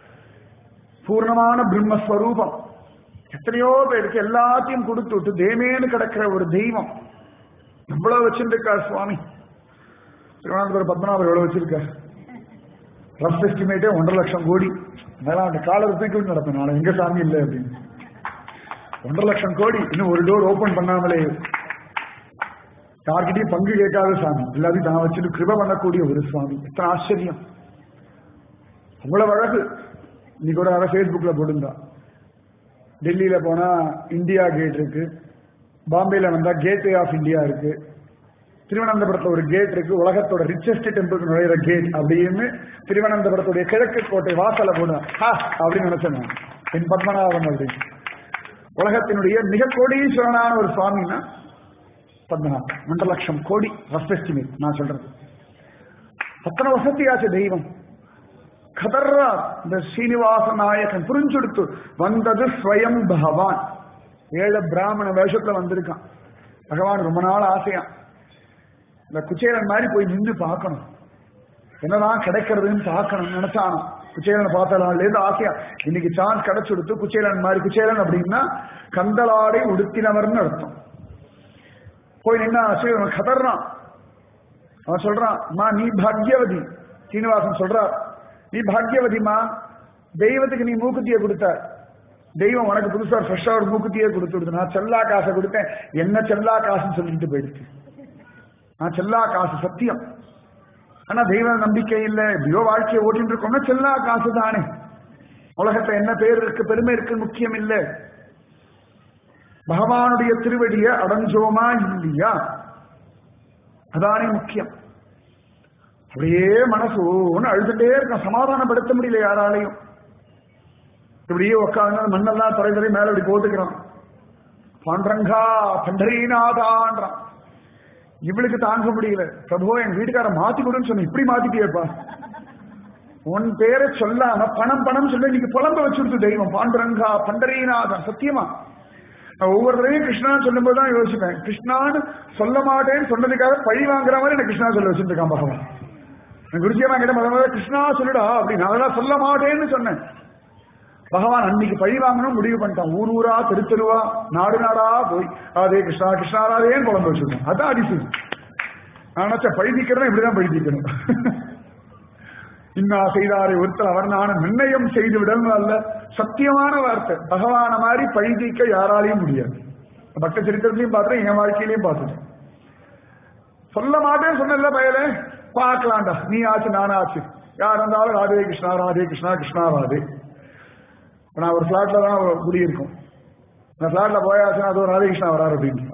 பூர்ணமான பிரம்மஸ்வரூபம் எத்தனையோ பேருக்கு எல்லாத்தையும் கொடுத்து விட்டு தேமேன்னு கிடக்கிற ஒரு தெய்வம் எவ்வளவு வச்சிருக்கார் சுவாமி திருவனந்தபுரம் பத்மநாபர் எவ்வளவு வச்சிருக்கார் ரஃப் எஸ்டிமேட்டே ஒன்றரை லட்சம் கோடி அதெல்லாம் அந்த காலர் தூக்கி நடப்பேன் நாளை எங்க சாமி இல்லை அப்படின்னு ஒன்றரை லட்சம் கோடி இன்னும் ஒரு டோர் ஓபன் பண்ணாமலே யார்கிட்டயும் பங்கு கேட்காத சாமி எல்லாத்தையும் தான் வச்சுட்டு கிருப பண்ணக்கூடிய ஒரு சுவாமி எத்தனை ஆச்சரியம் அவ்வளவு அழகு இன்னைக்கு ஒரு அழகு ஃபேஸ்புக்ல போட்டிருந்தா டெல்லியில போனா இந்தியா கேட் இருக்கு பாம்பேல வந்தா கேட்வே ஆஃப் இந்தியா இருக்கு திருவனந்தபுரத்துல ஒரு கேட் இருக்கு உலகத்தோட ரிச்சஸ்ட் டெம்பிள் நுழையிற கேட் அப்படின்னு திருவனந்தபுரத்துடைய கிழக்கு கோட்டை வாசல போடுவேன் ஹா அப்படின்னு நினைச்சேன் நான். என் பத்மநாபன் அப்படின்னு உலகத்தினுடைய மிக கோடீஸ்வரனான ஒரு சுவாமின்னா பத்மநாபன் ரெண்டு லட்சம் கோடி ரஃப் எஸ்டிமேட் நான் சொல்றது அத்தனை வசதியாச்சு தெய்வம் கதர்றா இந்த ஸ்ரீனிவாச நாயகன் புரிஞ்செடுத்து வந்தது ஸ்வயம் பகவான் ஏழு பிராமண வேஷத்துல வந்திருக்கான் பகவான் ரொம்ப நாள் ஆசையா இந்த குச்சேலன் மாதிரி போய் நின்று பார்க்கணும் என்னதான் கிடைக்கிறதுன்னு பார்க்கணும் நினைச்சானோ குச்சேலனை பார்த்த நாள்ல இருந்து ஆசையா இன்னைக்கு சான்ஸ் கிடைச்சுடுத்து குச்சேலன் மாதிரி குச்சேலன் அப்படின்னா கந்தலாடை உடுத்தினவர்னு அர்த்தம் போய் நின்னா அவன் கதறான் அவன் சொல்றான் மா நீ பாக்யவதி சீனிவாசன் சொல்றார் நீ பாக்யவதிமா தெய்வத்துக்கு நீ மூக்குத்தியை கொடுத்த தெய்வம் உனக்கு புதுசா ஃப்ரெஷ்ஷா ஒரு மூக்குத்தியே கொடுத்து விடுது நான் செல்லா காசை கொடுத்தேன் என்ன செல்லா காசுன்னு சொல்லிட்டு போயிடுச்சு நான் செல்லா காசு சத்தியம் ஆனா தெய்வ நம்பிக்கை இல்ல எப்படியோ வாழ்க்கையை ஓட்டிட்டு இருக்கோம்னா செல்லா காசு தானே உலகத்துல என்ன பேர் இருக்கு பெருமை இருக்கு முக்கியம் இல்லை பகவானுடைய திருவடியை அடைஞ்சோமா இல்லையா அதானே முக்கியம் அப்படியே மனசு ஒன்று அழுதுட்டே இருக்கான் சமாதானப்படுத்த முடியல யாராலையும் இப்படியே உட்காந்து மண்ணெல்லாம் துறை துறை மேல இப்படி போட்டுக்கிறான் பாண்டரங்கா பண்டரீநாதான்றான் இவளுக்கு தாங்க முடியல பிரபு என் வீட்டுக்கார மாத்தி கொடுன்னு சொன்ன இப்படி மாத்திட்டியப்பா உன் பேரை சொல்லாம பணம் பணம் சொல்லி இன்னைக்கு புலம்ப வச்சுடுத்து தெய்வம் பாண்டுரங்கா பண்டரீநாதன் சத்தியமா நான் ஒவ்வொரு தடவையும் கிருஷ்ணான்னு சொல்லும்போது தான் யோசிப்பேன் கிருஷ்ணான்னு சொல்ல மாட்டேன்னு சொன்னதுக்காக பழி வாங்குற மாதிரி எனக்கு கிருஷ்ணா சொல்ல வச்சுருக்கான் பகவான் நான் குருஜியமா கிட்ட முதல்ல முதல்ல கிருஷ்ணா சொல்லுடா அப்படி நான் அதெல்லாம் சொல்ல மாட்டேன்னு சொன்னேன் பகவான் அன்னைக்கு பழி வாங்கணும் முடிவு பண்ணிட்டான் ஊர் ஊரா தெரு தெருவா நாடு நாடா போய் ராதே கிருஷ்ணா கிருஷ்ணா ராதேன்னு குழம்பு வச்சிருக்கேன் அதான் அதிசயம் நான் நினைச்ச பழிதிக்கிறேன் இப்படிதான் பழிதிக்கணும் இன்னா செய்தாரை ஒருத்தர் அவர் நான் நிர்ணயம் செய்து விடணும் அல்ல சத்தியமான வார்த்தை பகவான மாதிரி பழிதிக்க யாராலையும் முடியாது பக்த சரித்திரத்திலையும் பார்த்துட்டேன் என் வாழ்க்கையிலையும் பார்த்துட்டேன் சொல்ல மாட்டேன்னு சொன்னல பயலே பார்க்கலாம்டா நீ ஆச்சு நானா ஆச்சு யார் இருந்தாலும் ராதே கிருஷ்ணா ராதே கிருஷ்ணா கிருஷ்ணா ராதே இப்ப நான் ஒரு பிளாட்ல தான் குடியிருக்கும் அந்த பிளாட்ல போயாச்சுன்னா அது ஒரு ராதேகிருஷ்ணா வராரு அப்படின்னு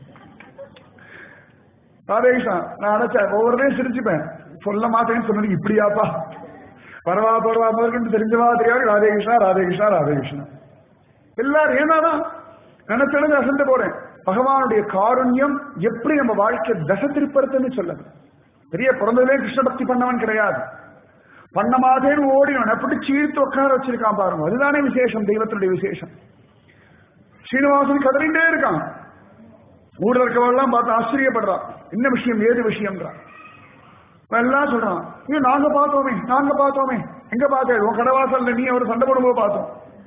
ராதேகிருஷ்ணா நான் நினைச்சேன் ஒவ்வொருத்தையும் சிரிச்சுப்பேன் சொல்ல மாட்டேன்னு சொன்னது இப்படியாப்பா பரவா பரவா போருக்கு தெரிஞ்ச மாதிரியாக ராதேகிருஷ்ணா ராதேகிருஷ்ணா ராதேகிருஷ்ணா எல்லாரும் ஏன்னாதான் நினைச்சது அசந்து போறேன் பகவானுடைய காருண்யம் எப்படி நம்ம வாழ்க்கை தசை திருப்பறதுன்னு சொல்லுது பெரிய பிறந்ததே கிருஷ்ண பக்தி பண்ணவன் கிடையாது பண்ண மாட்டேன்னு ஓடினவன் எப்படி சீர்த்து உட்கார வச்சிருக்கான் பாருங்க அதுதானே விசேஷம் தெய்வத்தினுடைய விசேஷம் ஸ்ரீனிவாசன் கதறிண்டே இருக்கான் ஊர்ல இருக்கவெல்லாம் பார்த்து ஆச்சரியப்படுறான் என்ன விஷயம் ஏது விஷயம்ன்றான் அவன் எல்லாம் சொல்றான் ஐயோ நாங்க பார்த்தோமே நாங்க பார்த்தோமே எங்க பார்த்தேன் உன் கடவாசல்ல நீ அவர் சண்டை போடும்போது பார்த்தோம்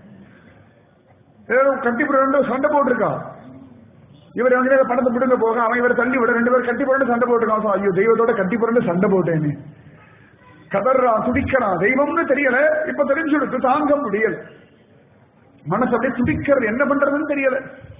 ஏதோ கட்டி ரெண்டு சண்டை போட்டிருக்கா இவர் வந்து பணத்தை விடுங்க போக அவன் இவரை தள்ளி விட ரெண்டு பேரும் கட்டி புரண்டு சண்டை போட்டுருக்கான் ஐயோ தெய்வத்தோட கட்டி புரண்டு சண்டை போட்டேன்னு கதறான் துடிக்கிறான் தெய்வம்னு தெரியல இப்ப தெரிஞ்சுடுத்து தாங்க முடியல மனசு அப்படியே துடிக்கிறது என்ன பண்றதுன்னு தெரியல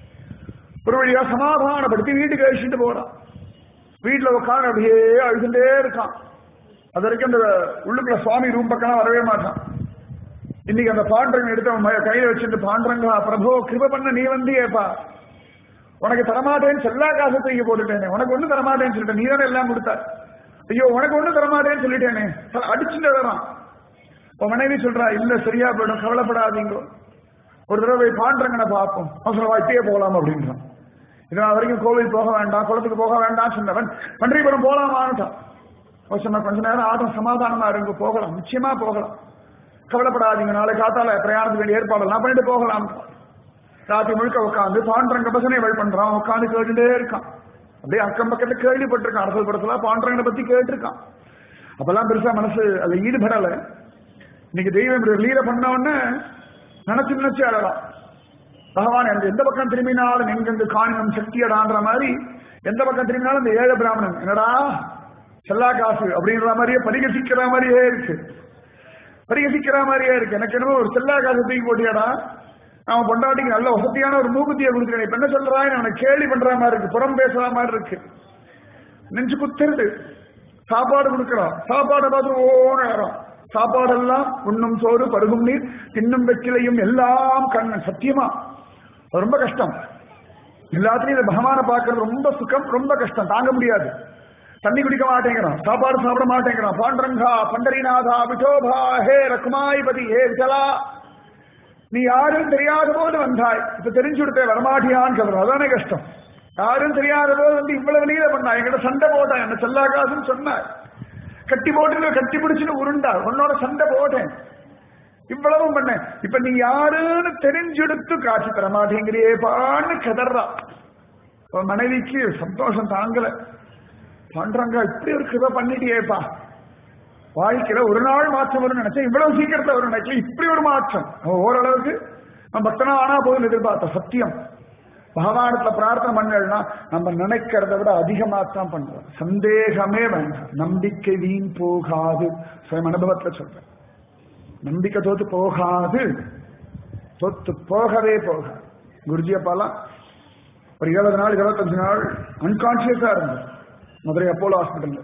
ஒரு வழியா சமாதானப்படுத்தி வீட்டுக்கு அழிச்சுட்டு போறான் வீட்டுல உட்காந்து அப்படியே அழுதுட்டே இருக்கான் அது வரைக்கும் அந்த உள்ளுக்குள்ள சுவாமி ரூம் பக்கம் வரவே மாட்டான் இன்னைக்கு அந்த பாண்டரங்க எடுத்து அவன் ம- கையில வச்சுட்டு பாண்டரங்களா பிரபு கிருப பண்ண நீ வந்தியேப்பா உனக்கு தரமாட்டேன்னு செல்லா காசு தூக்கி போட்டுட்டேனே உனக்கு ஒண்ணு தரமாட்டேன்னு சொல்லிட்டேன் நீ தானே எல்லாம் கொடுத்த ஐயோ உனக்கு ஒண்ணு தரமாட்டேன்னு சொல்லிட்டேனே ச- அடிச்சுட்டு வரான் இப்ப மனைவி சொல்றா இல்ல சரியா போயிடும் கவலைப்படாதீங்க ஒரு தடவை பாண்டரங்கனை பார்ப்போம் அவசரமா இப்பயே போகலாம் அப்படின்றான் இதனால் வரைக்கும் கோவில் போக வேண்டாம் குளத்துக்கு போக வேண்டாம் சொன்னவன் பன்றிபுரம் போலாமான்ட்டான் அவர் சொன்ன கொஞ்ச நேரம் ஆட்டம் சமாதானமா இருங்க போகலாம் நிச்சயமா போகலாம் கவலைப்படாதீங்க நாளை காத்தால பிரயாணத்துக்கு வேண்டிய ஏற்பாடெல்லாம் பண்ணிட்டு போகலாம் ராத்திரி முழுக்க உட்காந்து பாண்டரங்க பசனை வழி பண்றான் உட்காந்து கேட்டுட்டே இருக்கான் அப்படியே அக்கம் பக்கத்துல கேள்விப்பட்டிருக்கான் அரசல் படத்துல பாண்டரங்கனை பத்தி கேட்டிருக்கான் அப்பெல்லாம் பெருசா மனசு அதுல ஈடுபடல இன்னைக்கு தெய்வம் இப்படி லீல பண்ண உடனே நினைச்சு நினைச்சு அழலாம் பகவான் எனக்கு எந்த பக்கம் திரும்பினாலும் எங்கெங்கு காணினம் சக்தியடான்ற மாதிரி எந்த பக்கம் திரும்பினாலும் இந்த ஏழை பிராமணன் என்னடா செல்லா காசு அப்படின்ற மாதிரியே பரிகசிக்கிற மாதிரியே இருக்கு பரிகசிக்கிற மாதிரியே இருக்கு எனக்கு என்னமோ ஒரு செல்லா காசு தூக்கி போட்டியாடா அவன் பொண்டாட்டிக்கு நல்ல வசதியான ஒரு மூக்குத்தியை கொடுத்துருக்கேன் இப்ப என்ன சொல்றான் அவனை கேலி பண்ற மாதிரி இருக்கு புறம் பேசுற மாதிரி இருக்கு நெஞ்சு குத்துறது சாப்பாடு கொடுக்கலாம் சாப்பாடை பார்த்து ஓன நேரம் சாப்பாடெல்லாம் உண்ணும் சோறு பருகும் நீர் தின்னும் வெற்றிலையும் எல்லாம் கண்ணன் சத்தியமா அது ரொம்ப கஷ்டம் எல்லாத்துலயும் இந்த பகவானை பார்க்கறது ரொம்ப சுகம் ரொம்ப கஷ்டம் தாங்க முடியாது தண்ணி குடிக்க மாட்டேங்கிறான் சாப்பாடு சாப்பிட மாட்டேங்கிறான் பாண்டரங்கா பண்டரிநாதா விட்டோபா ஹே ரகுமாய்பதி ஹே விட்டலா நீ யாரும் தெரியாத போது வந்தாய் இப்ப தெரிஞ்சு கொடுத்தே வரமாட்டியான்னு சொல்ற அதானே கஷ்டம் யாரும் தெரியாத போது வந்து இவ்வளவு நீல பண்ணா என்கிட்ட சண்டை போட்டான் என்ன செல்லா காசுன்னு சொன்னார் கட்டி போட்டு கட்டி பிடிச்சுன்னு உருண்டா உன்னோட சண்டை போட்டேன் இவ்வளவும் பண்ணேன் இப்ப நீ யாருன்னு தெரிஞ்செடுத்து காட்சி தர மாட்டேங்கிறியேப்பான்னு கதறா அவன் மனைவிக்கு சந்தோஷம் தாங்கல பண்றாங்க இப்படி ஒரு கிருப பண்ணிட்டியேப்பா வாழ்க்கையில ஒரு நாள் மாற்றம் வரும்னு நினைச்சேன் இவ்வளவு சீக்கிரத்துல வரும் நினைச்சேன் இப்படி ஒரு மாற்றம் அவன் ஓரளவுக்கு நான் பக்தனா ஆனா போதும் எதிர்பார்த்த சத்தியம் பகவானத்துல பிரார்த்தனை பண்ணலன்னா நம்ம நினைக்கிறத விட அதிகமா தான் பண்றோம் சந்தேகமே வேண்டாம் நம்பிக்கை வீண் போகாது சுயம் அனுபவத்துல சொல்றேன் நம்பிக்கை தோத்து போகாது தோத்து போகவே போகாது குருஜி அப்பாலாம் ஒரு இருபது நாள் இருபத்தஞ்சு நாள் அன்கான்சியஸா இருந்தது மதுரை அப்போலோ ஹாஸ்பிட்டல்ல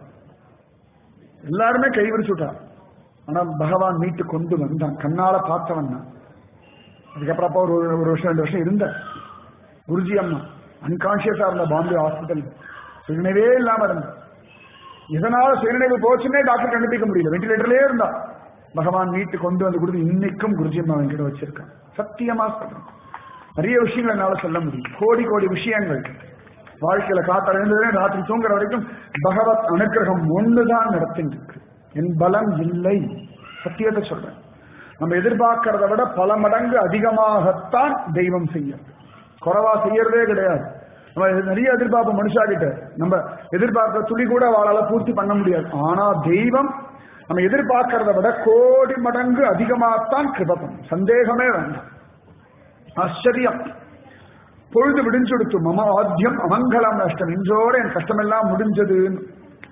எல்லாருமே கைவிரிச்சுட்டா ஆனா பகவான் மீட்டு கொண்டு வந்தான் கண்ணால பார்த்தவன் நான் அதுக்கப்புறம் அப்பா ஒரு ஒரு வருஷம் ரெண்டு வருஷம் இருந்த குருஜி அம்மா அன்கான்சியஸா இருந்த பாம்பே ஹாஸ்பிட்டல் சுயநினைவே இல்லாம இருந்த இதனால சுயநினைவு போச்சுன்னே டாக்டர் கண்டுபிடிக்க முடியல வெண்டிலேட்டர்லயே இருந்தா பகவான் வீட்டு கொண்டு வந்து கொடுத்து இன்னைக்கும் குருஜி அம்மா என்கிட்ட வச்சிருக்கான் சத்தியமா சொல்றேன் நிறைய விஷயங்கள் என்னால சொல்ல முடியும் கோடி கோடி விஷயங்கள் வாழ்க்கையில காத்தால எழுந்ததுல ராத்திரி தூங்குற வரைக்கும் பகவத் அனுக்கிரகம் ஒண்ணுதான் நடத்திட்டு இருக்கு என் பலம் இல்லை சத்தியத்தை சொல்றேன் நம்ம எதிர்பார்க்கறத விட பல மடங்கு அதிகமாகத்தான் தெய்வம் செய்யும் குறைவா செய்யறதே கிடையாது நம்ம நிறைய எதிர்பார்ப்பு மனுஷா கிட்ட நம்ம எதிர்பார்க்கிற துளி கூட அவளால பூர்த்தி பண்ண முடியாது ஆனா தெய்வம் நம்ம எதிர்பார்க்கறத விட கோடி மடங்கு அதிகமாகத்தான் கிருபம் சந்தேகமே வேண்டாம் ஆச்சரியம் பொழுது விடிஞ்செடுத்து மம ஆத்தியம் அமங்கலம் நஷ்டம் இன்றோட என் கஷ்டமெல்லாம் முடிஞ்சதுன்னு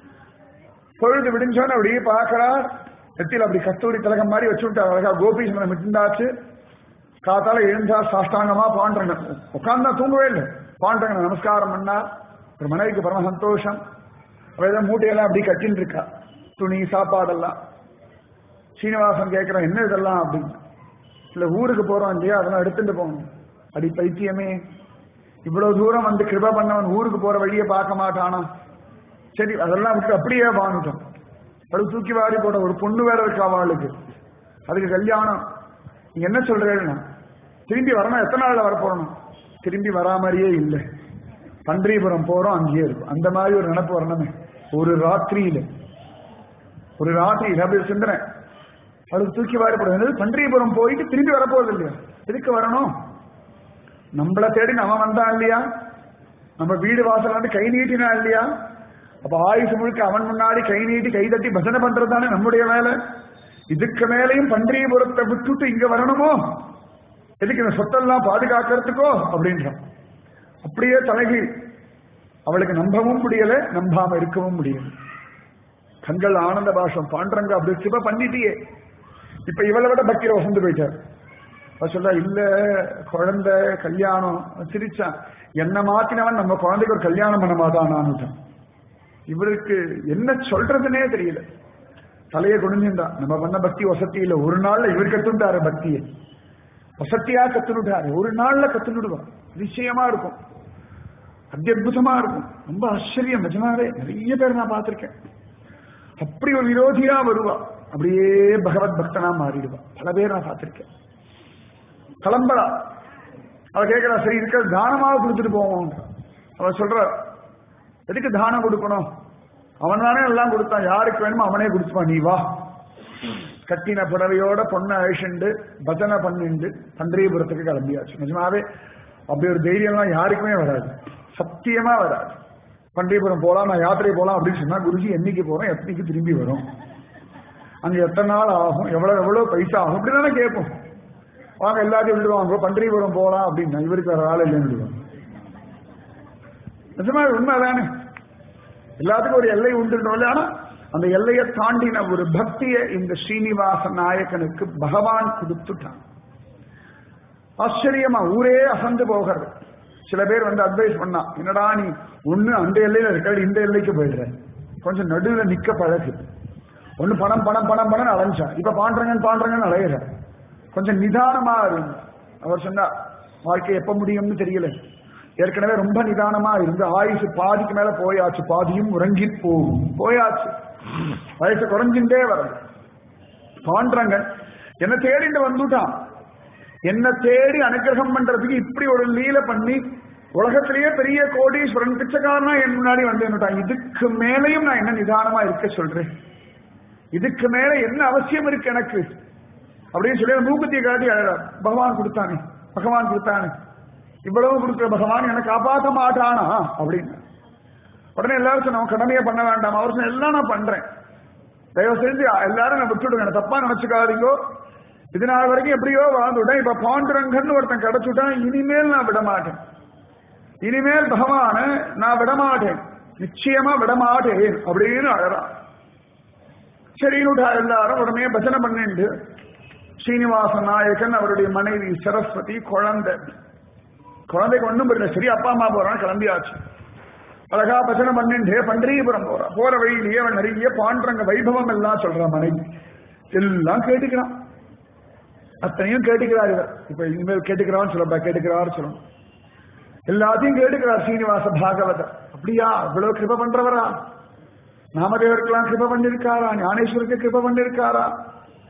பொழுது விடிஞ்சோன்னு அப்படியே பார்க்கிறார் நெத்தியில் அப்படி கஸ்தூரி திலகம் மாதிரி வச்சு விட்டு அழகா கோபீஸ்வரன் மிட்டாச்சு காத்தால எழுந்தா சாஷ்டாங்கமா பாண்டங்க உட்கார்ந்தா தூங்கவே இல்லை பாண்டங்க நமஸ்காரம் பண்ணா ஒரு மனைவிக்கு பரம சந்தோஷம் அவ ஏதோ மூட்டையெல்லாம் அப்படி கட்டின்னு இருக்கா துணி சாப்பாடெல்லாம் சீனிவாசன் கேட்கிறான் என்ன இதெல்லாம் அப்படின்னு இல்ல ஊருக்கு போறோம் இல்லையா அதெல்லாம் எடுத்துட்டு போகணும் அடி பைத்தியமே இவ்வளவு தூரம் வந்து கிருப பண்ணவன் ஊருக்கு போற வழியை பார்க்க மாட்டானா சரி அதெல்லாம் விட்டு அப்படியே வாங்கிட்டோம் அது தூக்கி வாரி போட ஒரு பொண்ணு வேற இருக்கா அவளுக்கு அதுக்கு கல்யாணம் நீங்க என்ன சொல்றேன்னா திரும்பி வரணும் எத்தனை நாள்ல வர போறணும் திரும்பி வரா மாதிரியே இல்லை பன்றிபுரம் போறோம் அங்கேயே இருக்கும் அந்த மாதிரி ஒரு நினப்பு வரணுமே ஒரு ராத்திரியில ஒரு ராத்திரி அப்படி சிந்தனை அதுக்கு தூக்கி வாரி போடுறது பன்றிபுரம் போயிட்டு திரும்பி வரப்போறது இல்லையா எதுக்கு வரணும் நம்மள தேடி நம்ம வந்தான் இல்லையா நம்ம வீடு வாசல் வந்து கை நீட்டினா இல்லையா அப்ப ஆயுசு முழுக்க அவன் முன்னாடி கை நீட்டி கை தட்டி பஜனை பண்றது தானே நம்முடைய வேலை இதுக்கு மேலையும் பன்றியபுரத்தை விட்டுட்டு இங்க வரணுமோ எதுக்கு இந்த சொத்தெல்லாம் பாதுகாக்கிறதுக்கோ அப்படின்றான் அப்படியே தலைகி அவளுக்கு நம்பவும் முடியல நம்பாம இருக்கவும் முடியல கண்கள் ஆனந்த பாஷம் பாண்டரங்க அப்படி சிவ பண்ணிட்டியே இப்ப இவளை விட பக்தியில வசந்து போயிட்டார் அவ சொல்றா இல்ல குழந்தை கல்யாணம் சிரிச்சான் என்ன மாத்தினவன் நம்ம குழந்தைக்கு ஒரு கல்யாணம் பண்ண மாட்டான் இவருக்கு என்ன சொல்றதுன்னே தெரியல தலையை குனிஞ்சிருந்தான் நம்ம பண்ண பக்தி வசதி இல்ல ஒரு நாள்ல இவர் கத்துட்டாரு பக்தியை வசத்தியா கத்துனுட்டாரு ஒரு நாள்ல கத்துனுடுவான் நிச்சயமா இருக்கும் அத்தியுதமா இருக்கும் ரொம்ப ஆச்சரியம் நிஜமாவே நிறைய பேர் நான் பார்த்திருக்கேன் அப்படி ஒரு விரோதியா வருவா அப்படியே பகவத் பக்தனா மாறிடுவா பல பேர் நான் பார்த்திருக்கேன் கிளம்பலா அவ கேட்கிறா சரி இருக்க தானமாக கொடுத்துட்டு போவோம் அவ சொல்ற எதுக்கு தானம் கொடுக்கணும் அவன் தானே எல்லாம் கொடுத்தான் யாருக்கு வேணுமோ அவனே கொடுத்துப்பான் நீ வா கட்டின புடவையோட பொண்ணை அழிச்சுண்டு பஜனை பண்ணிண்டு பன்றியபுரத்துக்கு கிளம்பியாச்சு நிஜமாவே அப்படி ஒரு தைரியம்லாம் யாருக்குமே வராது சத்தியமா வராது பன்றியபுரம் போலாம் நான் யாத்திரை போலாம் அப்படின்னு சொன்னா குருஜி என்னைக்கு போறோம் எத்தனைக்கு திரும்பி வரும் அங்க எத்தனை நாள் ஆகும் எவ்வளவு எவ்வளவு பைசா ஆகும் அப்படிதானே கேட்போம் வாங்க எல்லாத்தையும் விடுவாங்க பன்றியபுரம் போலாம் அப்படின்னா இவருக்கு வேற ஆள் இல்லைன்னு விடுவாங்க நிஜமா உண்மைதானே எல்லாத்துக்கும் ஒரு எல்லை உண்டு ஆனா அந்த எல்லையை தாண்டின ஒரு பக்தியை இந்த ஸ்ரீனிவாச நாயக்கனுக்கு பகவான் கொடுத்துட்டான் ஆச்சரியமா ஊரே அசந்து போகிறது சில பேர் வந்து அட்வைஸ் பண்ணா என்னடா நீ ஒண்ணு அந்த எல்லையில இருக்க இந்த எல்லைக்கு போயிடுற கொஞ்சம் நடுவுல நிக்க பழகு ஒண்ணு பணம் பணம் பணம் பணம் அலைஞ்சா இப்ப பாண்டறங்கன்னு பாண்டறங்கன்னு அலையிற கொஞ்சம் நிதானமா இருங்க அவர் சொன்னார் வாழ்க்கை எப்ப முடியும்னு தெரியல ஏற்கனவே ரொம்ப நிதானமா இருந்து ஆயுசு பாதிக்கு மேல போயாச்சு பாதியும் உறங்கி போகும் போயாச்சு வயசு குறைஞ்சுட்டே வரும் பாண்டறங்க என்ன தேடிட்டு வந்துட்டான் என்ன தேடி அனுகிரகம் பண்றதுக்கு இப்படி ஒரு லீல பண்ணி உலகத்திலேயே பெரிய கோடீஸ்வரன் பிச்சைக்காரனா என் முன்னாடி வந்து என்னட்டான் இதுக்கு மேலையும் நான் என்ன நிதானமா இருக்க சொல்றேன் இதுக்கு மேல என்ன அவசியம் இருக்கு எனக்கு அப்படின்னு சொல்லி மூக்குத்தியை காட்டி அழறார் பகவான் கொடுத்தானே பகவான் கொடுத்தானே இவ்வளவு கொடுக்குற பகவான் எனக்கு காப்பாற்ற மாட்டானா அப்படின்னு உடனே எல்லாரும் சொன்ன கடமையை பண்ண வேண்டாம் அவர் சொன்ன எல்லாம் நான் பண்றேன் தயவு செஞ்சு எல்லாரும் நான் விட்டுடுங்க என்ன தப்பா நினைச்சுக்காதீங்கோ இது நாள் வரைக்கும் எப்படியோ வாழ்ந்துட்டேன் இப்ப பாண்டுரங்கன்னு ஒருத்தன் கிடைச்சுட்டான் இனிமேல் நான் விட மாட்டேன் இனிமேல் பகவான நான் விட மாட்டேன் நிச்சயமா விட மாட்டேன் அப்படின்னு அழறான் சரினுடா எல்லாரும் உடனே பஜனை பண்ணிண்டு ஸ்ரீனிவாச நாயகன் அவருடைய மனைவி சரஸ்வதி குழந்தை குழந்தைக்கு ஒண்ணும் புரியல சரி அப்பா அம்மா போறான் கிளம்பியாச்சு அழகா பஜனை பண்ணிண்டே பண்டீபுரம் போறான் போற வழியிலேயே அவன் நிறைய பாண்டரங்க வைபவம் எல்லாம் சொல்றான் மனைவி எல்லாம் கேட்டுக்கிறான் அத்தனையும் கேட்டுக்கிறார் இவர் இப்ப இனிமேல் கேட்டுக்கிறான்னு சொல்லப்பா கேட்டுக்கிறாரு சொல்லணும் எல்லாத்தையும் கேட்டுக்கிறார் சீனிவாச பாகவதர் அப்படியா இவ்வளவு கிருப பண்றவரா நாமதேவருக்கெல்லாம் கிருப பண்ணிருக்காரா ஞானேஸ்வருக்கு கிருப பண்ணிருக்காரா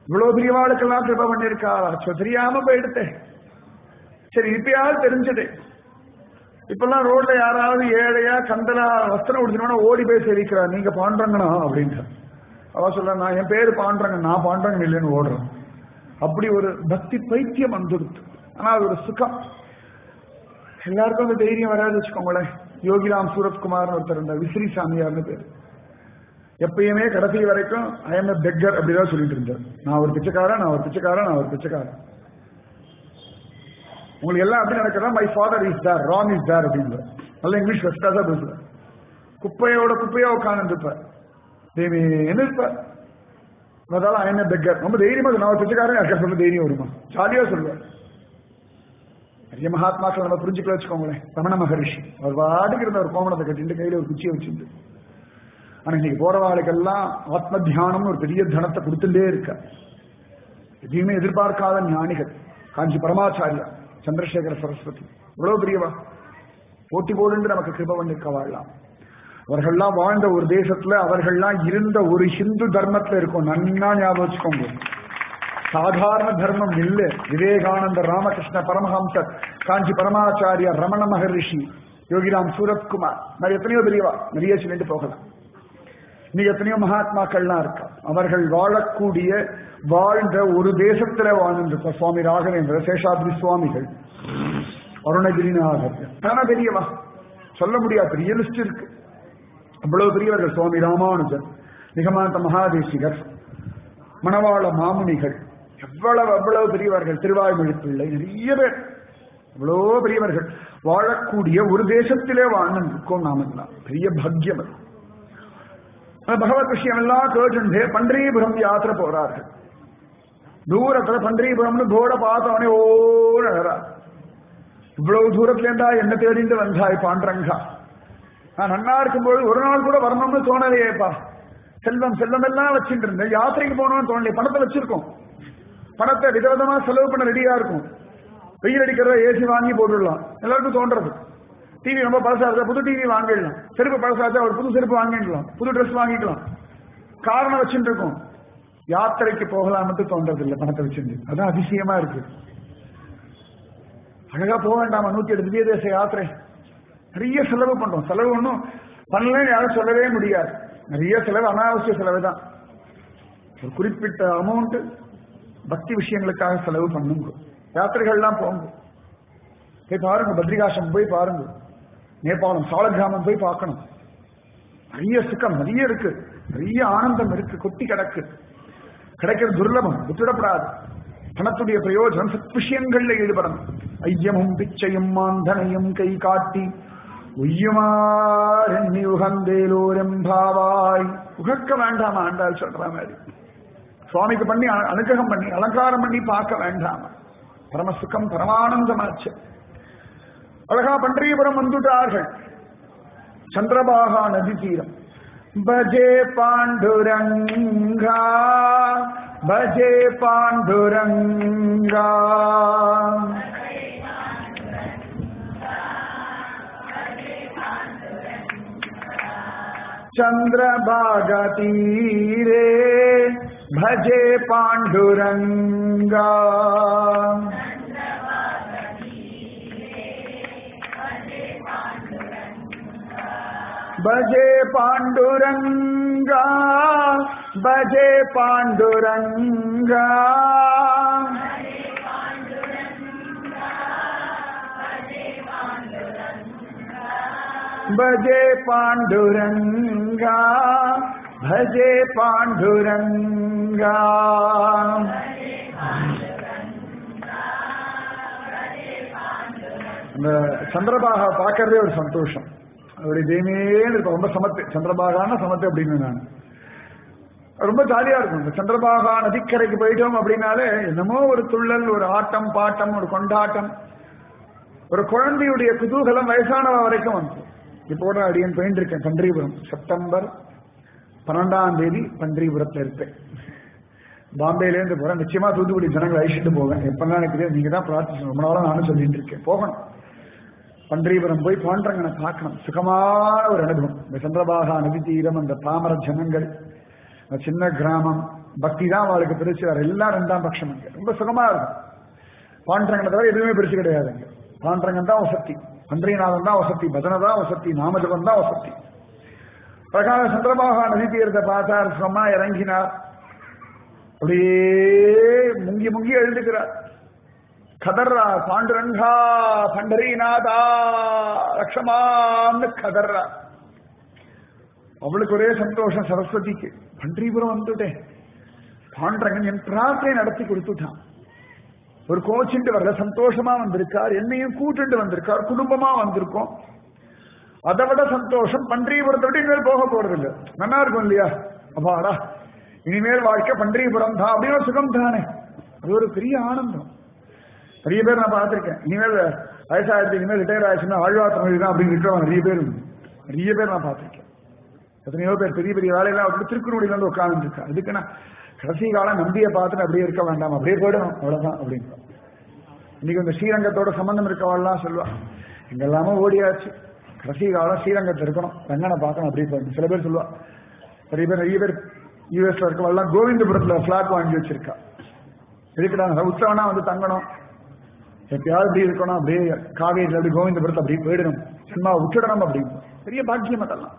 இவ்வளவு பெரியவாளுக்கெல்லாம் கிருப பண்ணிருக்கா சோ தெரியாம போயிடுத்தேன் சரி இப்பயாவது தெரிஞ்சது இப்பெல்லாம் ரோட்ல யாராவது ஏழையா கந்தலா வஸ்திரம் உடுத்தினோட ஓடி போய் சேவிக்கிறா நீங்க பாண்டங்கனா அப்படின்ட்டு அவ சொல்ல நான் என் பேரு பாண்டங்க நான் பாண்டங்க இல்லைன்னு ஓடுறேன் அப்படி ஒரு பக்தி பைத்தியம் வந்துடுது ஆனா அது ஒரு சுகம் எல்லாருக்கும் அந்த தைரியம் வராது வச்சுக்கோங்களேன் யோகிராம் சூரத்குமார்னு ஒருத்தர் இருந்தார் விசிறி சாமியார்னு பேர் எப்பயுமே கடைசி வரைக்கும் ஐ எம் பெக்கர் அப்படிதான் சொல்லிட்டு இருந்தார் நான் ஒரு பிச்சைக்காரன் நான் ஒரு பிச்சைக்காரன் நான் ஒரு பிச்சைக்காரன் உங்களுக்கு எல்லாம் அப்படி நடக்கிறதா my father is there wrong is there அப்படின்னு நல்ல இங்கிலீஷ் ஃபர்ஸ்டா தான் பேசுவேன் குப்பையோட குப்பையா உட்காந்து இருப்பேன் தேவி என்ன இருப்பேன் அதால ஐஎம் பெக்கர் ரொம்ப தைரியமா நான் ஒரு பிச்சைக்காரன் யாருக்கா சொல்ல தைரியம் வருமா ஜாலியா சொல்லுவேன் நிறைய மகாத்மாக்கள் நம்ம புரிஞ்சுக்க வச்சுக்கோங்களேன் ரமண மகரிஷி அவர் வாட்டுக்கு இருந்த ஒரு கோமணத்தை கட்டிட்டு கையில ஒரு குச்சியை வச்சுட்டு ஆனா இன்னைக்கு போறவாளுக்கெல்லாம் ஆத்ம தியானம்னு ஒரு பெரிய தனத்தை கொடுத்துட்டே இருக்க எதையுமே எதிர்பார்க்காத ஞானிகள் காஞ்சி பரமாச்சாரியா சந்திரசேகர சரஸ்வதி இவ்வளவு பெரியவா போட்டி போடுன்னு நமக்கு கிருப பண்ணிருக்க வாழலாம் அவர்கள்லாம் வாழ்ந்த ஒரு தேசத்துல அவர்கள்லாம் இருந்த ஒரு ஹிந்து தர்மத்துல இருக்கும் நன்னா ஞாபகம் வச்சுக்கோங்க சாதாரண தர்மம் இல்ல விவேகானந்த ராமகிருஷ்ண பரமஹம்சர் காஞ்சி பரமாச்சாரியா ரமண மகரிஷி யோகிராம் சூரத்குமார் நிறைய எத்தனையோ பெரியவா நிறைய சொல்லிட்டு போகலாம் இன்னைக்கு எத்தனையோ மகாத்மாக்கள்லாம் இருக்கா அவர்கள் வாழக்கூடிய வாழ்ந்த ஒரு தேசத்துல வாழ்ந்துருக்க சுவாமி ராகவேந்திர சேஷாத்ரி சுவாமிகள் அருணகிரிநாதர் தானே பெரியவா சொல்ல முடியாது பெரிய லிஸ்ட் இருக்கு அவ்வளவு பெரியவர்கள் சுவாமி ராமானுஜர் நிகமாந்த மகாதேசிகர் மணவாள மாமுனிகள் எவ்வளவு அவ்வளவு பெரியவர்கள் திருவாய்மொழி பிள்ளை நிறைய பேர் எவ்வளோ பெரியவர்கள் வாழக்கூடிய ஒரு தேசத்திலே வாழ்ந்திருக்கோம் நாம எல்லாம் பெரிய பாக்கியம் அது அந்த பகவத் விஷயம் எல்லாம் கேட்டு பண்டீபுரம் யாத்திரை போறார்கள் தூரத்துல பண்டீபுரம்னு போர்டை பார்த்தவனே ஓ நகரா இவ்வளவு தூரத்துல இருந்தா என்ன தேடிந்து வந்தாய் பாண்டரங்கா நான் நன்னா இருக்கும்போது ஒரு நாள் கூட வரணும்னு தோணலையேப்பா செல்வம் செல்வம் எல்லாம் வச்சுட்டு இருந்தேன் யாத்திரைக்கு போகணும்னு தோணலையே பணத்தை வச்சிருக்கோம் பணத்தை விதவிதமா செலவு பண்ண ரெடியா இருக்கும் வெயில் அடிக்கிறத ஏசி வாங்கி போட்டுடலாம் எல்லாருக்கும் தோன்றது டிவி ரொம்ப பழசா இருக்கா புது டிவி வாங்கிடலாம் செருப்பு பழசா இருக்கா ஒரு புது செருப்பு வாங்கிடலாம் புது ட்ரெஸ் வாங்கிக்கலாம் காரணம் வச்சுட்டு இருக்கோம் யாத்திரைக்கு போகலாம்னு தோன்றது இல்லை பணத்தை வச்சிருந்து அதான் அதிசயமா இருக்கு அழகா போக வேண்டாமா நூத்தி எட்டு திவ்ய தேச யாத்திரை நிறைய செலவு பண்றோம் செலவு ஒன்றும் பண்ணலன்னு யாரும் சொல்லவே முடியாது நிறைய செலவு அனாவசிய செலவு தான் ஒரு குறிப்பிட்ட அமௌண்ட் பக்தி விஷயங்களுக்காக செலவு பண்ணுங்க யாத்திரைகள்லாம் போங்க போய் பாருங்க பத்ரிகாசம் போய் பாருங்க நேபாளம் சாலக்கிராமம் போய் பார்க்கணும் நிறைய சுக்கம் நிறைய இருக்கு நிறைய ஆனந்தம் இருக்கு கொட்டி கிடக்கு கிடைக்கிறது துர்லபம் விட்டுடப்படாது பணத்துடைய பிரயோஜனம் சத் விஷயங்கள்ல ஈடுபடணும் ஐயமும் பிச்சையும் மாந்தனையும் கை காட்டி உய்யுமாறெண்ணி உகந்தேலோரம் பாவாய் உகக்க வேண்டாம் ஆண்டாள் சொல்ற மாதிரி சுவாமிக்கு பண்ணி அனு- அனுகிரகம் பண்ணி அலங்காரம் பண்ணி பார்க்க வேண்டாம் பரம சுகம் பரமானந்தமாச்சு அழகா பண்டீபுரம் வந்துட்டார்கள் சந்திரபாகா நதி தீரம் பஜே பாண்டுரங்கா பஜே பாண்டுரங்கா चंद्रभागा तीरे भजे पांडुरंगा भजे पांडुरंगा भजे पांडुरंगा भजे पांडुरंगा भजे पांडुरंगा இந்த சந்திரபாகா பார்க்கறதே ஒரு சந்தோஷம் அவருடைய தெய்வமேன்னு இருக்கும் ரொம்ப சமத்து சந்திரபாகான சமத்து அப்படின்னு நான் ரொம்ப ஜாலியா இருக்கும் இந்த சந்திரபாகா நதிக்கரைக்கு போயிட்டோம் அப்படின்னாலே என்னமோ ஒரு துள்ளல் ஒரு ஆட்டம் பாட்டம் ஒரு கொண்டாட்டம் ஒரு குழந்தையுடைய குதூகலம் வயசானவ வரைக்கும் வந்து இப்போ கூட அடியன் போயிட்டு இருக்கேன் பன்றிபுரம் செப்டம்பர் பன்னெண்டாம் தேதி பன்றிபுரத்துல இருப்பேன் பாம்பேல இருந்து போறேன் நிச்சயமா தூத்துக்குடி ஜனங்களை அழிச்சிட்டு போவேன் எப்பெல்லாம் எனக்கு தெரியாது நீங்க தான் பிரார்த்திச்சு ரொம்ப நாளா நானும் சொல்லிட்டு இருக்கேன் போகணும் பன்றிபுரம் போய் பாண்டரங்கனை பார்க்கணும் சுகமான ஒரு அனுபவம் இந்த சந்திரபாகா நதி தீரம் அந்த பாமர ஜனங்கள் அந்த சின்ன கிராமம் பக்தி தான் அவளுக்கு பெருசு வேற எல்லாம் ரெண்டாம் பட்சம் இங்க ரொம்ப சுகமா இருக்கும் பாண்டரங்கனை தவிர எதுவுமே பெருசு கிடையாதுங்க பாண்டரங்கன் தான் வசத்தி அன்றையநாதன் தான் வசத்தி பஜனை தான் வசத்தி நாமஜபம் தான் வசத்தி பிரகார சந்திரபாகா நதி தீரத்தை பார்த்தார் சுகமா இறங்கினார் அப்படியே முங்கி முங்கி எழுதுகிறார் கதர்றா பாண்டுரங்கா பண்டரீநாதா லக்ஷமான்னு கதர்றா அவளுக்கு ஒரே சந்தோஷம் சரஸ்வதிக்கு பண்டீபுரம் வந்துட்டேன் பாண்டரங்கன் என் பிரார்த்தனை நடத்தி கொடுத்துட்டான் ஒரு கோச்சிட்டு வரல சந்தோஷமா வந்திருக்கார் என்னையும் கூட்டுண்டு வந்திருக்கார் குடும்பமா வந்திருக்கோம் அதை விட சந்தோஷம் பன்றியபுரத்தை விட்டு இனிமேல் போக போறது இல்ல நல்லா இருக்கும் இல்லையா அப்பாடா இனிமேல் வாழ்க்கை பன்றியபுரம் தான் அப்படின்னு ஒரு சுகம் தானே அது ஒரு பெரிய ஆனந்தம் நிறைய பேர் நான் பார்த்திருக்கேன் இனிமேல் வயசாயிரத்து இனிமேல் ரிட்டையர் ஆயிடுச்சுன்னா ஆழ்வாத்திரம் தான் அப்படின்னு இருக்கிறவங்க நிறைய பேர் உண்டு. நிறைய பேர் நான் பார்த்திருக்கேன் எத்தனையோ பேர் பெரிய பெரிய வேலையெல்லாம் விட்டு திருக்குறளில வந்து உட்கார்ந்து இருக்கா அதுக்கு நான் கடைசி காலம் நம்பியை பார்த்துட்டு அப்படியே இருக்க வேண்டாம் அப்படியே போயிடும் அவ்வளவுதான் அப்படின்னு இன்னைக்கு இந்த ஸ்ரீரங்கத்தோட சம்பந்தம் இருக்கவாள்லாம் சொல்லுவா எங்கெல்லாமோ ஓடியாச்சு கடைசி காலம் ஸ்ரீரங்கத்தில் இருக்கணும் ரங்கனை பார்க்கணும் அப்படியே போயிடும் சில பேர் சொல்லுவா நிறைய பேர் நிறைய பேர் யூஎஸ்ல இருக்கவெல்லாம் கோவிந்தபுரத்துல பிளாட் வாங்கி வச்சிருக்கா எதுக்குடா உற்சவனா வந்து தங்கணும் எப்பயாவது இப்படி இருக்கணும் அப்படியே காவேரியில் அப்படி கோவிந்தபுரத்தை அப்படியே போயிடணும் சும்மா விட்டுடணும் அப்படின்னு பெரிய பாக்கியம் அதெல்லாம்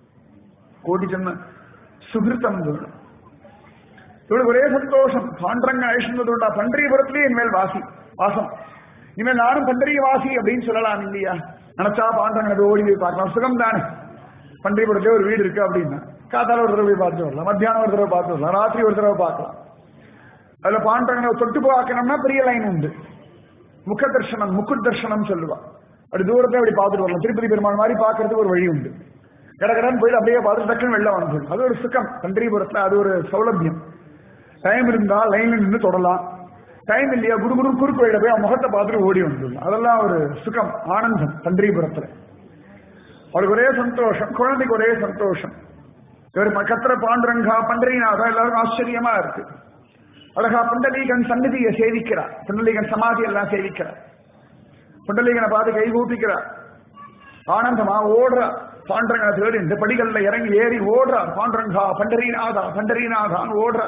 கோடி ஜென்ம சுகிருத்தம் வேணும் இவளுக்கு ஒரே சந்தோஷம் பாண்டரங்க ஐஷ்ணதோட பண்டரிபுரத்திலே என் மேல் வாசி வாசம் இனிமேல் நானும் பண்டரிய வாசி அப்படின்னு சொல்லலாம் இல்லையா நினைச்சா பாண்டரங்க ஓடி போய் பார்க்கலாம் சுகம் தானே பண்டரிபுரத்திலே ஒரு வீடு இருக்கு அப்படின்னா காத்தால ஒரு தடவை போய் பார்த்துட்டு வரலாம் மத்தியானம் ஒரு தடவை பார்த்து வரலாம் ராத்திரி ஒரு தடவை பார்க்கலாம் அதுல பாண்டரங்க தொட்டு பார்க்கணும்னா பெரிய லைன் உண்டு முக தர்ஷனம் முக்குட் தர்ஷனம் சொல்லுவா அப்படி தூரத்தை அப்படி பார்த்துட்டு வரலாம் திருப்பதி பெருமாள் மாதிரி பார்க்கறதுக்கு ஒரு வழி உண்டு கடகடன் போய் அப்படியே பார்த்து டக்குன்னு வெளில வந்துடும் அது ஒரு சுகம் பண்டரிபுரத்துல அது ஒரு சௌலபியம் டைம் இருந்தா லைன்ல நின்று தொடலாம் டைம் இல்லையா குரு குரு குறுக்கு வழியில போய் அவன் முகத்தை பார்த்துட்டு ஓடி வந்துடும் அதெல்லாம் ஒரு சுகம் ஆனந்தம் பண்டரிபுரத்துல அவளுக்கு ஒரே சந்தோஷம் குழந்தைக்கு ஒரே சந்தோஷம் இவர் கத்திர பாண்டுரங்கா பண்டரிநாதா எல்லாருக்கும் ஆச்சரியமா இருக்கு அழகா புண்டலீகன் சந்நிதியை சேவிக்கிறார் புண்டலீகன் சமாதி எல்லாம் சேவிக்கிறார் புண்டலீகனை பார்த்து கை கூப்பிக்கிறார் ஆனந்தமா ஓடுறா பாண்டரங்கனை தேடி இந்த படிகள்ல இறங்கி ஏறி ஓடுறா பாண்டரங்கா பண்டரீநாதா பண்டரீநாதான்னு ஓடுறா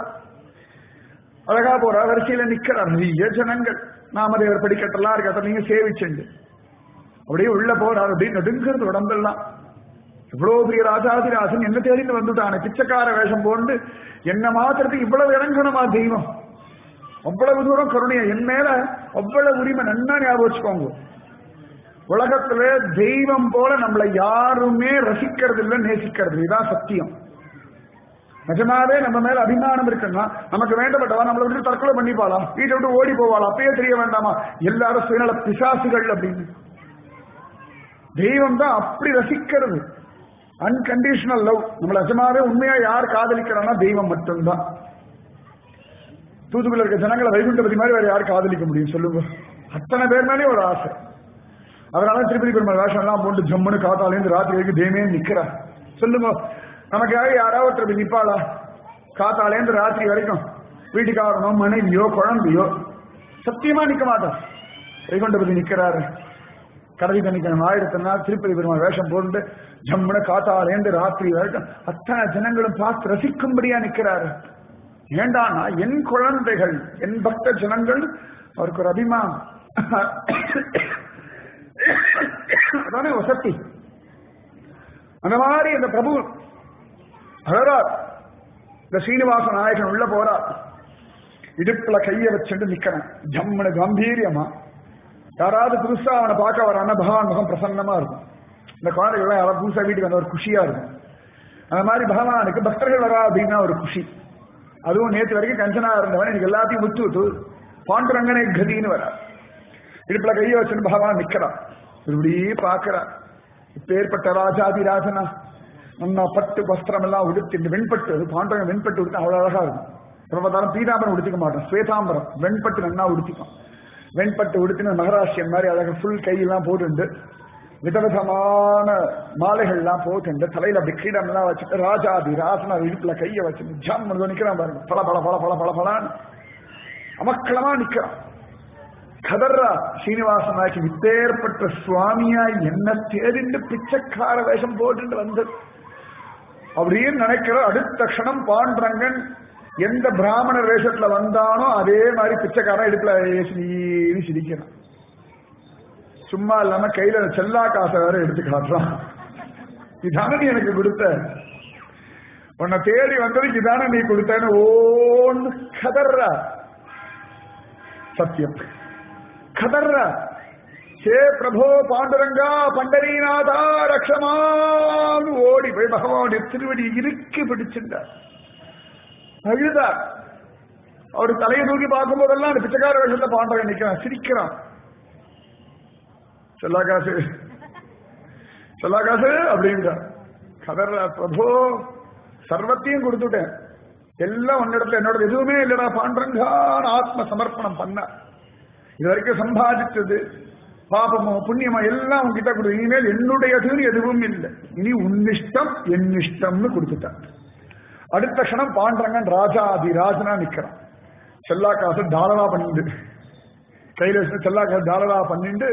அழகா போற வரிசையில நிக்கிறார் நிறைய ஜனங்கள் நாமதேவர் படிக்கட்டெல்லாம் இருக்கு அதை நீங்க சேவிச்சுண்டு அப்படியே உள்ள போறார் அப்படின்னு நடுங்கிறது உடம்பெல்லாம் இவ்வளவு பெரிய ராஜாதிராசன் என்ன தேடிட்டு வந்துட்டானே பிச்சைக்கார வேஷம் போண்டு என்ன மாத்திரத்துக்கு இவ்வளவு இறங்கணுமா தெய்வம் அவ்வளவு தூரம் கருணையா என் மேல அவ்வளவு உரிமை நன்னா ஞாபகம் வச்சுக்கோங்க உலகத்துல தெய்வம் போல நம்மளை யாருமே ரசிக்கிறது இல்லை நேசிக்கிறது இதுதான் சத்தியம் நிஜமாவே நம்ம மேல அபிமானம் இருக்குன்னா நமக்கு வேண்டப்பட்டவா நம்மளை விட்டு தற்கொலை பண்ணிப்பாளா வீட்டை விட்டு ஓடி போவாளா அப்பயே தெரிய வேண்டாமா எல்லாரும் சுயநல பிசாசுகள் அப்படின்னு தெய்வம் தான் அப்படி ரசிக்கிறது அன்கண்டிஷனல் லவ் நம்மள நிஜமாவே உண்மையா யார் காதலிக்கிறான்னா தெய்வம் மட்டும்தான் தூத்துக்குள்ள இருக்க ஜனங்களை வைகுண்டபதி மாதிரி வேற யார் காதலிக்க முடியும் சொல்லுங்க அத்தனை பேர் மேலே ஒரு ஆசை அதனால திருப்பதி பெருமாள் வேஷம் எல்லாம் போட்டு ஜம்முன்னு காத்தாலேருந்து ராத்திரி வரைக்கும் தேமே நிக்கிறா சொல்லுங்க நமக்காக யாராவது ஒருத்தர் இப்படி நிப்பாளா காத்தாலேருந்து ராத்திரி வரைக்கும் வீட்டுக்காரனோ மனைவியோ குழந்தையோ சத்தியமா நிக்க மாட்டான் வைகுண்டபதி நிக்கிறாரு கடவி தண்ணிக்கணும் ஆயிரத்தி நாள் திருப்பதி பெருமாள் வேஷம் போட்டு ஜம்முன காத்தாலேந்து ராத்திரி வரைக்கும் அத்தனை ஜனங்களும் பார்த்து ரசிக்கும்படியா நிக்கிறாரு ஏண்டானா என் குழந்தைகள் என் பக்த ஜனங்கள் அவருக்கு ஒரு அபிமானம் அதானே வசதி அந்த மாதிரி இந்த பிரபு அழறார் இந்த சீனிவாச நாயகன் உள்ள போறார் இடுப்புல கைய வச்சுட்டு நிக்கிறேன் ஜம்முன கம்பீரியமா யாராவது புதுசா அவனை பார்க்க வரான்னா பகவான் முகம் பிரசன்னமா இருக்கும் இந்த குழந்தைகள் யாராவது புதுசா வீட்டுக்கு வந்த ஒரு குஷியா இருக்கும் அந்த மாதிரி பகவானுக்கு பக்தர்கள் வரா அப்படின்னா ஒரு குஷி அதுவும் நேற்று வரைக்கும் கஞ்சனா இருந்தவன் எனக்கு எல்லாத்தையும் விட்டு விட்டு பாண்டுரங்கனை கதின்னு வரா இடுப்புல கைய வச்சுட்டு பகவான் நிக்கிறான் இப்படி பாக்குறா இப்பேற்பட்ட ராஜாதி ராஜனா நம்ம பட்டு வஸ்திரம் எல்லாம் உடுத்தி இந்த வெண்பட்டு அது பாண்டவன் வெண்பட்டு உடுத்தி அவ்வளவு அழகா இருக்கும் எப்ப பார்த்தாலும் பீதாம்பரம் உடுத்திக்க மாட்டோம் ஸ்வேதாம்பரம் வெண்பட்டு நன்னா உடுத்திக்கும் வெண்பட்டு உடுத்தின மகராஷ்டிரன் மாதிரி அழகா ஃபுல் கையெல்லாம் போட்டுண்டு விதவிதமான மாலைகள்லாம் போட்டுண்டு தலையில அப்படி கிரீடம்லாம் வச்சுட்டு ராஜாதி ராசனா இடுப்புல கைய வச்சுட்டு ஜம் நிக்கிறான் பாருங்க பல பல பல பல பல பலான்னு அமக்களமா நிக்கிறான் கதர்ரா சீனிவாச நாய்க்கு இப்பேற்பட்ட சுவாமியா என்ன தேடிண்டு பிச்சைக்கார வேஷம் போட்டுட்டு வந்தது அப்படின்னு நினைக்கிற அடுத்த க்ஷணம் பாண்டரங்கன் எந்த பிராமணர் வேஷத்துல வந்தானோ அதே மாதிரி பிச்சைக்காரன் இடுப்புல ஏசி சிரிக்கிறான் சும்மா இல்லாம கையில செல்லா காசை வேற எடுத்து காட்டுறான் இதானே நீ எனக்கு கொடுத்த உன்னை தேடி வந்ததுக்கு இதானே நீ கொடுத்தேன்னு ஓன்னு கதர்ற சத்தியம் கதர்ற ஹே பிரபோ பாண்டுரங்கா பண்டரீநாதா ரக்ஷமான்னு ஓடி போய் பகவானுடைய திருவடி இறுக்கி பிடிச்சிருந்தார் அழுதார் அவர் தலையை தூக்கி பார்க்கும் போதெல்லாம் அந்த பிச்சைக்கார வேஷத்தை பாண்டவன் நிக்கிறான் சிரிக்கிறான் செல்லா காசு செல்லா காசு அப்படின்றார் கதர்ற பிரபோ சர்வத்தையும் கொடுத்துட்டேன் எல்லாம் உன்னிடத்துல என்னோட எதுவுமே இல்லடா பாண்டரங்கான ஆத்ம சமர்ப்பணம் பண்ண இது வரைக்கும் சம்பாதிச்சது பாபமோ புண்ணியமோ எல்லாம் உன்கிட்ட கொடு இனிமேல் என்னுடையதுன்னு எதுவும் இல்லை இனி உன்னிஷ்டம் என் இஷ்டம்னு கொடுத்துட்டான் அடுத்த க்ஷணம் பாண்டரங்கன் ராஜாதி ராஜனா நிக்கிறான் செல்லா காசு தாரவா பண்ணிட்டு கையில வச்சு செல்லா காசு தாரவா பண்ணிட்டு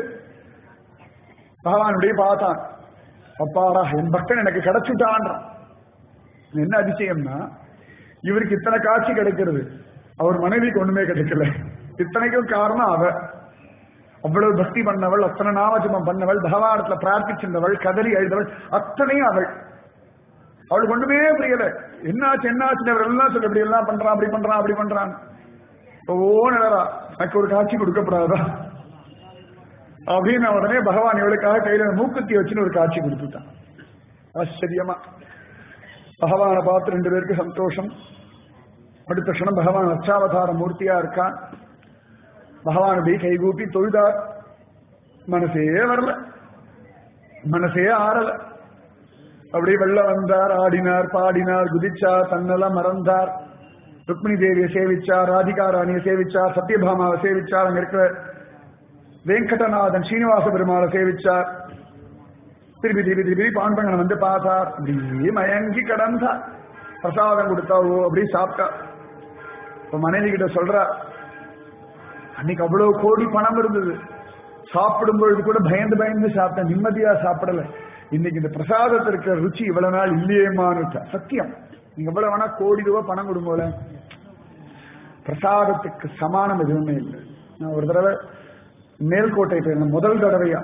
பகவானுடைய பார்த்தான் அப்பாடா என் பக்தன் எனக்கு கிடைச்சுட்டான்றான் என்ன அதிசயம்னா இவருக்கு இத்தனை காட்சி கிடைக்கிறது அவர் மனைவிக்கு ஒண்ணுமே கிடைக்கல இத்தனைக்கும் காரணம் அவ அவ்வளவு பக்தி பண்ணவள் அத்தனை நாமஜபம் பண்ணவள் பகவானத்துல பிரார்த்திச்சிருந்தவள் கதறி அழுதவள் அத்தனையும் அவள் அவளுக்கு ஒண்ணுமே புரியல என்னாச்சு என்னாச்சு அவர் எல்லாம் சொல்லி இப்படி எல்லாம் பண்றான் அப்படி பண்றான் அப்படி பண்றான் ஓ நிலரா எனக்கு ஒரு காட்சி கொடுக்கப்படாதா அப்படின்னு உடனே பகவான் இவளுக்காக கையில மூக்குத்தி வச்சுன்னு ஒரு காட்சி கொடுத்துட்டான் ஆச்சரியமா பகவானை பார்த்து ரெண்டு பேருக்கு சந்தோஷம் அடுத்த க்ஷணம் பகவான் அச்சாவதார மூர்த்தியா இருக்கான் பகவானுடைய கைகூப்பி தொழுதார் மனசே வரல மனசே ஆறல அப்படியே வெள்ள வந்தார் ஆடினார் பாடினார் குதிச்சார் தன்னெல்லாம் மறந்தார் ருக்மிணி தேவியை சேவிச்சார் ராதிகா ராணியை சேவிச்சார் சத்யபாமாவை சேவிச்சார் அங்க இருக்கிற வெங்கடநாதன் ஸ்ரீனிவாச பெருமாளை சேவிச்சார் திருப்பி திருப்பி திருப்பி பாண்டங்கனை வந்து பார்த்தார் அப்படியே மயங்கி கடந்தார் பிரசாதம் கொடுத்தாவோ அப்படி சாப்பிட்டா இப்ப மனைவி கிட்ட சொல்றா அன்னைக்கு அவ்வளவு கோடி பணம் இருந்தது சாப்பிடும் பொழுது கூட பயந்து பயந்து சாப்பிட்டேன் நிம்மதியா சாப்பிடல இன்னைக்கு இந்த பிரசாதத்திற்கு ருச்சி இவ்வளவு நாள் இல்லையேமான்னு சத்தியம் நீங்க எவ்வளவு வேணா கோடி ரூபாய் பணம் கொடுங்கோல பிரசாதத்துக்கு சமானம் எதுவுமே இல்லை நான் ஒரு தடவை மேல்கோட்டை போயிருந்தேன் முதல் தடவையா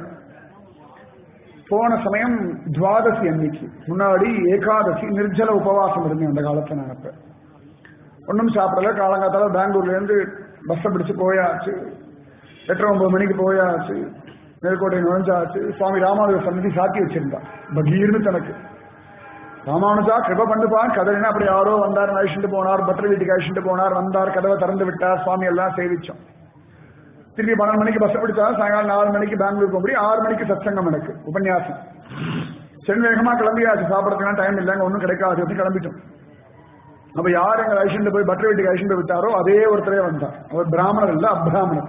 போன சமயம் துவாதசி அன்னைக்கு முன்னாடி ஏகாதசி நிர்ஜல உபவாசம் இருந்தேன் அந்த காலத்துல நான் அப்ப ஒன்றும் சாப்பிடல காலங்காத்தால பெங்களூர்ல இருந்து பஸ்ஸை பிடிச்சு போயாச்சு எட்டரை ஒன்பது மணிக்கு போயாச்சு மேல்கோட்டை நுழைஞ்சாச்சு சுவாமி ராமானுஜ சன்னதி சாத்தி வச்சிருந்தா பகீர்னு தனக்கு ராமானுஜா கிருப பண்ணுப்பான் கதறினா அப்படி யாரோ வந்தார் அழிச்சுட்டு போனார் பத்திர வீட்டுக்கு அழிச்சுட்டு போனார் வந்தார் கதவை திறந்து விட்டார் சுவாமி எல்லாம் சேவிச்சோம் திருப்பி பன்னெண்டு மணிக்கு பஸ் பிடிச்சா சாயங்காலம் நாலு மணிக்கு பெங்களூர் போகும்படி ஆறு மணிக்கு சத்சங்கம் எனக்கு உபன்யாசம் சரி வேகமா கிளம்பியாச்சு சாப்பிடறதுக்கு டைம் இல்லைங்க ஒன்றும் கிடைக்காது அப்படின்னு கிளம்பிட்டோம் அப்ப யார் எங்க அழிச்சுட்டு போய் பட்டர் வீட்டுக்கு அழிச்சுட்டு விட்டாரோ அதே ஒருத்தரே வந்தார் அவர் பிராமணர் இல்ல அப்ராமணர்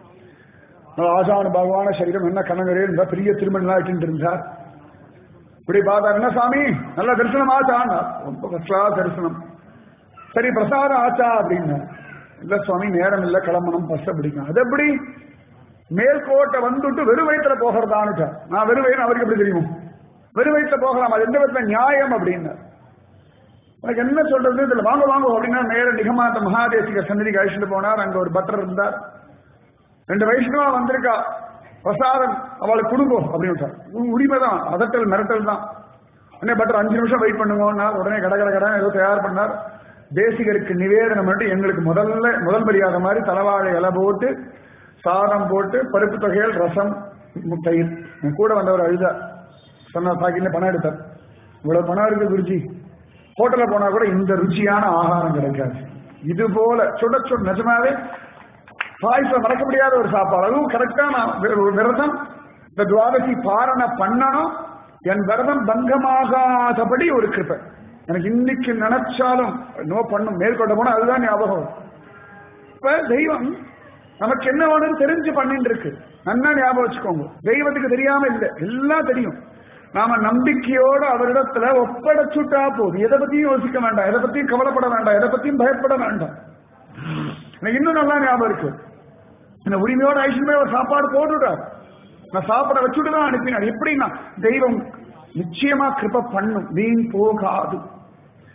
ஆசான பகவான சரீரம் என்ன கணங்கரே இருந்தா பெரிய திருமணம் ஆயிட்டு இருந்தார் இப்படி பார்த்தா என்ன சாமி நல்ல தரிசனம் ஆச்சான் ரொம்ப ஃபர்ஸ்ட் தரிசனம் சரி பிரசாதம் ஆச்சா அப்படின்னா இல்ல சுவாமி நேரம் இல்ல கிளம்பணும் பஸ் பிடிக்கும் அது எப்படி மேல்கோட்டை வந்துட்டு வெறு வயிற்றுல போகிறதான்னு நான் வெறு வயிறு அவருக்கு எப்படி தெரியும் வெறு வயிற்றுல போகலாம் அது எந்த விதத்துல நியாயம் அப்படின்னு உனக்கு என்ன சொல்றது இதுல வாங்க வாங்க அப்படின்னா நேர நிகமாந்த மகாதேசிக சன்னதிக்கு அழிச்சுட்டு போனார் அங்க ஒரு பட்டர் இருந்தார் ரெண்டு வைஷ்ணவா வந்திருக்கா பிரசாதம் அவளுக்கு கொடுக்கும் அப்படின்னு உரிமைதான் அதட்டல் மிரட்டல் தான் உடனே பட்டர் அஞ்சு நிமிஷம் வெயிட் பண்ணுங்கன்னா உடனே கட கட கடன் ஏதோ தயார் பண்ணார் தேசிகருக்கு நிவேதனம் பண்ணி எங்களுக்கு முதல்ல முதல் மரியாதை மாதிரி தலவாழை இலை போட்டு சாதம் போட்டு பருப்பு தொகையல் ரசம் தயிர் என் கூட வந்தவர் அழுதா சொன்ன பாக்கில பணம் எடுத்தார் இவ்வளவு பணம் இருக்கு குருஜி ஹோட்டல்ல போனா கூட இந்த ருச்சியான ஆகாரம் கிடைக்காது இது போல சுட சுட நிஜமாவே பாயசம் மறக்க முடியாத ஒரு சாப்பாடு அதுவும் கரெக்டா நான் விரதம் இந்த துவாதசி பாரண பண்ணணும் என் விரதம் பங்கமாகாதபடி ஒரு கிருப்பை எனக்கு இன்னைக்கு நினைச்சாலும் நோ பண்ணும் மேற்கொண்ட போனா அதுதான் ஞாபகம் இப்ப தெய்வம் நமக்கு என்ன வேணும்னு தெரிஞ்சு பண்ணிட்டு இருக்கு நல்லா ஞாபகம் வச்சுக்கோங்க தெய்வத்துக்கு தெரியாம இல்லை எல்லாம் தெரியும் நாம நம்பிக்கையோட அவரிடத்துல ஒப்படைச்சுட்டா போதும் எதை பத்தியும் யோசிக்க வேண்டாம் எதை பத்தியும் கவலைப்பட வேண்டாம் எதை பத்தியும் பயப்பட வேண்டாம் எனக்கு இன்னும் நல்லா ஞாபகம் இருக்கு இந்த உரிமையோட ஐஸ்வர்மே ஒரு சாப்பாடு போட்டுட்டார் நான் சாப்பிட வச்சுட்டு தான் அனுப்பினார் எப்படின்னா தெய்வம் நிச்சயமா கிருப பண்ணும் வீண் போகாது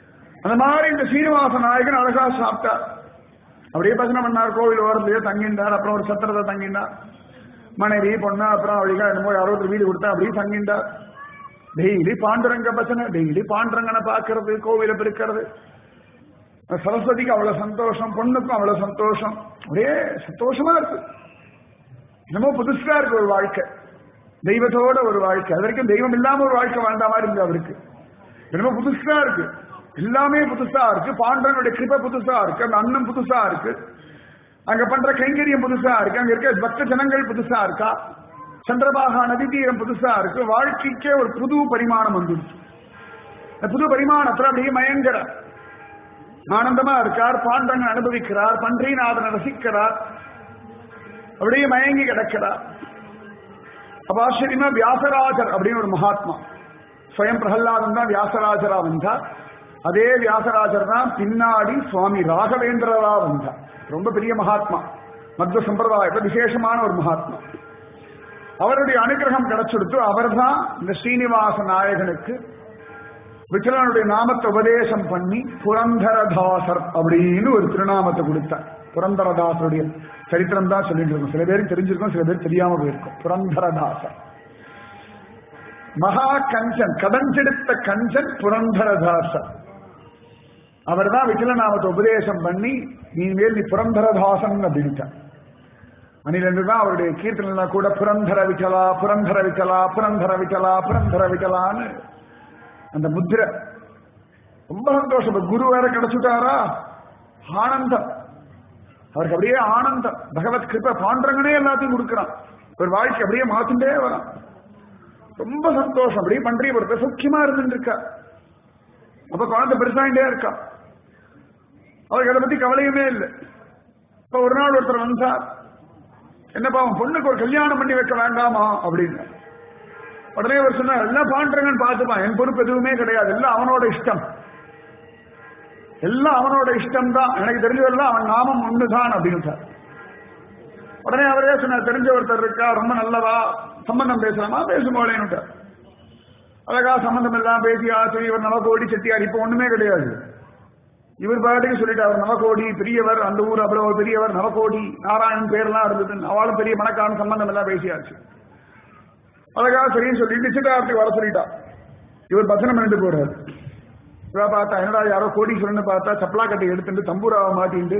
அந்த மாதிரி இந்த சீனிவாச நாயகன் அழகா சாப்பிட்டார் அப்படியே பஜனை பண்ணார் கோவில் ஓரத்துலயே தங்கிண்டார் அப்புறம் ஒரு சத்திரத்தை தங்கிண்டார் மனைவி பொண்ணு அப்புறம் அவளுக்கு என்னமோ யாரோ ஒரு வீடு கொடுத்தா அப்படியே தங்கிண்டார் டெய்லி பாண்டுரங்க பஜனை டெய்லி பாண்டுரங்கனை பார்க்கறது கோவில பெருக்கிறது சரஸ்வதிக்கு அவ்வளவு சந்தோஷம் பொண்ணுக்கும் அவ்வளவு சந்தோஷம் ஒரே சந்தோஷமா இருக்கு என்னமோ புதுசா இருக்கு ஒரு வாழ்க்கை தெய்வத்தோட ஒரு வாழ்க்கை அது வரைக்கும் தெய்வம் இல்லாம ஒரு வாழ்க்கை வாழ்ந்த மாதிரி இருக்கு அவருக்கு என்னமோ புதுசா இருக்கு எல்லாமே புதுசா இருக்கு பாண்டவனுடைய கிருபை புதுசா இருக்கு அந்த அன்னம் புதுசா இருக்கு அங்க பண்ற கைங்கரியம் புதுசா இருக்கு அங்க இருக்க பக்த ஜனங்கள் புதுசா இருக்கா சந்திரபாகா நதி தீரம் புதுசா இருக்கு வாழ்க்கைக்கே ஒரு புது பரிமாணம் வந்துருச்சு அந்த புது பரிமாணத்துல அப்படியே மயங்கர ஆனந்தமா இருக்கார் பாண்டவன் அனுபவிக்கிறார் பன்றிநாதன் ரசிக்கிறார் அப்படியே மயங்கி கிடக்கிறார் அப்ப ஆச்சரியமா வியாசராஜர் அப்படின்னு ஒரு மகாத்மா ஸ்வயம் பிரகல்லாதன் தான் வியாசராஜரா வந்தார் அதே வியாசராஜர் தான் பின்னாடி சுவாமி ராகவேந்திரரா வந்தார் ரொம்ப பெரிய மகாத்மா மத்வ சம்பிரதாயத்துல விசேஷமான ஒரு மகாத்மா அவருடைய அனுகிரகம் கிடைச்சுடுத்து அவர் தான் இந்த ஸ்ரீனிவாச நாயகனுக்கு விட்டலனுடைய நாமத்தை உபதேசம் பண்ணி புரந்தரதாசர் அப்படின்னு ஒரு திருநாமத்தை கொடுத்தார் புரந்தரதாசருடைய சரித்திரம் தான் சொல்லிட்டு இருக்கோம் சில பேருக்கு தெரிஞ்சிருக்கும் சில பேர் தெரியாம போயிருக்கும் புரந்தரதாசர் மகா கஞ்சன் கடஞ்செடுத்த கஞ்சன் புரந்தரதாசர் அவர் தான் விட்டலநாமத்தை உபதேசம் பண்ணி நீ மேல் நீ புரந்தரதாசன் அப்படின்ட்டார் அணிலிருந்து தான் அவருடைய கீர்த்தனை கூட புரந்தர விட்டலா புரந்தர விட்டலா புரந்தர விட்டலா புரந்தர விட்டலான்னு அந்த முத்திரை ரொம்ப சந்தோஷம் குரு வேற கிடைச்சுட்டாரா ஆனந்தம் அவருக்கு அப்படியே ஆனந்தம் பகவத் கிருப்ப பாண்டரங்கனே எல்லாத்தையும் கொடுக்கிறான் ஒரு வாழ்க்கை அப்படியே மாத்திட்டே வரான் ரொம்ப சந்தோஷம் அப்படியே பண்றீ ஒரு சௌக்கியமா இருந்துட்டு இருக்கா அப்ப குழந்தை பெருசாயிட்டே இருக்கா அவருக்கு அதை பத்தி கவலையுமே இல்லை இப்ப ஒரு நாள் ஒருத்தர் வந்தார் என்னப்பா அவன் பொண்ணுக்கு ஒரு கல்யாணம் பண்ணி வைக்க வேண்டாமா அப்படின்னு உடனே அவர் சொன்னார் எல்லாம் பாண்டரங்கன்னு பார்த்துப்பான் என் பொறுப்பு எதுவுமே கிடையாது எல்லாம் அவனோட இஷ்டம் எல்லாம் அவனோட இஷ்டம் தான் எனக்கு தெரிஞ்சவரெல்லாம் அவன் நாமம் ஒண்ணுதான் அப்படின்னு உடனே அவரே சொன்னார் தெரிஞ்ச ஒருத்தர் இருக்கா ரொம்ப நல்லதா சம்பந்தம் பேசலாமா பேசும்போதேன்னு அழகா சம்பந்தம் எல்லாம் பேசி ஆச்சு இவர் நவகோடி செட்டியார் இப்ப ஒண்ணுமே கிடையாது இவர் பாட்டுக்கு சொல்லிட்டார் நவகோடி பெரியவர் அந்த ஊர் அவ்வளவு பெரியவர் நவகோடி நாராயணன் பேர்லாம் இருந்தது அவளும் பெரிய மணக்கான சம்பந்தம் எல்லாம் பேசியாச்சு அழகா சரின்னு சொல்லி நிச்சயதார்த்துக்கு வர சொல்லிட்டா இவர் பசனம் பண்ணிட்டு போறாரு இவ பார்த்தா என்னடா யாரோ கோடீஸ்வரன் பார்த்தா சப்ளா கட்டை எடுத்துட்டு தம்பூராவை மாட்டிட்டு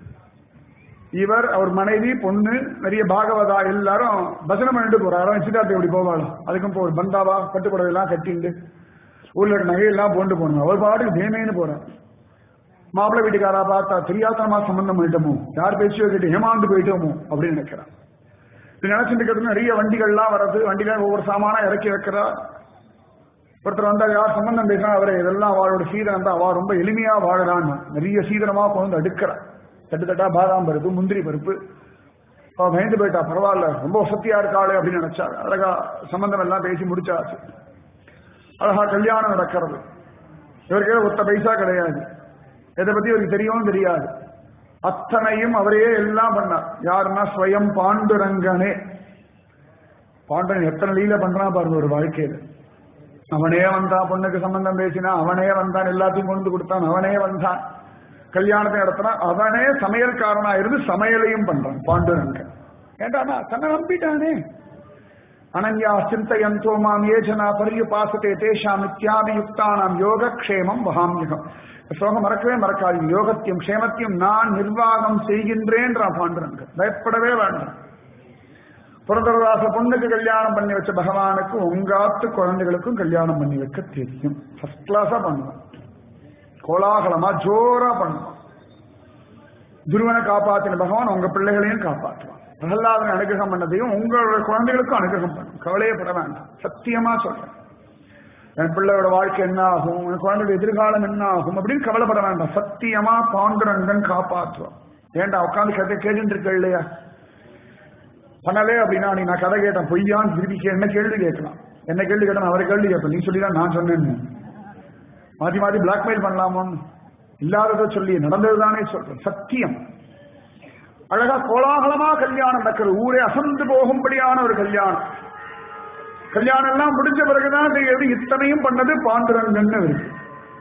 இவர் அவர் மனைவி பொண்ணு நிறைய பாகவதா எல்லாரும் பசனம் பண்ணிட்டு போறாரு நிச்சயதார்த்தம் எப்படி போவாளோ அதுக்கும் போ பந்தாவா பட்டுப்புடவை எல்லாம் கட்டிண்டு ஊர்ல இருக்க நகையெல்லாம் போண்டு போகணும் அவர் பாட்டுக்கு தேமேன்னு போறார் மாப்பிள்ளை வீட்டுக்காரா பார்த்தா தெரியாதனமா சம்பந்தம் பண்ணிட்டோமோ யார் பேசியோ கேட்டு ஏமாந்து போயிட்டோமோ அப்படின்னு நினைக்கிறான் இது நினைச்சிட்டு இருக்கிறது நிறைய வண்டிகள்லாம் வர்றது வண்டியில ஒவ்வொரு சாமானா இறக்கி வைக்கிறா ஒருத்தர் வந்தா யார் சம்பந்தம் பேசினா அவரை இதெல்லாம் அவளோட சீதனம் தான் அவ ரொம்ப எளிமையா வாழறான்னு நிறைய சீதனமா கொண்டு அடுக்கிறா தட்டு தட்டா பாதாம் பருப்பு முந்திரி பருப்பு அவ பயந்து போயிட்டா பரவாயில்ல ரொம்ப வசதியா இருக்காளே அப்படின்னு நினைச்சா அழகா சம்பந்தம் எல்லாம் பேசி முடிச்சாச்சு அழகா கல்யாணம் நடக்கிறது இவருக்கு ஒத்த பைசா கிடையாது எதை பத்தி இவருக்கு தெரியும் தெரியாது அத்தனையும் அவரே எல்லாம் பண்ணார் யாருன்னா ஸ்வயம் பாண்டுரங்கனே பாண்டவன் எத்தனை லீல பண்றான் பாருங்க ஒரு வாழ்க்கையில அவனே வந்தான் பொண்ணுக்கு சம்பந்தம் பேசினா அவனே வந்தான் எல்லாத்தையும் கொண்டு கொடுத்தான் அவனே வந்தான் கல்யாணத்தை நடத்தினா அவனே சமையல்காரனா இருந்து சமையலையும் பண்றான் பாண்டுரங்கன் ஏண்டானா தன்னை நம்பிட்டானே அனன்யா சிந்தையந்தோ மாம் ஏஜனா பரியுபாசத்தே தேஷாம் இத்தியாபியுக்தானாம் யோகக்ஷேமம் வகாமியகம் ஸ்லோகம் மறக்கவே மறக்காதீங்க யோகத்தையும் க்ஷேமத்தையும் நான் நிர்வாகம் செய்கின்றேன்றான் பாண்டுரங்க பயப்படவே வேண்டாம் புரந்தரதாச பொண்ணுக்கு கல்யாணம் பண்ணி வச்ச பகவானுக்கு உங்காத்து குழந்தைகளுக்கும் கல்யாணம் பண்ணி வைக்க தெரியும் ஃபர்ஸ்ட் கிளாஸா பண்ணுவான் கோலாகலமா ஜோரா பண்ணுவான் துருவனை காப்பாத்தின பகவான் உங்க பிள்ளைகளையும் காப்பாற்றுவான் பிரகலாதன் அனுகிரகம் பண்ணதையும் உங்களோட குழந்தைகளுக்கும் அனுகிரகம் பண்ணும் கவலையே பட வேண்டாம் சத்தியமா சொல்றேன் என் பிள்ளையோட வாழ்க்கை என்ன ஆகும் என் குழந்தையோட எதிர்காலம் என்ன ஆகும் அப்படின்னு கவலைப்பட வேண்டாம் சத்தியமா பாண்டுரங்கன் காப்பாற்றுவான் ஏன்டா உட்காந்து கதை கேட்டுட்டு இருக்க இல்லையா பண்ணலே அப்படின்னா நீ நான் கதை கேட்டேன் பொய்யான்னு திருப்பி கே- என்ன கேள்வி கேட்கலாம் என்ன கேள்வி கேட்டேன் அவரை கேள்வி கேட்பேன் நீ சொல்லிதான் நான் சொன்னேன்னு மாத்தி மாத்தி பிளாக்மெயில் பண்ணலாமோன்னு இல்லாததை சொல்லி நடந்ததுதானே சொல்றேன் சத்தியம் அழகா கோலாகலமா கல்யாணம் நடக்கிறது ஊரே அசந்து போகும்படியான ஒரு கல்யாணம் கல்யாணம் எல்லாம் முடிஞ்ச பிறகுதான் தெரியுது இத்தனையும் பண்ணது பாண்டுரங்கன்னு இருக்கு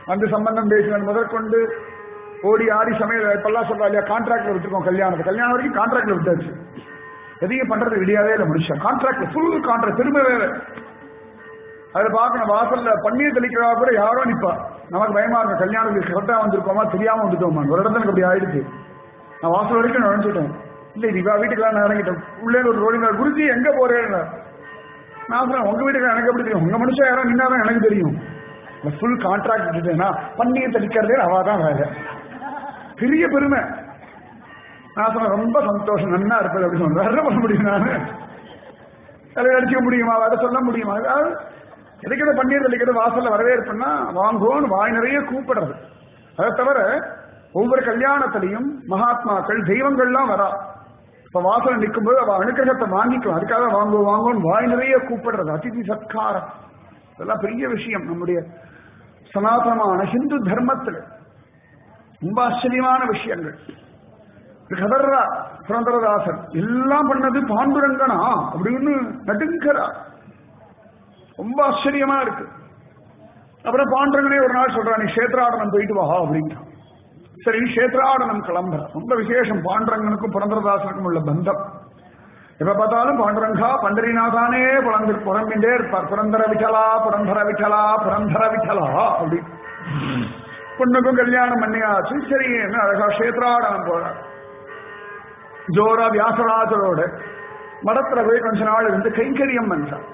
அந்த சம்பந்தம் பேசினது முதற்கொண்டு ஓடி ஆடி சமையல் இப்பெல்லாம் சொல்றா இல்லையா கான்ட்ராக்ட்ல விட்டுருக்கோம் கல்யாணத்தை கல்யாணம் வரைக்கும் கான்ட்ராக்ட்ல விட்டாச்சு எதையும் பண்றது விடியாவே இல்லை முடிச்சா கான்ட்ராக்ட் ஃபுல் கான்ட்ராக்ட் பெருமை வேற அதை பார்க்கணும் வாசல்ல பன்னீர் தெளிக்கிறா கூட யாரோ நிப்பா நமக்கு பயமா இருக்கும் கல்யாணத்துக்கு கரெக்டா வந்திருக்கோமா தெரியாம வந்துட்டோமா ஒரு இடத்துல எனக்கு அப்படி ஆயிடுச்சு நான் வாசல் வரைக்கும் நுழைஞ்சிட்டேன் இல்ல இவா வீட்டுக்கெல்லாம் நான் இறங்கிட்டேன் உள்ளே ஒரு ரோடிங்க குருஜி எங்க போறேன் நான் சொன்னேன் உங்க வீட்டுக்கு எனக்கு எப்படி தெரியும் உங்க மனுஷன் யாரோ நின்னாதான் எனக்கு தெரியும் ஃபுல் கான்ட்ராக்ட் விட்டுட்டேன்னா பன்னீர் தெளிக்கிறதே அவா தான் வேலை பெரிய பெருமை நான் சொன்னேன் ரொம்ப சந்தோஷம் நன்னா இருப்பது அப்படி சொன்னேன் வேற என்ன பண்ண முடியும் நான் அதை அடிக்க முடியுமா அதை சொல்ல முடியுமா அதாவது எதுக்கிட்ட பன்னீர் தெளிக்கிறது வாசல்ல வரவேற்புன்னா வாங்குவோன்னு வாய் நிறைய கூப்பிடுறது அதை தவிர ஒவ்வொரு கல்யாணத்திலையும் மகாத்மாக்கள் தெய்வங்கள்லாம் வரா இப்ப வாசல் நிற்கும்போது அவ அனுக்கிரகத்தை வாங்கிக்கலாம் அதுக்காக வாங்குவோம் வாங்குவோம் வாய் நிறைய கூப்பிடுறது அதிதி சத்காரம் இதெல்லாம் பெரிய விஷயம் நம்முடைய சனாதனமான ஹிந்து தர்மத்தில் ரொம்ப ஆச்சரியமான விஷயங்கள் கதர்றா புரந்தரதாசன் எல்லாம் பண்ணது பாண்டுரங்கனா அப்படின்னு நடுங்கரா ரொம்ப ஆச்சரியமா இருக்கு அப்புறம் பாண்டரங்கனே ஒரு நாள் சொல்றான் நீ கஷேத்ராடனம் போயிட்டு வா அப்படின்ட்டான் சரி கஷேத்ராடனம் கிளம்புற ரொம்ப விசேஷம் பாண்டரங்கனுக்கும் புரந்தரதாசனுக்கும் உள்ள பந்தம் எப்ப பார்த்தாலும் பாண்டுரங்கா பண்டரிநாதானே புலந்து புறம்பின்றே இருப்பார் புரந்தர விட்டலா புரந்தர விட்டலா புரந்தர விட்டலா அப்படி பொண்ணுக்கும் கல்யாணம் பண்ணியாச்சு சரி என்ன அழகா கஷேத்ராடனம் போறார் ஜோரா வியாசராஜரோட மடத்துல போய் கொஞ்ச நாள் இருந்து கைங்கரியம் பண்றார்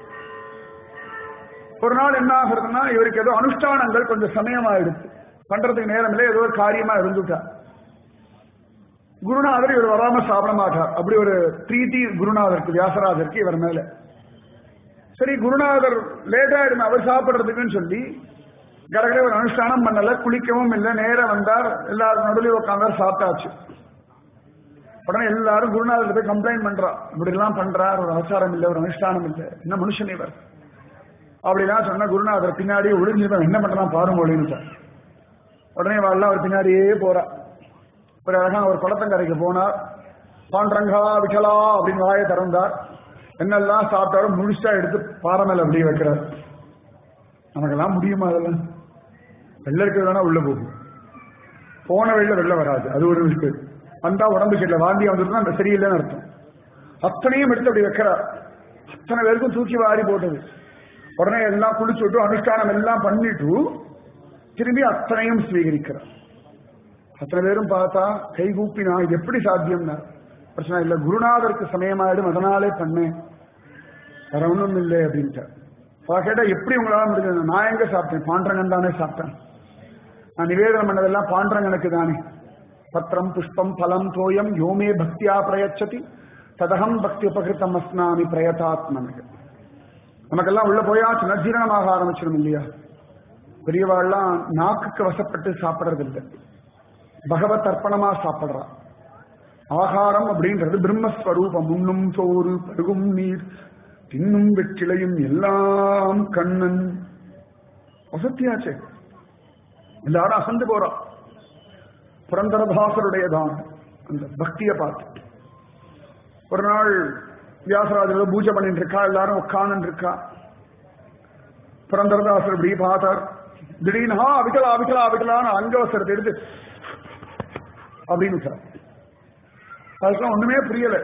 ஒரு நாள் என்ன ஆகுறதுன்னா இவருக்கு ஏதோ அனுஷ்டானங்கள் கொஞ்சம் சமயமாயிடுச்சு பண்றதுக்கு நேரம் இல்லை ஏதோ ஒரு காரியமா இருந்துட்டார் குருநாதர் இவர் வராம சாப்பிட மாட்டார் அப்படி ஒரு பிரீத்தி குருநாதருக்கு வியாசராஜருக்கு இவர் மேல சரி குருநாதர் லேட் ஆயிடும் அவர் சாப்பிடுறதுக்குன்னு சொல்லி கடற்கரை ஒரு அனுஷ்டானம் பண்ணல குளிக்கவும் இல்லை நேரம் வந்தார் எல்லாரும் நடுவில் உட்காந்தார் சாப்பிட்டாச்சு உடனே எல்லாரும் குருநாதர் போய் கம்ப்ளைண்ட் பண்றா இப்படி எல்லாம் பண்றார் ஒரு அவசாரம் இல்லை ஒரு அனுஷ்டானம் இல்லை என்ன மனுஷன் இவர் அப்படிலாம் சொன்ன குருநாதர் பின்னாடியே ஒளிஞ்சிருந்தா என்ன பண்றான் பாருங்க ஒளின்னு உடனே வாழலாம் அவர் பின்னாடியே போறா ஒரு அழகான ஒரு குளத்தங்கரைக்கு போனார் பாண்டரங்கா விட்டலா அப்படின்னு வாயை திறந்தார் என்னெல்லாம் சாப்பிட்டாலும் முழுசா எடுத்து பாறை மேல அப்படியே வைக்கிறார் நமக்கெல்லாம் முடியுமா அதெல்லாம் வெள்ள இருக்கிறது வேணா உள்ள போகும் போன வெளில வெளில வராது அது ஒரு இருக்கு வந்தா உடம்பு சரியில்லை வாந்தி வந்துருந்தா அந்த சரியில்லைன்னு அர்த்தம் அத்தனையும் எடுத்து அப்படி வைக்கிறார் அத்தனை பேருக்கும் தூக்கி வாரி போட்டது உடனே எல்லாம் குளிச்சு விட்டு அனுஷ்டானம் எல்லாம் பண்ணிட்டு திரும்பி அத்தனையும் ஸ்வீகரிக்கிறார் அத்தனை பேரும் பார்த்தா கை கூப்பினா இது எப்படி சாத்தியம்னா பிரச்சனை இல்லை குருநாதருக்கு சமயமாயிடும் அதனாலே பண்ணேன் வேற ஒன்றும் இல்லை அப்படின்ட்டு கேட்டா எப்படி உங்களால முடிஞ்சது நான் எங்க சாப்பிட்டேன் பாண்டரங்கன் தானே சாப்பிட்டேன் நான் நிவேதனம் பண்ணதெல்லாம் பாண்டரங்கனுக்கு தானே பத்திரம் புஷ்பம் பலம் தோயம் யோமே பக்தியா பிரயச்சதி ததகம் பக்தி உபகிருத்தம் அஸ்னாமி பிரயதாத்மனுக்கு நமக்கெல்லாம் உள்ள போயாச்சுன்னா ஜீரணமாக ஆரம்பிச்சிடும் இல்லையா பெரியவாள்லாம் நாக்குக்கு வசப்பட்டு சாப்பிடுறது இல்லை பகவத் அர்ப்பணமா சாப்பிடுறா ஆகாரம் அப்படின்றது பிரம்மஸ்வரூபம் உண்ணும் சோறு பருகும் நீர் தின்னும் வெற்றிலையும் எல்லாம் கண்ணன் வசத்தியாச்சே எல்லாரும் அசந்து போறா புரந்தரதாசருடையதான் அந்த பக்தியை பார்த்து ஒரு நாள் வியாசராஜர் பூஜை பண்ணிட்டு இருக்கா எல்லாரும் உட்கார்ந்து இருக்கா புரந்தரதாசர் இப்படி பார்த்தார் திடீர்னு ஹா அவிக்கலா அவிக்கலா அவிக்கலான்னு அங்கவசரத்தை எடுத்து அப்படின்னு சார் அதுக்கெல்லாம் ஒண்ணுமே புரியல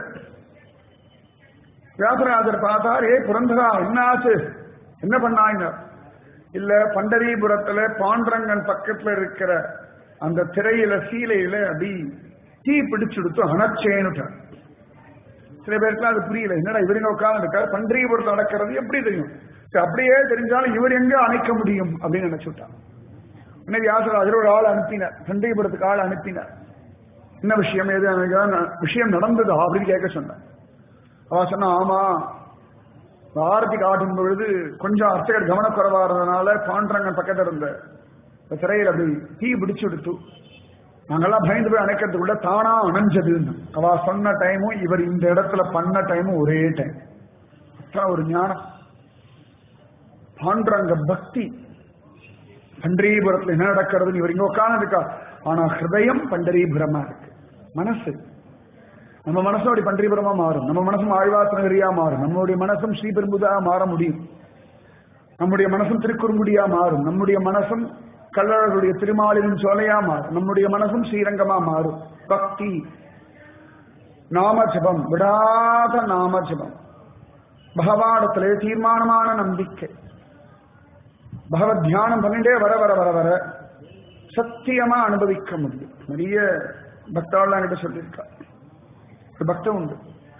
வியாசராஜர் பார்த்தார் ஏ புரந்தரா என்ன ஆச்சு என்ன பண்ணாங்க இல்ல பண்டரிபுரத்துல பாண்டரங்கன் பக்கத்துல இருக்கிற அந்த திரையில சீலையில அப்படி தீ பிடிச்சுடுத்து அணச்சேன்னுட்டார் சில பேருக்குலாம் அது புரியல என்னடா இவருங்க உட்கார்ந்து இருக்காரு பண்டரிபுரத்தில் நடக்கிறது எப்படி தெரியும் சரி, அப்படியே தெரிஞ்சாலும் இவர் எங்க அணைக்க முடியும் அப்படின்னு நினைச்சுட்டான் உடனே வியாசராஜர் ஒரு ஆள் அனுப்பினார் பண்டரிபுரத்துக்கு ஆள் அனுப்பினார் என்ன விஷயம் எது எனக்கு ந- விஷயம் நடந்ததா அப்படின்னு கேட்க சொன்னேன் அவ சொன்னா ஆமா ஆரத்தி காட்டும் பொழுது கொஞ்சம் அர்ச்சகர் கவனக்குறைவா இருந்ததுனால பாண்டரங்கன் பக்கத்துல இருந்த இந்த திரையில் அப்படி தீ பிடிச்சு விடுத்து நாங்கெல்லாம் பயந்து போய் அணைக்கிறதுக்குள்ள தானா அணைஞ்சதுன்னு அவ சொன்ன டைமும் இவர் இந்த இடத்துல பண்ண டைமும் ஒரே டைம் அத்தனை ஒரு ஞானம் பாண்டரங்க பக்தி பண்டரீபுரத்துல என்ன நடக்கிறதுன்னு இவர் இங்க உட்கார்ந்து இருக்கா ஆனா ஹிருதயம் பண்டரீபுரமா இருக்கு மனசு நம்ம மனசும் அப்படி பண்டரிபுரமா மாறும் நம்ம மனசும் ஆழ்வாசனகிரியா மாறும் நம்மளுடைய மனசும் ஸ்ரீபெரும்புதா மாற முடியும் நம்முடைய மனசும் திருக்குறுங்குடியா மாறும் நம்முடைய மனசும் கல்லழகுடைய திருமாலிலும் சோலையா மாறும் நம்முடைய மனசும் ஸ்ரீரங்கமா மாறும் பக்தி நாமஜபம் விடாத நாமஜபம் பகவானத்திலே தீர்மானமான நம்பிக்கை பகவத் தியானம் பண்ணிட்டே வர வர வர வர சத்தியமா அனுபவிக்க முடியும் நிறைய பக்தாள்லாம் கிட்ட சொல்லியிருக்கா ஒரு பக்தம் உண்டு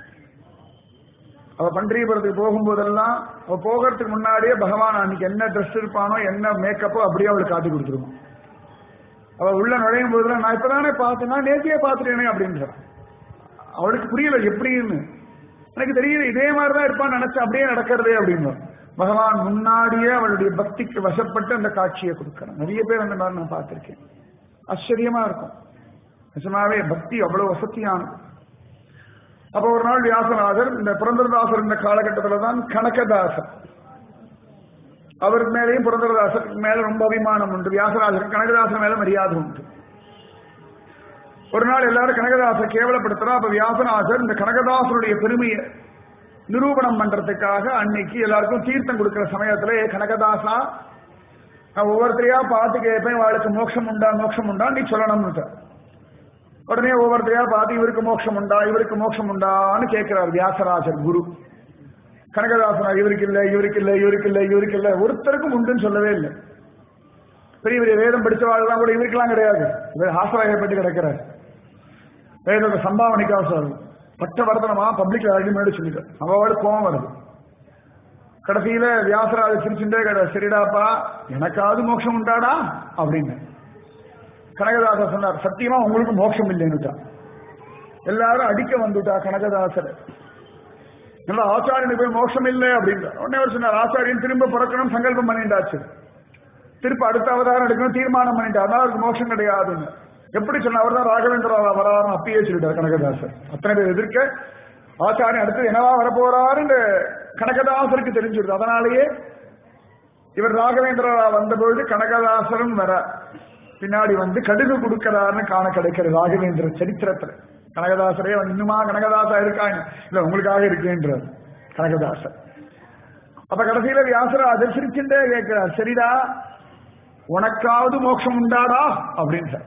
அவ பண்டீபுரத்துக்கு போகும்போதெல்லாம் அவ போகிறதுக்கு முன்னாடியே பகவான் அன்னைக்கு என்ன ட்ரெஸ் இருப்பானோ என்ன மேக்கப்போ அப்படியே அவளுக்கு காட்டி கொடுத்துருவோம் அவ உள்ள நுழையும் போதெல்லாம் நான் இப்பதானே பார்த்தேன்னா நேத்தியே பார்த்துட்டேனே அப்படின்ற அவளுக்கு புரியல எப்படின்னு எனக்கு தெரியல இதே மாதிரிதான் இருப்பான்னு நினைச்சு அப்படியே நடக்கிறதே அப்படின்னு பகவான் முன்னாடியே அவளுடைய பக்திக்கு வசப்பட்டு அந்த காட்சியை கொடுக்கறான் நிறைய பேர் அந்த மாதிரி நான் பார்த்திருக்கேன் ஆச்சரியமா இருக்கும் நிஜமாவே பக்தி அவ்வளவு வசதியானது அப்ப ஒரு நாள் வியாசநாதர் இந்த புரந்தரதாசர் இந்த காலகட்டத்துல தான் கனகதாசர் அவர் மேலேயும் புரந்தரதாசர் மேல ரொம்ப அபிமானம் உண்டு வியாசராஜர் கனகதாசர் மேல மரியாதை உண்டு ஒரு நாள் எல்லாரும் கனகதாசர் கேவலப்படுத்துறா அப்ப வியாசநாதர் இந்த கனகதாசருடைய பெருமையை நிரூபணம் பண்றதுக்காக அன்னைக்கு எல்லாருக்கும் தீர்த்தம் கொடுக்கிற சமயத்துல "ஏ கனகதாசா நான் ஒவ்வொருத்தரையா பார்த்து கேட்பேன் வாழ்க்கை மோட்சம் உண்டா மோட்சம் உண்டா நீ சொல்லணும்னு உடனே ஒவ்வொருத்தரையா பார்த்து இவருக்கு மோட்சம் உண்டா இவருக்கு மோட்சம் உண்டான்னு கேட்கிறார் வியாசராஜர் குரு கனகதாசனா இவருக்கு இல்ல இவருக்கு இல்ல இவருக்கு இல்ல இவருக்கு இல்ல ஒருத்தருக்கும் உண்டுன்னு சொல்லவே இல்லை பெரிய பெரிய வேதம் படிச்சவாள்லாம் கூட இவருக்கெல்லாம் கிடையாது இவர் ஆசிராயப்பட்டு கிடக்கிறார் வேதத்தை சம்பாவனைக்காக சொல்றது பட்ட வர்த்தனமா பப்ளிக்ல அடி முன்னாடி சொல்லிட்டு அவளோட கோவம் வருது கடைசியில வியாசராஜ சிரிச்சுட்டே கடை சரிடாப்பா எனக்காவது மோட்சம் உண்டாடா அப்படின்னு கனகதாசர் சொன்னார் சத்தியமா உங்களுக்கு மோட்சம் இல்லைன்னுட்டா எல்லாரும் அடிக்க வந்துட்டா கனகதாசர் நல்லா ஆச்சாரியனுக்கு போய் மோட்சம் இல்லை அப்படின்றார் உடனே அவர் சொன்னார் ஆச்சாரியன் திரும்ப பிறக்கணும் சங்கல்பம் பண்ணிட்டாச்சு திருப்ப அடுத்த அவதாரம் எடுக்கணும் தீர்மானம் பண்ணிட்டார் அதான் அவருக்கு மோட்சம் கிடையாதுன்னு எப்படி சொன்ன அவர் தான் ராகவேந்திர வராருன்னு அப்பயே சொல்லிட்டார் கனகதாசர் அத்தனை பேர் எதிர்க்க ஆச்சாரியன் அடுத்து என்னவா வரப்போறாருன்னு கனகதாசருக்கு தெரிஞ்சிருது அதனாலேயே இவர் ராகவேந்திரா வந்தபொழுது கனகதாசரும் வர பின்னாடி வந்து கடுகு கொடுக்கிறாருன்னு காண கிடைக்கிறது ராகவேந்திர சரித்திரத்துல கனகதாசரே வந்து இன்னுமா கனகதாசா இருக்காங்க இல்ல உங்களுக்காக இருக்கேன்றார் கனகதாசர் அப்ப கடைசியில வியாசராஜர் சிரிச்சுட்டே கேட்கிறார் சரிடா உனக்காவது மோட்சம் உண்டாடா அப்படின்றார்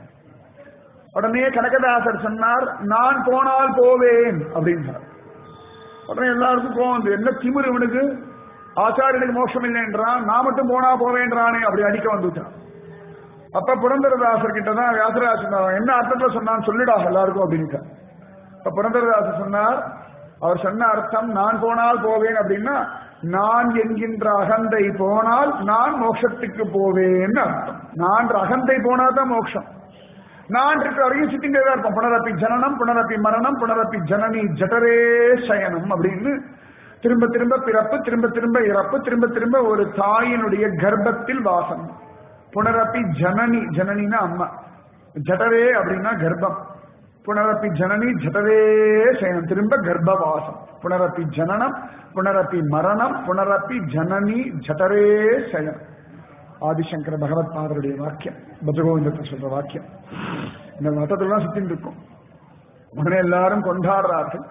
உடனே கனகதாசர் சொன்னார் நான் போனால் போவேன் அப்படின்றார் உடனே எல்லாருக்கும் கோவம் வந்து என்ன திமிரு இவனுக்கு ஆச்சாரியனுக்கு மோட்சம் இல்லைன்றான் நான் மட்டும் போனா போவேன்றானே அப்படி அடிக்க வந்துட்டான் அப்ப புரந்தரதாசர் கிட்ட தான் வியாசராஜ் சொன்னார் என்ன அர்த்தத்துல சொன்னான்னு சொல்லிடா எல்லாருக்கும் அப்படின்ட்டு அப்ப புரந்தரதாசர் சொன்னார் அவர் சொன்ன அர்த்தம் நான் போனால் போவேன் அப்படின்னா நான் என்கின்ற அகந்தை போனால் நான் மோட்சத்துக்கு போவேன்னு அர்த்தம் நான் அகந்தை போனா தான் மோட்சம் நான் இருக்கிற வரையும் சிட்டிங்கே தான் இருப்போம் புனரப்பி ஜனனம் புனரப்பி மரணம் புனரப்பி ஜனனி ஜடரே சயனம் அப்படின்னு திரும்ப திரும்ப பிறப்பு திரும்ப திரும்ப இறப்பு திரும்ப திரும்ப ஒரு தாயினுடைய கர்ப்பத்தில் வாசம் புனரப்பி ஜனனி ஜனனினா அம்மா ஜடரே அப்படின்னா கர்ப்பம் புனரப்பி ஜனனி ஜடரே சயனம் திரும்ப கர்ப்பவாசம் புனரப்பி ஜனனம் புனரப்பி மரணம் புனரப்பி ஜனனி ஜடரே சயனம் ஆதிசங்கர பகவத் பாதருடைய வாக்கியம் பஜகோவிந்தத்தை சொல்ற வாக்கியம் இந்த மதத்துல தான் சுத்தின்னு இருக்கும் உடனே எல்லாரும் கொண்டாடுறார்கள்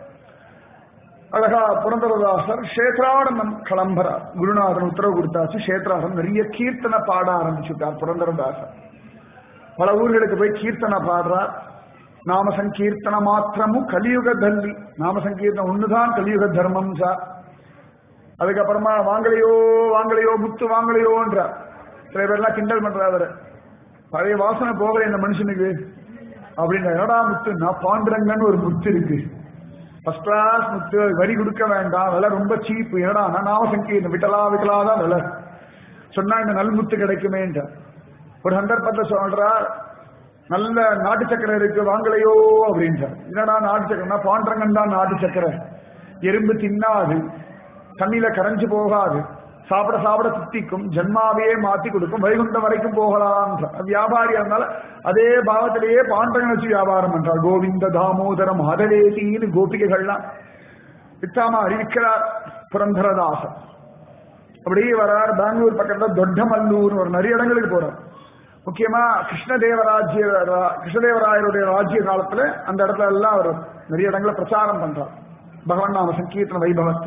அழகா புரந்தரதாசர் கஷேத்ராடனம் கிளம்புறார் குருநாதன் உத்தரவு கொடுத்தாச்சு கஷேத்ராடம் நிறைய கீர்த்தனை பாட ஆரம்பிச்சுட்டார் புரந்தரதாசர் பல ஊர்களுக்கு போய் கீர்த்தனை பாடுறார் நாம சங்கீர்த்தன மாத்திரமும் கலியுக தல்லி நாம சங்கீர்த்தனம் ஒண்ணுதான் கலியுக தர்மம் சார் அதுக்கப்புறமா வாங்கலையோ வாங்கலையோ முத்து வாங்கலையோன்றார் சில பேர்லாம் கிண்டல் பண்றாரு பழைய வாசனை போகல இந்த மனுஷனுக்கு அப்படின்னு என்னடா முத்து நான் பாண்டுரங்கன்னு ஒரு முத்து இருக்கு ஃபர்ஸ்ட் கிளாஸ் முத்து வரி கொடுக்க வேண்டாம் விலை ரொம்ப சீப் என்னடா நாம சங்கீர்த்தம் விட்டலா விட்டலா தான் விலை சொன்னா இந்த நல் முத்து கிடைக்குமேன்ற ஒரு சந்தர்ப்பத்தை சொல்றா நல்ல நாட்டு சக்கரை இருக்கு வாங்கலையோ அப்படின்றார் என்னடா நாட்டு சக்கரைனா பாண்டரங்கன் தான் நாட்டு சக்கரை எறும்பு தின்னாது தண்ணியில கரைஞ்சு போகாது சாப்பிட சாப்பிட சுத்திக்கும் ஜென்மாவையே மாத்தி கொடுக்கும் வைகுண்டம் வரைக்கும் போகலாம் வியாபாரியா இருந்தால அதே பாவத்திலேயே பாண்டரங்கன் வச்சு வியாபாரம் பண்றார் கோவிந்த தாமோதரம் மாதவேசின்னு கோபிகைகள்லாம் வித்தாமா அறிவிக்கிறார் புரந்தரதாசன் அப்படியே வரார் பெங்களூர் பக்கத்துல தொட்டமல்லூர் ஒரு நிறைய இடங்களுக்கு போறார் முக்கியமா கிருஷ்ணதேவராஜ்ய கிருஷ்ணதேவராயருடைய ராஜ்ய காலத்துல அந்த இடத்துல எல்லாம் அவர் நிறைய இடங்களை பிரச்சாரம் பண்றார் பகவான் நாம சங்கீர்த்தன வைபவத்தை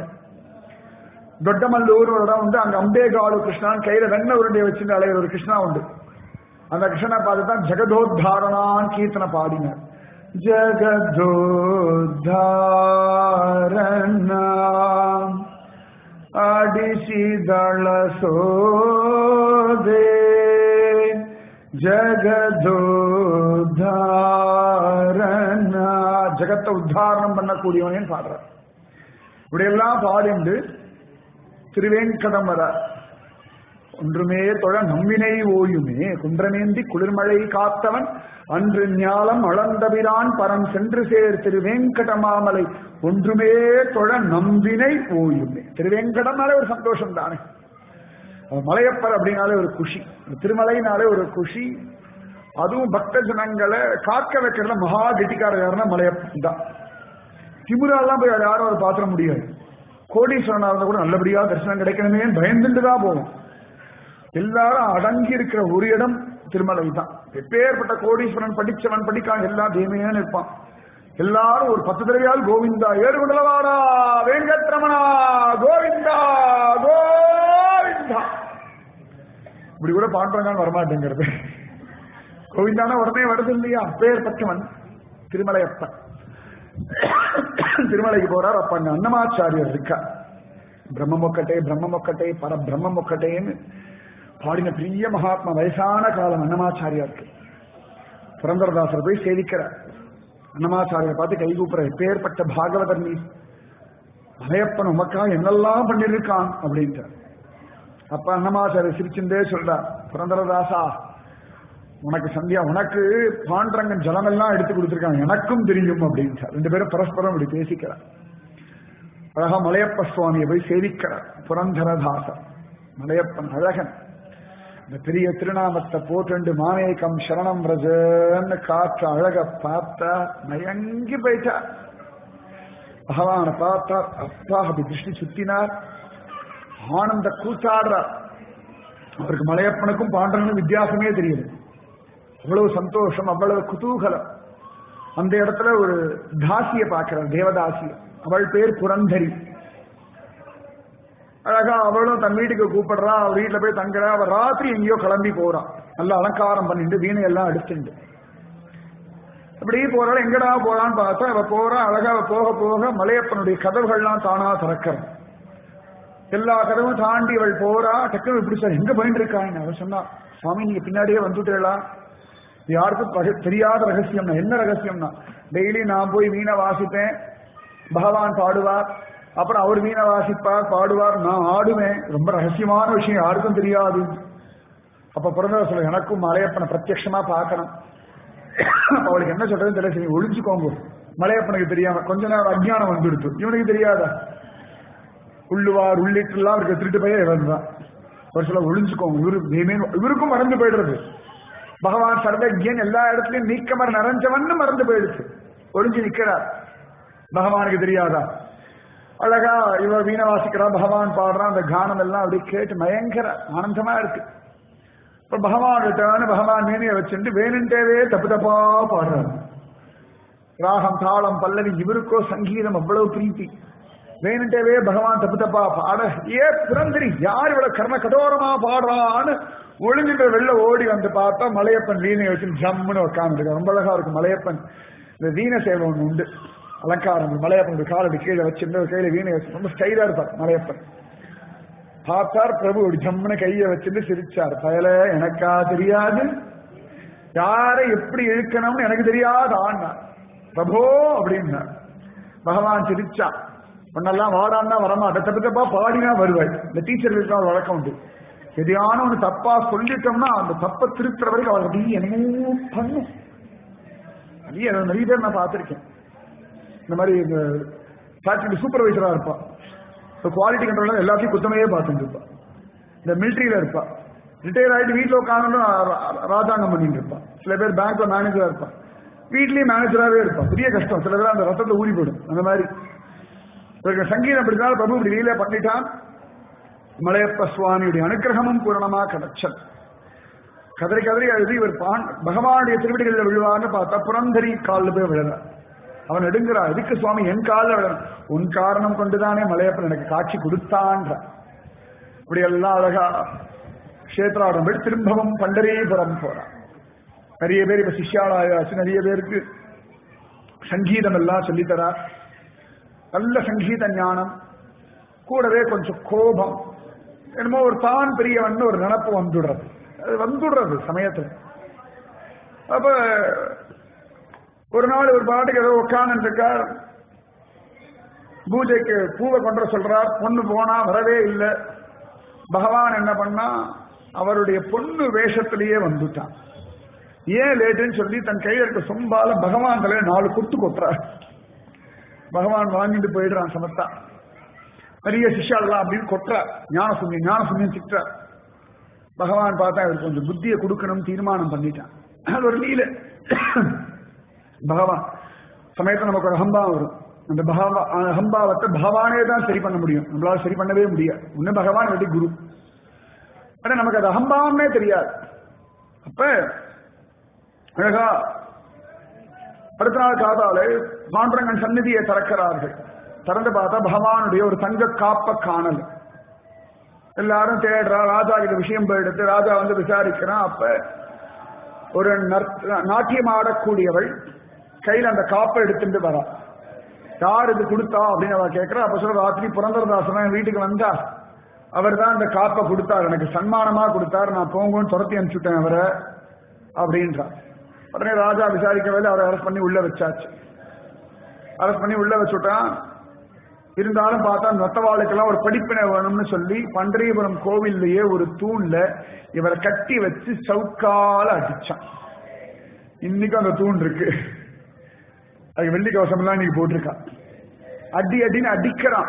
தொட்டமல்லூர் ஒரு இடம் உண்டு அங்க அம்பேகாடு கிருஷ்ணான் கையில வெண்ண உருண்டையை வச்சுட்டு அலையிற ஒரு கிருஷ்ணா உண்டு அந்த கிருஷ்ணனை பார்த்து தான் ஜெகதோத்தாரணான் கீர்த்தனை பாடினார் ஜெகதோத்தாரணா அடிசிதள சோதே ஜெகதோத்தாரணா ஜெகத்தை உத்தாரணம் பண்ணக்கூடியவனேன்னு பாடுறார் இப்படியெல்லாம் பாடிண்டு திருவேங்கடம் வர ஒன்றுமே தொழ நம்பினை ஓயுமே குன்றமேந்தி குளிர்மழை காத்தவன் அன்று ஞாலம் அளந்தபிரான் பரம் சென்று சேர் திருவேங்கடமாமலை ஒன்றுமே தொழ நம்பினை ஓயுமே திருவேங்கடம்னாலே ஒரு சந்தோஷம் தானே மலையப்பர் அப்படின்னாலே ஒரு குஷி திருமலைனாலே ஒரு குஷி அதுவும் பக்த ஜனங்களை காக்க வைக்கிறதுல மகா கெட்டிக்கார யாருன்னா மலையப்பன் தான் திமுறாலாம் போய் யாரும் அதை பாத்திர முடியாது கோடீஸ்வரனா இருந்தா கூட நல்லபடியா தரிசனம் கிடைக்கணுமே பயந்துட்டு தான் போவோம் எல்லாரும் அடங்கி இருக்கிற ஒரு இடம் திருமலை தான் எப்பேற்பட்ட கோடீஸ்வரன் படிச்சவன் படிக்கான் எல்லாம் தேமையான இருப்பான் எல்லாரும் ஒரு பத்து தடவையால் கோவிந்தா ஏழு குண்டலவாடா வேங்கத்ரமணா கோவிந்தா கோவிந்தா இப்படி கூட பாண்டாங்க வரமாட்டேங்கிறது கோவிந்தானா உடனே வருது இல்லையா அப்பேற்பட்டவன் திருமலையப்பன் திருமலைக்கு போறார் அப்ப அங்க அன்னமாச்சாரியர் இருக்கா பிரம்மமொக்கட்டே பிரம்மமொக்கட்டே பர பிரம்மமொக்கட்டேன்னு பாடின பெரிய மகாத்மா வயசான காலம் அன்னமாச்சாரியாருக்கு புரந்தரதாசர் போய் சேவிக்கிறார் அன்னமாச்சாரியர் பார்த்து கைகூப்புற எப்பேற்பட்ட பாகவதர் நீ மலையப்பன் உமக்காக என்னெல்லாம் பண்ணிருக்கான் அப்படின்ட்டார் அப்ப அன்னமாச்சாரியர் சிரிச்சுட்டே சொல்றார் புரந்தரதாசா உனக்கு சந்தியா உனக்கு பாண்டரங்கன் ஜலமெல்லாம் எடுத்து கொடுத்துருக்காங்க எனக்கும் தெரியும் அப்படின்ட்டார் ரெண்டு பேரும் பரஸ்பரம் இப்படி பேசிக்கிறார் அழகா மலையப்ப சுவாமியை போய் சேவிக்கிறார் புரந்தரதாசர் மலையப்பன் அழகன் இந்த பெரிய திருநாமத்தை போட்டு மானேக்கம் சரணம் ரஜன்னு காற்ற அழக பார்த்தா மயங்கி போயிட்டார் பகவானை பார்த்தார் அப்பா அப்படி திருஷ்டி சுத்தினார் ஆனந்த கூத்தாடுறார் அவருக்கு மலையப்பனுக்கும் பாண்டனுக்கும் வித்தியாசமே தெரியுது அவ்வளவு சந்தோஷம் அவ்வளவு குதூகலம் அந்த இடத்துல ஒரு தாசிய பார்க்கிறார் தேவதாசிய அவள் பேர் புரந்தரி அழகா அவளும் தன் வீட்டுக்கு கூப்பிடுறா அவ வீட்டுல போய் தங்குறா அவ ராத்திரி எங்கேயோ கிளம்பி போறான் நல்ல அலங்காரம் பண்ணிட்டு வீணையெல்லாம் அடிச்சுண்டு அப்படி போறாள் எங்கடா போறான்னு பார்த்தா அவ போறா அழகா அவ போக போக மலையப்பனுடைய கதவுகள்லாம் தானா திறக்கிறான் எல்லா கதவும் தாண்டி அவள் போறா டக்குனு இப்படி சார் எங்க போயிட்டு இருக்காங்க அவ சொன்னா சுவாமி நீங்க பின்னாடியே வந்துட்டேளா யாருக்கும் பக- தெரியாத ரகசியம்னா என்ன ரகசியம்னா டெய்லி நான் போய் வீணை வாசிப்பேன் பகவான் பாடுவார் அப்புறம் அவர் வீணை வாசிப்பார் பாடுவார் நான் ஆடுவேன் ரொம்ப ரகசியமான விஷயம் யாருக்கும் தெரியாது அப்ப பிறந்த சொல்ல எனக்கும் மலையப்பனை பிரத்யட்சமா பார்க்கணும் அப்ப அவளுக்கு என்ன சொல்றதுன்னு தெரியல சரி ஒளிஞ்சுக்கோங்க மலையப்பனுக்கு தெரியாம கொஞ்ச நேரம் அஜ்ஞானம் வந்துடுத்து இவனுக்கு தெரியாதா உள்ளுவார் உள்ளிட்டுலாம் அவருக்கு திருட்டு போய் இவன் தான் ஒரு சில ஒளிஞ்சுக்கோங்க இவரு இவன் இவருக்கும் மறந்து போயிடுறது பகவான் சர்வஜன் எல்லா இடத்துலயும் நீக்கமர் நிறைஞ்சவன்னு மறந்து போயிடுச்சு ஒளிஞ்சு நிக்கிறார் பகவானுக்கு தெரியாதா அழகா இவ வீணை வாசிக்கிறா பகவான் பாடுறான் அந்த கானம் எல்லாம் அப்படி கேட்டு பயங்கர ஆனந்தமா இருக்கு இப்ப பகவான் கிட்டான்னு பகவான் மீனைய வச்சுட்டு வேணுன்ட்டேவே தப்பு தப்பா பாடுறாரு ராகம் தாளம் பல்லவி இவருக்கோ சங்கீதம் அவ்வளவு பிரீத்தி வேணுன்ட்டேவே பகவான் தப்பு தப்பா பாட ஏ புரந்திரி யார் இவ்வளவு கர்ண கடோரமா பாடுறான்னு ஒளிஞ்சிட்டு வெளில ஓடி வந்து பார்த்தா மலையப்பன் வீணையை வச்சு ஜம்முன்னு உட்காந்துருக்கு ரொம்ப அழகா இருக்கும் மலையப்பன் இந்த வீணை சேவை ஒண்ணு உண்டு அலங்காரம் மலையப்பன் காலடி கீழே வச்சிருந்து ஒரு கையில வீணை வச்சு ரொம்ப ஸ்டைலா இருப்பார் மலையப்பன் பார்த்தார் பிரபு ஒரு ஜம்முன்னு கையை வச்சுட்டு சிரிச்சார் பயல எனக்கா தெரியாது யாரை எப்படி இழுக்கணும்னு எனக்கு தெரியாது ஆனா பிரபோ அப்படின்னார் பகவான் சிரிச்சான் உன்னெல்லாம் வாடான்னா வரமாட்டேன் தப்பு தப்பா பாடினா வருவாய் இந்த டீச்சர்களுக்கு ஒரு வழக்கம் உண்டு எதையான ஒண்ணு தப்பா சொல்லிட்டோம்னா அந்த தப்பை திருத்துற வரைக்கும் அவள் அப்படியே என்னமோ பண்ணும் நிறைய நிறைய பேர் நான் பார்த்திருக்கேன் இந்த மாதிரி இந்த ஃபேக்டரி சூப்பர்வைசரா இருப்பா இப்போ குவாலிட்டி கண்ட்ரோல் எல்லாத்தையும் குத்தமையே பார்த்துட்டு இருப்பா இந்த மிலிட்ரியில இருப்பா ரிட்டையர் ஆயிட்டு வீட்டில் உட்காந்து ராஜாங்கம் பண்ணிட்டு இருப்பா சில பேர் பேங்க்ல மேனேஜரா இருப்பா வீட்லயும் மேனேஜராகவே இருப்பா பெரிய கஷ்டம் சில பேர் அந்த ரத்தத்தை ஊறி போயிடும் அந்த மாதிரி இவருக்கு சங்கீதம் அப்படினால பிரபு இப்படி லீல பண்ணிட்டான் மலையப்ப சுவாமியுடைய அனுக்கிரகமும் பூரணமா கிடைச்சது கதறி கதறி அழுது இவர் பான் பகவானுடைய திருவடிகளில் விழுவான்னு பார்த்தா புரந்தரி காலில் போய் விழுறார் அவன் எடுங்கிறா எதுக்கு சுவாமி என் காலில் விழணும் உன் காரணம் கொண்டுதானே மலையப்பன் எனக்கு காட்சி கொடுத்தான்ற இப்படி எல்லாம் அழகா கஷேத்ராடம் திரும்பவும் பண்டரீபுரம் போறான் நிறைய பேர் இப்ப சிஷ்யாளாயாச்சு நிறைய பேருக்கு சங்கீதம் எல்லாம் சொல்லித்தரார் நல்ல சங்கீத ஞானம் கூடவே கொஞ்சம் கோபம் என்னமோ ஒரு தான் பெரியவன் ஒரு நினப்பு வந்துடுறது அது வந்துடுறது சமயத்துல அப்ப ஒரு நாள் ஒரு பாட்டுக்கு ஏதோ உட்கார்ந்து இருக்கார் பூஜைக்கு பூவை கொண்டு வர சொல்றார் பொண்ணு போனா வரவே இல்லை பகவான் என்ன பண்ணா அவருடைய பொண்ணு வேஷத்திலேயே வந்துட்டான் ஏன் லேட்டுன்னு சொல்லி தன் கையில இருக்க சொம்பால பகவான் தலையில நாலு குத்து கொட்டுறார் பகவான் வாங்கிட்டு போயிடுறான் சமத்தா பெரிய சிஷ்யாலாம் அப்படின்னு கொட்டுறார் ஞானசுமி ஞானசுமி திட்டுறார் பகவான் பார்த்தா இவருக்கு கொஞ்சம் புத்தியை கொடுக்கணும் தீர்மானம் பண்ணிட்டான் அது ஒரு லீல பகவான் சமயத்தில் நமக்கு ஒரு அகம்பாவம் வரும் அந்த பகவா அகம்பாவத்தை பகவானே தான் சரி பண்ண முடியும் நம்மளால சரி பண்ணவே முடியாது ஒண்ணு பகவான் இல்லாட்டி குரு ஆனா நமக்கு அது அகம்பாவமே தெரியாது அப்ப அழகா அடுத்த நாள் காதாலே பாண்டரங்கன் சந்நிதியை திறக்கிறார்கள் திறந்து பார்த்தா பகவானுடைய ஒரு தங்க காப்ப காணல் எல்லாரும் தேடுறா ராஜா கிட்ட விஷயம் போயிடுத்து ராஜா வந்து விசாரிக்கிறான் அப்ப ஒரு நர்த்த- நாட்டியம் ஆடக்கூடியவள் கையில அந்த காப்பை எடுத்துட்டு வரா யார் இது கொடுத்தா அப்படின்னு அவ கேட்கிறா அப்ப சொல்ற ராத்திரி புரந்தரதாசன் என் வீட்டுக்கு வந்தா அவர் தான் அந்த காப்பை கொடுத்தார் எனக்கு சன்மானமா கொடுத்தார் நான் போங்கன்னு துரத்தி அனுப்பிச்சுட்டேன் அவரை அப்படின்றார் உடனே ராஜா விசாரிக்கவே இல்லை, அவரை அரெஸ்ட் பண்ணி உள்ள வச்சாச்சு அரெஸ்ட் பண்ணி உள்ள வச்சுட்டான் இருந்தாலும் பார்த்தா நொத்தவாளுக்கெல்லாம் ஒரு படிப்பினை வேணும்னு சொல்லி பண்டரிபுரம் கோவில்லையே ஒரு தூண்ல இவரை கட்டி வச்சு சவுக்கால அடிச்சான் இன்னைக்கும் அந்த தூண் இருக்கு அது வெள்ளி கவசம் எல்லாம் இன்னைக்கு போட்டிருக்கான் அடி அடின்னு அடிக்கிறான்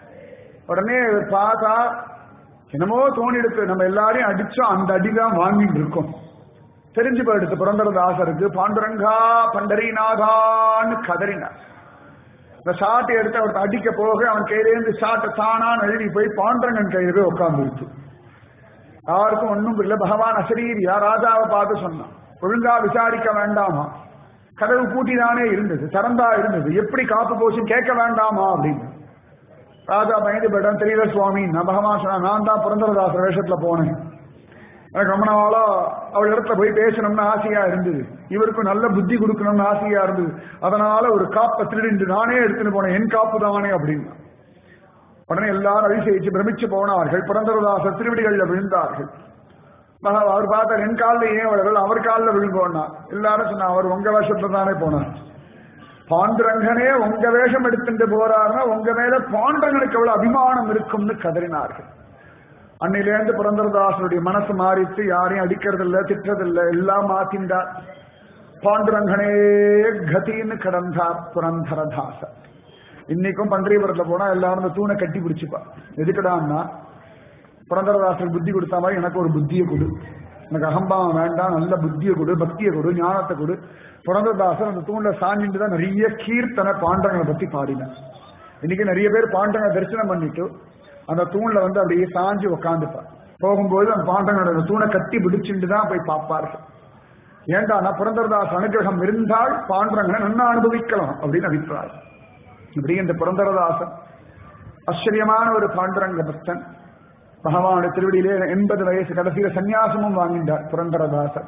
உடனே இவர் பார்த்தா என்னமோ தோணிடுத்து நம்ம எல்லாரையும் அடிச்சோம் அந்த அடிதான் வாங்கிட்டு இருக்கோம் தெரிஞ்சு போயிடுத்து புரந்தரதாசருக்கு பாண்டுரங்கா பண்டரிநாதான்னு கதறினார் இந்த சாட்டை எடுத்து அவர் அடிக்க போக அவன் கையிலேருந்து சாட்டை தானான்னு எழுதி போய் பாண்டரங்கன் கையில போய் உட்கார்ந்து யாருக்கும் ஒண்ணும் புரியல பகவான் அசரீரியா ராஜாவை பார்த்து சொன்னான் ஒழுங்கா விசாரிக்க வேண்டாமா கதவு பூட்டிதானே இருந்தது திறந்தா இருந்தது எப்படி காப்பு போச்சுன்னு கேட்க வேண்டாமா அப்படின்னு ராஜா பயந்து போயிட்டான் தெரியல சுவாமி நான் பகவான் சொன்னா நான் தான் புரந்தரதாசர் வேஷத்துல போனேன் எனக்கு ரொம்ப நாளா அவள் இடத்துல போய் பேசணும்னு ஆசையா இருந்தது இவருக்கும் நல்ல புத்தி கொடுக்கணும்னு ஆசையா இருந்தது அதனால ஒரு காப்பை திருடிண்டு நானே எடுத்துட்டு போனேன் என் காப்பு தானே அப்படின்னு உடனே எல்லாரும் அதிசயிச்சு பிரமிச்சு போனார்கள் புரந்தரதாசர் திருவிடிகள்ல விழுந்தார்கள் மகா அவர் பார்த்தார் என் காலில் ஏன் அவர்கள் அவர் காலில் விழுங்கோன்னா எல்லாரும் சொன்னா அவர் உங்க வேஷத்துல தானே போனார் பாண்டுரங்கனே உங்க வேஷம் எடுத்துட்டு போறாருன்னா உங்க மேல பாண்டரங்கனுக்கு எவ்வளவு அபிமானம் இருக்கும்னு கதறினார்கள் அன்னிலேருந்து புரந்தரதாசனுடைய மனசு மாறித்து யாரையும் அடிக்கிறதில்ல திட்டுறதில்ல எல்லாம் மாத்தின்றார் பாண்டுரங்கனே கதின்னு கடந்தார் புரந்தரதாசர் இன்னைக்கும் பண்டரிபுரத்துல போனா எல்லாரும் இந்த தூணை கட்டி பிடிச்சுப்பா எதுக்குடான்னா புரந்தரதாசர் புத்தி கொடுத்த மாதிரி எனக்கு ஒரு புத்தியை கொடு எனக்கு அகம்பாவம் வேண்டாம் நல்ல புத்தியை கொடு பக்தியை கொடு ஞானத்தை கொடு புரந்தரதாசர் அந்த தூண்ல சாஞ்சிட்டு தான் நிறைய கீர்த்தனை பாண்டங்களை பத்தி பாடினார் இன்னைக்கு நிறைய பேர் பாண்டங்களை தரிசனம் பண்ணிட்டு அந்த தூண்ல வந்து அப்படியே சாஞ்சு உக்காந்துப்பார் போகும்போது அந்த பாண்டங்களோட அந்த தூணை கட்டி பிடிச்சிட்டு தான் போய் பார்ப்பார்கள் ஏண்டானா புரந்தரதாஸ் அனுகிரகம் இருந்தால் பாண்டங்களை நன்னா அனுபவிக்கலாம் அப்படின்னு அபிப்பிராயம் இப்படி இந்த புரந்தரதாசன் ஆச்சரியமான ஒரு பாண்டுரங்க பக்தன் பகவானுடைய திருவடியிலே எண்பது வயசு கடைசியில சந்நியாசமும் வாங்கிட்டார் புரந்தரதாசர்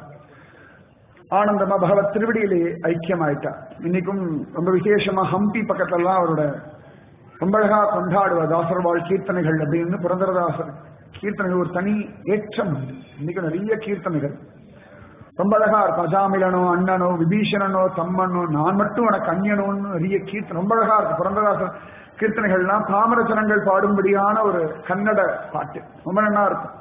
ஆனந்தமா பகவத் திருவடியிலே ஐக்கியமாயிட்டார் இன்னைக்கும் ரொம்ப விசேஷமா ஹம்பி பக்கத்துலலாம் அவரோட ரொம்ப அழகா கொண்டாடுவார் தாசர்வாள் கீர்த்தனைகள் அப்படின்னு புரந்தரதாசர் கீர்த்தனைகள் ஒரு தனி ஏற்றம் உண்டு இன்னைக்கு நிறைய கீர்த்தனைகள் ரொம்ப அழகா இருக்கும் அஜாமிலனோ அண்ணனோ விபீஷணனோ தம்மனோ நான் மட்டும் உனக்கு அந்நியனோன்னு நிறைய கீர்த்தனை ரொம்ப அழகா இருக்கும் புரந்தரதாசர் கீர்த்தனைகள்லாம் பாமரச்சனங்கள் பாடும்படியான ஒரு கன்னட பாட்டு ரொம்ப நல்லா இருக்கும்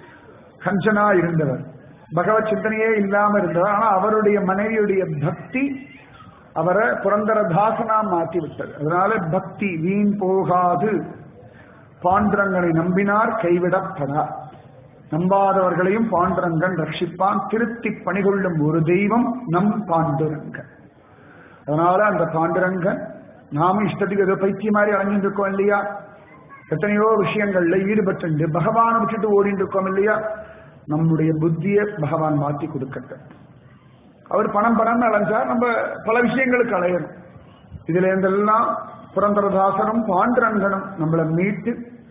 கஞ்சனா இருந்தவர் பகவத் சிந்தனையே இல்லாம இருந்தவர் ஆனா அவருடைய மனைவியுடைய பக்தி அவரை புரந்தரதாசனா மாற்றி விட்டது அதனால பக்தி வீண் போகாது பாண்டுரங்கனை நம்பினார் கைவிடப்படார் நம்பாதவர்களையும் பாண்டுரங்கன் ரட்சிப்பான் திருத்தி பணிகொள்ளும் ஒரு தெய்வம் நம் பாண்டுரங்கன் அதனால அந்த பாண்டுரங்கன் நாமும் இஷ்டத்துக்கு ஏதோ பைத்திய மாதிரி அடைஞ்சிட்டு இருக்கோம் இல்லையா எத்தனையோ விஷயங்கள்ல ஈடுபட்டு பகவானை விட்டுட்டு ஓடிட்டு இருக்கோம் இல்லையா நம்முடைய புத்தியை பகவான் மாற்றி கொடுக்கட்டும் அவர் பணம் பணம் அலைஞ்சா நம்ம பல விஷயங்களுக்கு அலையணும் இதுல இருந்தெல்லாம் புரந்தரதாசனும் பாண்டுரங்கனும் நம்மளை மீட்டு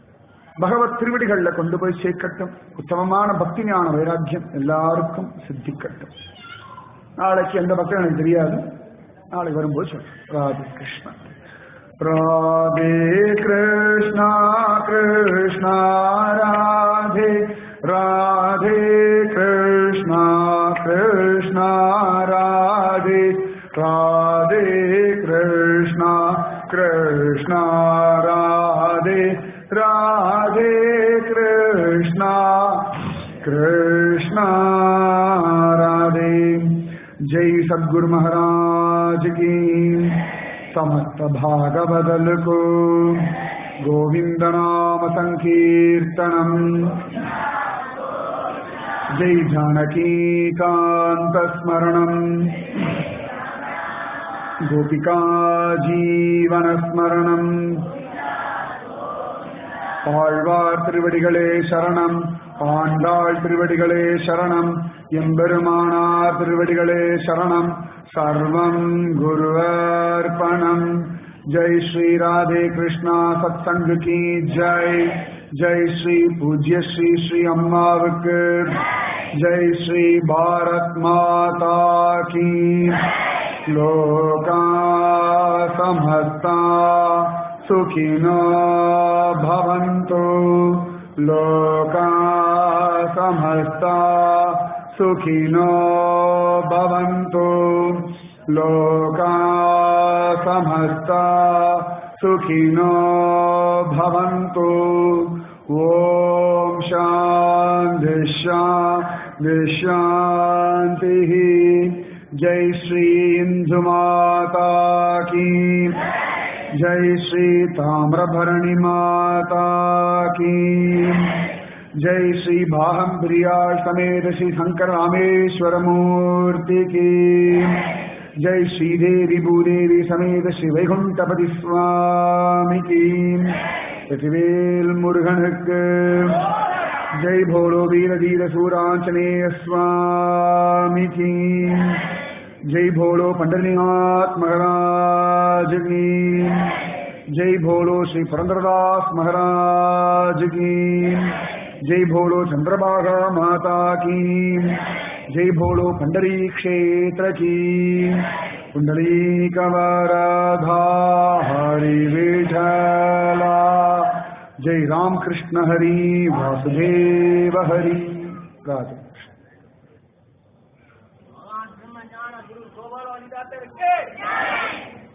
பகவத் திருவடிகள்ல கொண்டு போய் சேர்க்கட்டும் உத்தமமான பக்தி ஞான வைராக்கியம் எல்லாருக்கும் சித்திக்கட்டும் நாளைக்கு எந்த பக்கம் எனக்கு தெரியாது நாளைக்கு வரும்போது சொல்றேன் ராதே கிருஷ்ணா ராதே கிருஷ்ணா கிருஷ்ணா ராதே ராதே கிருஷ்ணா கிருஷ்ணா ராதே ராதே கிருஷ்ணா கிருஷ்ணா ராதே ராதே கிருஷ்ணா कृष्णा राधे जय सद्गुरु महाराज की समस्त भागवदल को गोविंद नाम संकीर्तनम जय जानकी कांत स्मरणम गोपिका जीवन स्मरणम ஆழ்வார் திருவடிகளே சரணம் ஆண்டாள் திருவடிகளே சரணம் எம்பெருமானார் திருவடிகளே சரணம் சர்வம் குருவர்ப்பணம் ஜெய் ஸ்ரீ ராதே கிருஷ்ணா சத்சங்க கி ஜெய் ஜெய் ஸ்ரீ பூஜ்ய ஸ்ரீ ஸ்ரீ அம்மாவுக்கு ஜெய் ஸ்ரீ பாரத் மாதா கி லோகா சமஸ்தா सुखिनो भवन्तु लोका समस्ता सुखिनो भवन्तु लोका समस्ता सुखिनो भवन्तु ॐ शान्ति शान्ति शान्तिः जय श्री इन्दुमाता की जय श्री ताम्रभरणि माता की जय श्री भाहम प्रिया समेत श्री शंकर रामेश्वर मूर्ति की जय श्री देवी भूदेवी समेत श्री வைகுண்டபதி சுவாமி की வெற்றிவேல் முருகனுக்கு ஜெய் போலோ வீர தீர சூராஞ்சனேய சுவாமி की जय भोलो पंडरीनाथ महाराज की जय भोलो श्री पुरंदरदास महाराज की जय भोलो चंद्रभागा माता की जय भोलो पंडरी क्षेत्र की कुंडली कवराधा हरि विठला जय राम कृष्ण हरि वासुदेव हरि राधे भगवान ब्रह्मज्ञान गुरु गोबर और